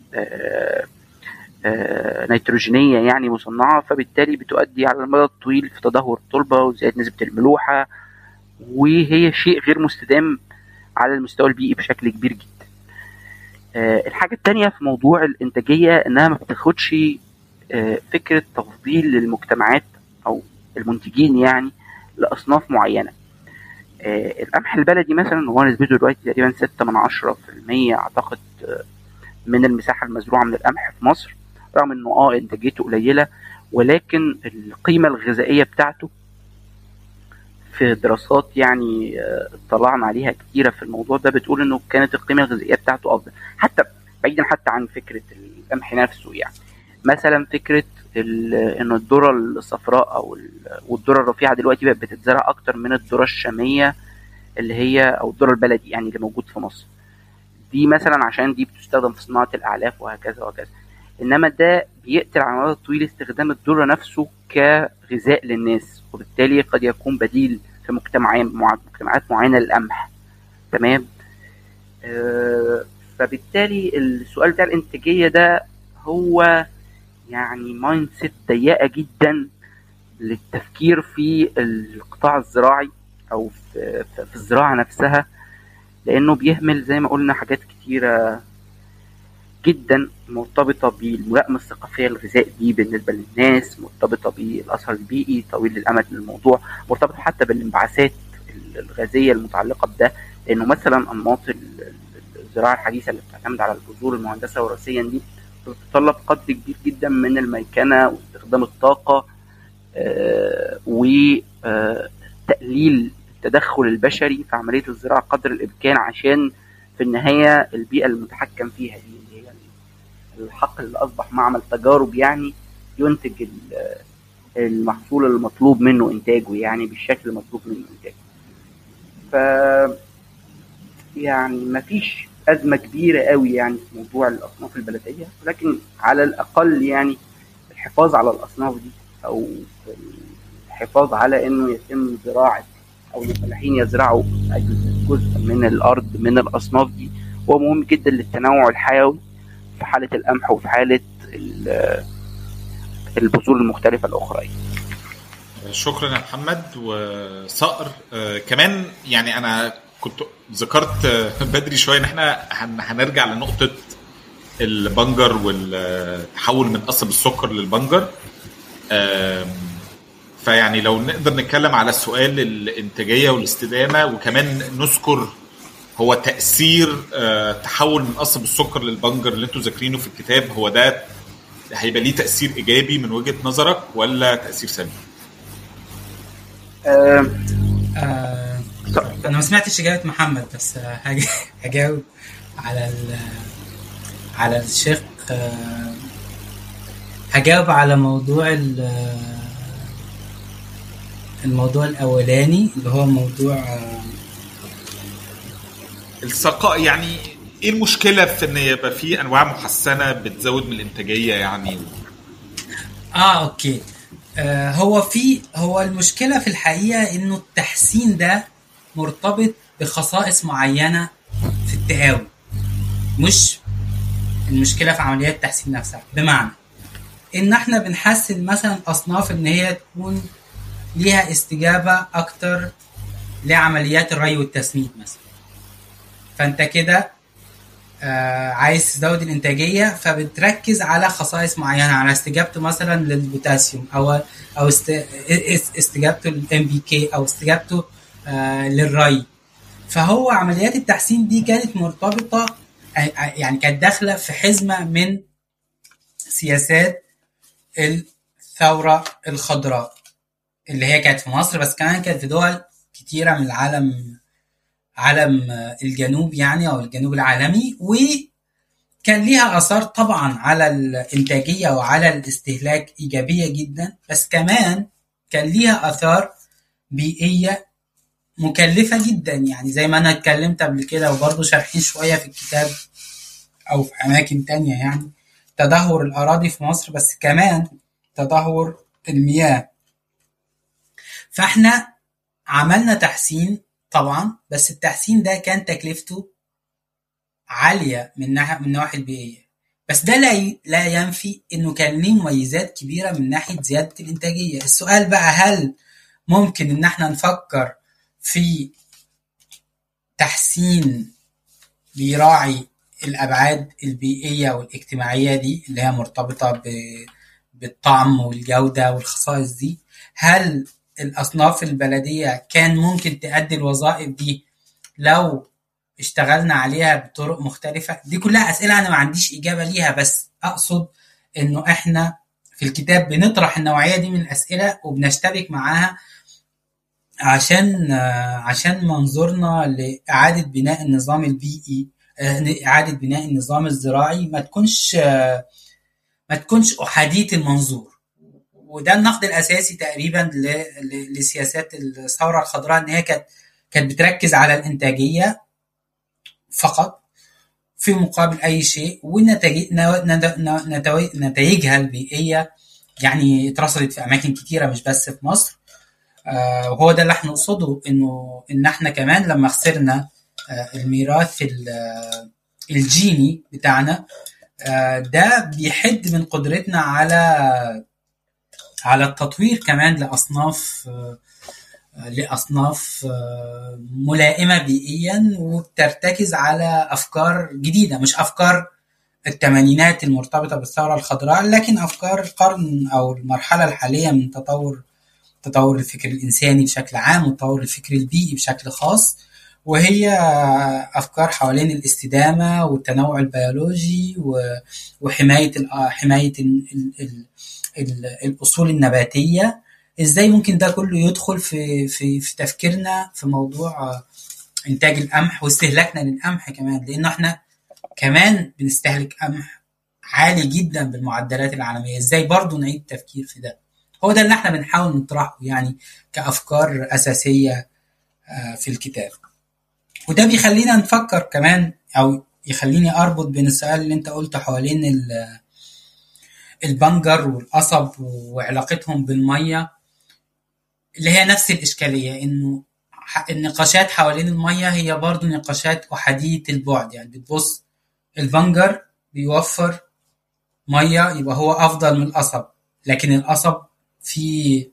نيتروجينيه يعني مصنعه فبالتالي بتؤدي على المدى الطويل في تدهور التربه وزياده نسبه الملوحه وهي شيء غير مستدام على المستوى البيئي بشكل كبير جدا الحاجة التانية في موضوع الإنتاجية إنها ما بتاخدش فكرة تفضيل للمجتمعات أو المنتجين يعني لأصناف معينة القمح البلدي مثلا هو نسبته دلوقتي تقريبا ستة من عشرة في المية أعتقد من المساحة المزروعة من القمح في مصر رغم إنه أه إنتاجيته قليلة ولكن القيمة الغذائية بتاعته في دراسات يعني اطلعنا عليها كتيرة في الموضوع ده بتقول انه كانت القيمة الغذائية بتاعته افضل حتى بعيدا حتى عن فكرة القمح نفسه يعني مثلا فكرة ان الذرة الصفراء او والذرة الرفيعة دلوقتي بقت بتتزرع اكتر من الذرة الشامية اللي هي او الذرة البلدي يعني اللي موجود في مصر دي مثلا عشان دي بتستخدم في صناعة الاعلاف وهكذا وهكذا انما ده بيقتل على المدى الطويل استخدام الذرة نفسه كغذاء للناس وبالتالي قد يكون بديل في مجتمعات مجتمعات معينه للقمح تمام آه فبالتالي السؤال بتاع الانتاجيه ده هو يعني مايند سيت ضيقه جدا للتفكير في القطاع الزراعي او في, في الزراعه نفسها لانه بيهمل زي ما قلنا حاجات كتيره جدا مرتبطة بالملائمة الثقافية للغذاء دي بالنسبة للناس مرتبطة بالأثر البيئي طويل الأمد للموضوع مرتبطة حتى بالانبعاثات الغازية المتعلقة بده لأنه مثلا أنماط الزراعة الحديثة اللي بتعتمد على البذور المهندسة وراثيا دي بتتطلب قدر كبير جدا من الميكنة واستخدام الطاقة آه وتقليل التدخل البشري في عملية الزراعة قدر الإمكان عشان في النهاية البيئة المتحكم فيها دي الحقل اللي اصبح معمل تجارب يعني ينتج المحصول المطلوب منه انتاجه يعني بالشكل المطلوب منه انتاجه ف يعني مفيش ازمه كبيره قوي يعني في موضوع الاصناف البلديه ولكن على الاقل يعني الحفاظ على الاصناف دي او الحفاظ على انه يتم زراعه او الفلاحين يزرعوا جزء من الارض من الاصناف دي هو مهم جدا للتنوع الحيوي في حالة القمح وفي حالة البذور المختلفة الأخرى شكرا يا محمد وصقر آه كمان يعني أنا كنت ذكرت بدري شوية إن إحنا هنرجع لنقطة البنجر والتحول من قصب السكر للبنجر آه فيعني لو نقدر نتكلم على السؤال الانتاجية والاستدامة وكمان نذكر هو تاثير آه تحول من قصب السكر للبنجر اللي انتوا ذاكرينه في الكتاب هو ده هيبقى ليه تاثير ايجابي من وجهه نظرك ولا تاثير سلبي؟ آه آه انا ما سمعتش اجابه محمد بس هجاوب على على الشق هجاوب على موضوع الموضوع الاولاني اللي هو موضوع السقاء يعني ايه المشكله في ان يبقى في انواع محسنه بتزود من الانتاجيه يعني اه اوكي آه هو في هو المشكله في الحقيقه انه التحسين ده مرتبط بخصائص معينه في التقاوي مش المشكله في عمليات التحسين نفسها بمعنى ان احنا بنحسن مثلا اصناف ان هي تكون ليها استجابه اكتر لعمليات الري والتسميد مثلا فانت كده آه، عايز تزود الانتاجيه فبتركز على خصائص معينه على استجابته مثلا للبوتاسيوم او او است- است- استجابته للام بي كي او استجابته آه، للري فهو عمليات التحسين دي كانت مرتبطه آه، يعني كانت داخله في حزمه من سياسات الثوره الخضراء اللي هي كانت في مصر بس كمان كانت في دول كتيره من العالم عالم آه، الجنوب يعني او الجنوب العالمي وكان ليها اثار طبعا على الانتاجيه وعلى الاستهلاك ايجابيه جدا بس كمان كان ليها اثار بيئيه مكلفه جدا يعني زي ما انا اتكلمت قبل كده وبرضه شارحين شويه في الكتاب او في اماكن تانية يعني تدهور الاراضي في مصر بس كمان تدهور المياه فاحنا عملنا تحسين طبعا بس التحسين ده كان تكلفته عاليه من ناحيه من النواحي البيئيه بس ده لا ي- لا ينفي انه كان ليه مميزات كبيره من ناحيه زياده الانتاجيه السؤال بقى هل ممكن ان احنا نفكر في تحسين بيراعي الابعاد البيئيه والاجتماعيه دي اللي هي مرتبطه ب- بالطعم والجوده والخصائص دي هل الاصناف البلديه كان ممكن تؤدي الوظائف دي لو اشتغلنا عليها بطرق مختلفه دي كلها اسئله انا ما عنديش اجابه ليها بس اقصد انه احنا في الكتاب بنطرح النوعيه دي من الاسئله وبنشتبك معاها عشان آه، عشان منظورنا لاعاده بناء النظام البيئي آه، اعاده بناء النظام الزراعي ما تكونش آه، ما تكونش احاديه المنظور وده النقد الاساسي تقريبا ل- ل- لسياسات الثوره الخضراء ان هي كانت كانت بتركز على الانتاجيه فقط في مقابل اي شيء والنتائج نتائجها البيئيه يعني اترصدت في اماكن كتيره مش بس في مصر آه، وهو ده اللي احنا نقصده انه ان احنا كمان لما خسرنا آه، الميراث ال- آه، الجيني بتاعنا آه، ده بيحد من قدرتنا على على التطوير كمان لاصناف آه، لاصناف آه، ملائمه بيئيا وبترتكز على افكار جديده مش افكار الثمانينات المرتبطه بالثوره الخضراء لكن افكار القرن او المرحله الحاليه من تطور تطور الفكر الانساني بشكل عام وتطور الفكر البيئي بشكل خاص وهي افكار حوالين الاستدامه والتنوع البيولوجي و- وحمايه ال- حمايه ال- ال- ال- ال- الاصول النباتيه ازاي ممكن ده كله يدخل في في في تفكيرنا في موضوع آه، انتاج القمح واستهلاكنا للقمح كمان لانه احنا كمان بنستهلك قمح عالي جدا بالمعدلات العالميه ازاي برضو نعيد التفكير في ده هو ده اللي احنا بنحاول نطرحه يعني كافكار اساسيه آه، في الكتاب وده بيخلينا نفكر كمان او يخليني اربط بين السؤال اللي انت قلته حوالين ال- البنجر والقصب وعلاقتهم بالميه اللي هي نفس الاشكاليه انه ح- النقاشات حوالين الميه هي برضو نقاشات احاديه البعد يعني بتبص البنجر بيوفر ميه يبقى هو افضل من القصب لكن القصب فيه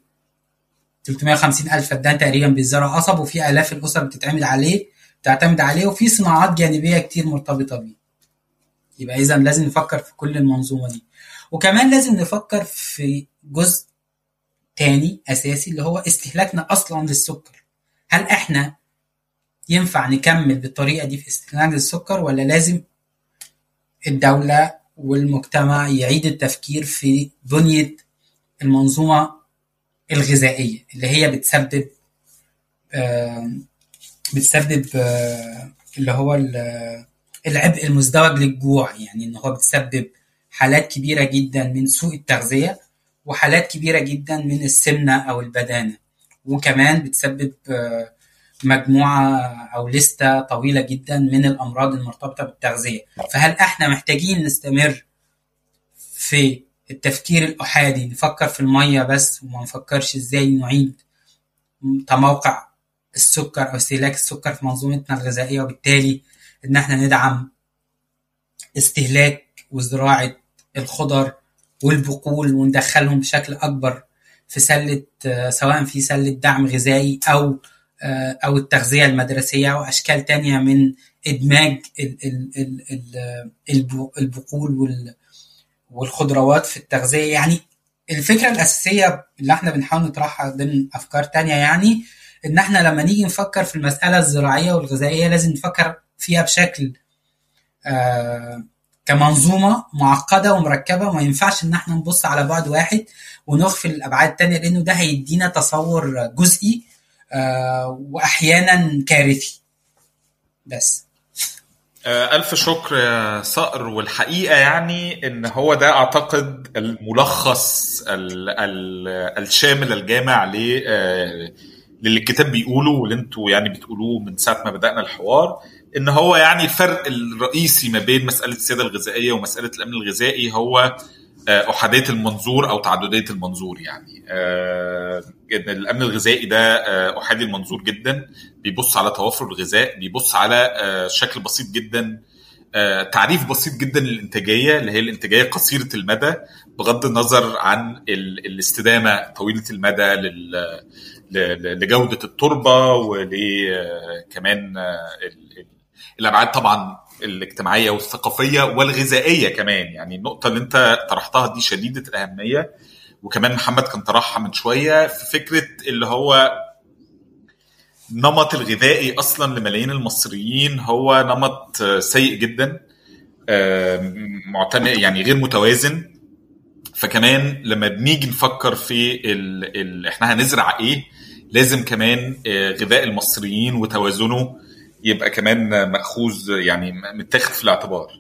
350 الف فدان تقريبا بيزرع قصب وفي الاف الاسر بتتعمد عليه بتعتمد عليه وفي صناعات جانبيه كتير مرتبطه بيه يبقى اذا لازم نفكر في كل المنظومه دي وكمان لازم نفكر في جزء تاني اساسي اللي هو استهلاكنا اصلا للسكر هل احنا ينفع نكمل بالطريقه دي في استهلاك للسكر ولا لازم الدوله والمجتمع يعيد التفكير في بنيه المنظومه الغذائيه اللي هي بتسبب آه، بتسبب آه، اللي هو ال- العبء المزدوج للجوع يعني ان هو بتسبب حالات كبيره جدا من سوء التغذيه وحالات كبيره جدا من السمنه او البدانه وكمان بتسبب آه، مجموعه او لسته طويله جدا من الامراض المرتبطه بالتغذيه فهل احنا محتاجين نستمر في التفكير الاحادي نفكر في الميه بس وما نفكرش ازاي نعيد تموقع السكر او استهلاك السكر في منظومتنا الغذائيه وبالتالي ان احنا ندعم استهلاك وزراعه الخضر والبقول وندخلهم بشكل اكبر في سله آه، سواء في سله دعم غذائي او آه، او التغذيه المدرسيه او اشكال تانية من ادماج البقول والخضروات في التغذيه يعني الفكره الاساسيه اللي احنا بنحاول نطرحها ضمن افكار تانية يعني ان احنا لما نيجي نفكر في المساله الزراعيه والغذائيه لازم نفكر فيها بشكل آه كمنظومه معقده ومركبه وما ينفعش ان احنا نبص على بعد واحد ونغفل الابعاد التانية لانه ده هيدينا تصور جزئي آه واحيانا كارثي بس ألف شكر يا صقر والحقيقة يعني إن هو ده أعتقد الملخص ال ال الشامل الجامع ل للي الكتاب بيقوله واللي انتوا يعني بتقولوه من ساعة ما بدأنا الحوار إن هو يعني الفرق الرئيسي ما بين مسألة السيادة الغذائية ومسألة الأمن الغذائي هو أحادية المنظور أو تعددية المنظور يعني إن الأمن الغذائي ده أحادي المنظور جدا بيبص على توفر الغذاء بيبص على شكل بسيط جدا تعريف بسيط جدا للإنتاجية اللي هي الإنتاجية قصيرة المدى بغض النظر عن الاستدامة طويلة المدى لجودة التربة ولكمان الأبعاد طبعا الاجتماعيه والثقافيه والغذائيه كمان يعني النقطه اللي انت طرحتها دي شديده الاهميه وكمان محمد كان طرحها من شويه في فكره اللي هو النمط الغذائي اصلا لملايين المصريين هو نمط سيء جدا معتمد يعني غير متوازن فكمان لما بنيجي نفكر في ال ال احنا هنزرع ايه لازم كمان غذاء المصريين وتوازنه يبقى كمان ماخوذ يعني متاخد في الاعتبار.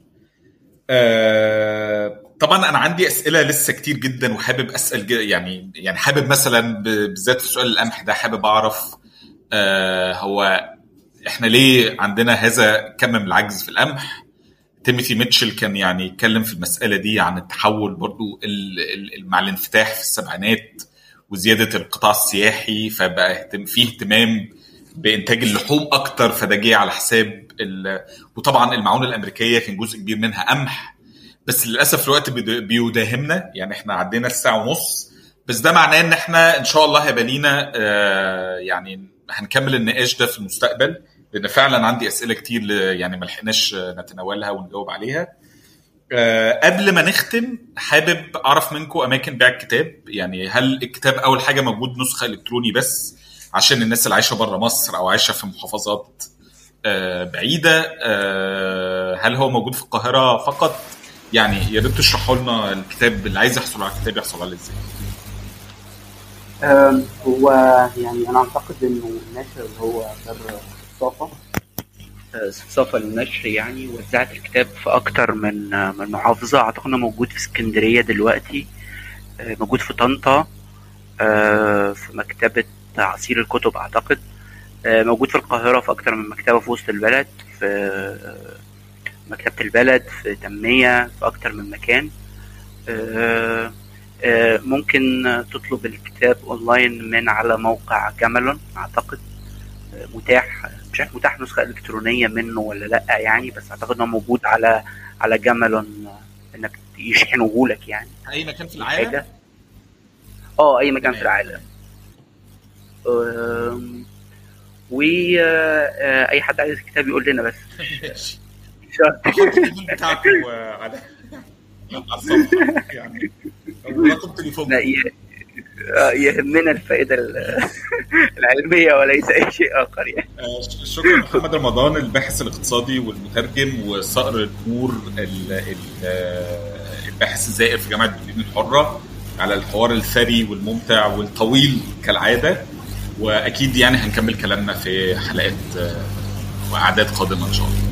آه طبعا انا عندي اسئله لسه كتير جدا وحابب اسال يعني يعني حابب مثلا بالذات في سؤال القمح ده حابب اعرف آه هو احنا ليه عندنا هذا كم من العجز في القمح؟ تيموثي ميتشل كان يعني يتكلم في المساله دي عن التحول برضو مع الانفتاح في السبعينات وزياده القطاع السياحي فبقى في اهتمام بانتاج اللحوم اكتر فده جه على حساب وطبعا المعونه الامريكيه كان جزء كبير منها قمح بس للاسف الوقت بيداهمنا يعني احنا عدينا الساعه ونص بس ده معناه ان احنا ان شاء الله هيبقى لينا آه يعني هنكمل النقاش ده في المستقبل لان فعلا عندي اسئله كتير يعني ما لحقناش نتناولها ونجاوب عليها أه قبل ما نختم حابب اعرف منكم اماكن بيع الكتاب يعني هل الكتاب اول حاجه موجود نسخه الكتروني بس عشان الناس اللي عايشه بره مصر او عايشه في محافظات أه بعيده أه هل هو موجود في القاهره فقط يعني يا ريت تشرحوا لنا الكتاب اللي عايز يحصل على الكتاب يحصل عليه ازاي هو يعني انا اعتقد انه الناشر اللي هو دار صافا صافا للنشر يعني وزعت الكتاب في اكتر من من محافظه اعتقد انه موجود في اسكندريه دلوقتي موجود في طنطا في مكتبه عصير الكتب اعتقد موجود في القاهره في اكتر من مكتبه في وسط البلد في مكتبه البلد في تنميه في اكتر من مكان ممكن تطلب الكتاب اونلاين من على موقع جامالون اعتقد متاح مش عارف متاح نسخه الكترونيه منه ولا لا يعني بس اعتقد انه موجود على على جامالون انك يشحنوه لك يعني اي مكان في العالم اه اي مكان في العالم واي حد عايز كتاب يقول لنا بس بتاعكم على الصفحه يعني رقم تليفون يهمنا الفائدة العلمية وليس أي شيء آخر يعني شكرا محمد رمضان الباحث الاقتصادي والمترجم وصقر النور الباحث الزائر في جامعة برلين الحرة على الحوار الثري والممتع والطويل كالعادة وأكيد يعني هنكمل كلامنا في حلقات وأعداد قادمة إن شاء الله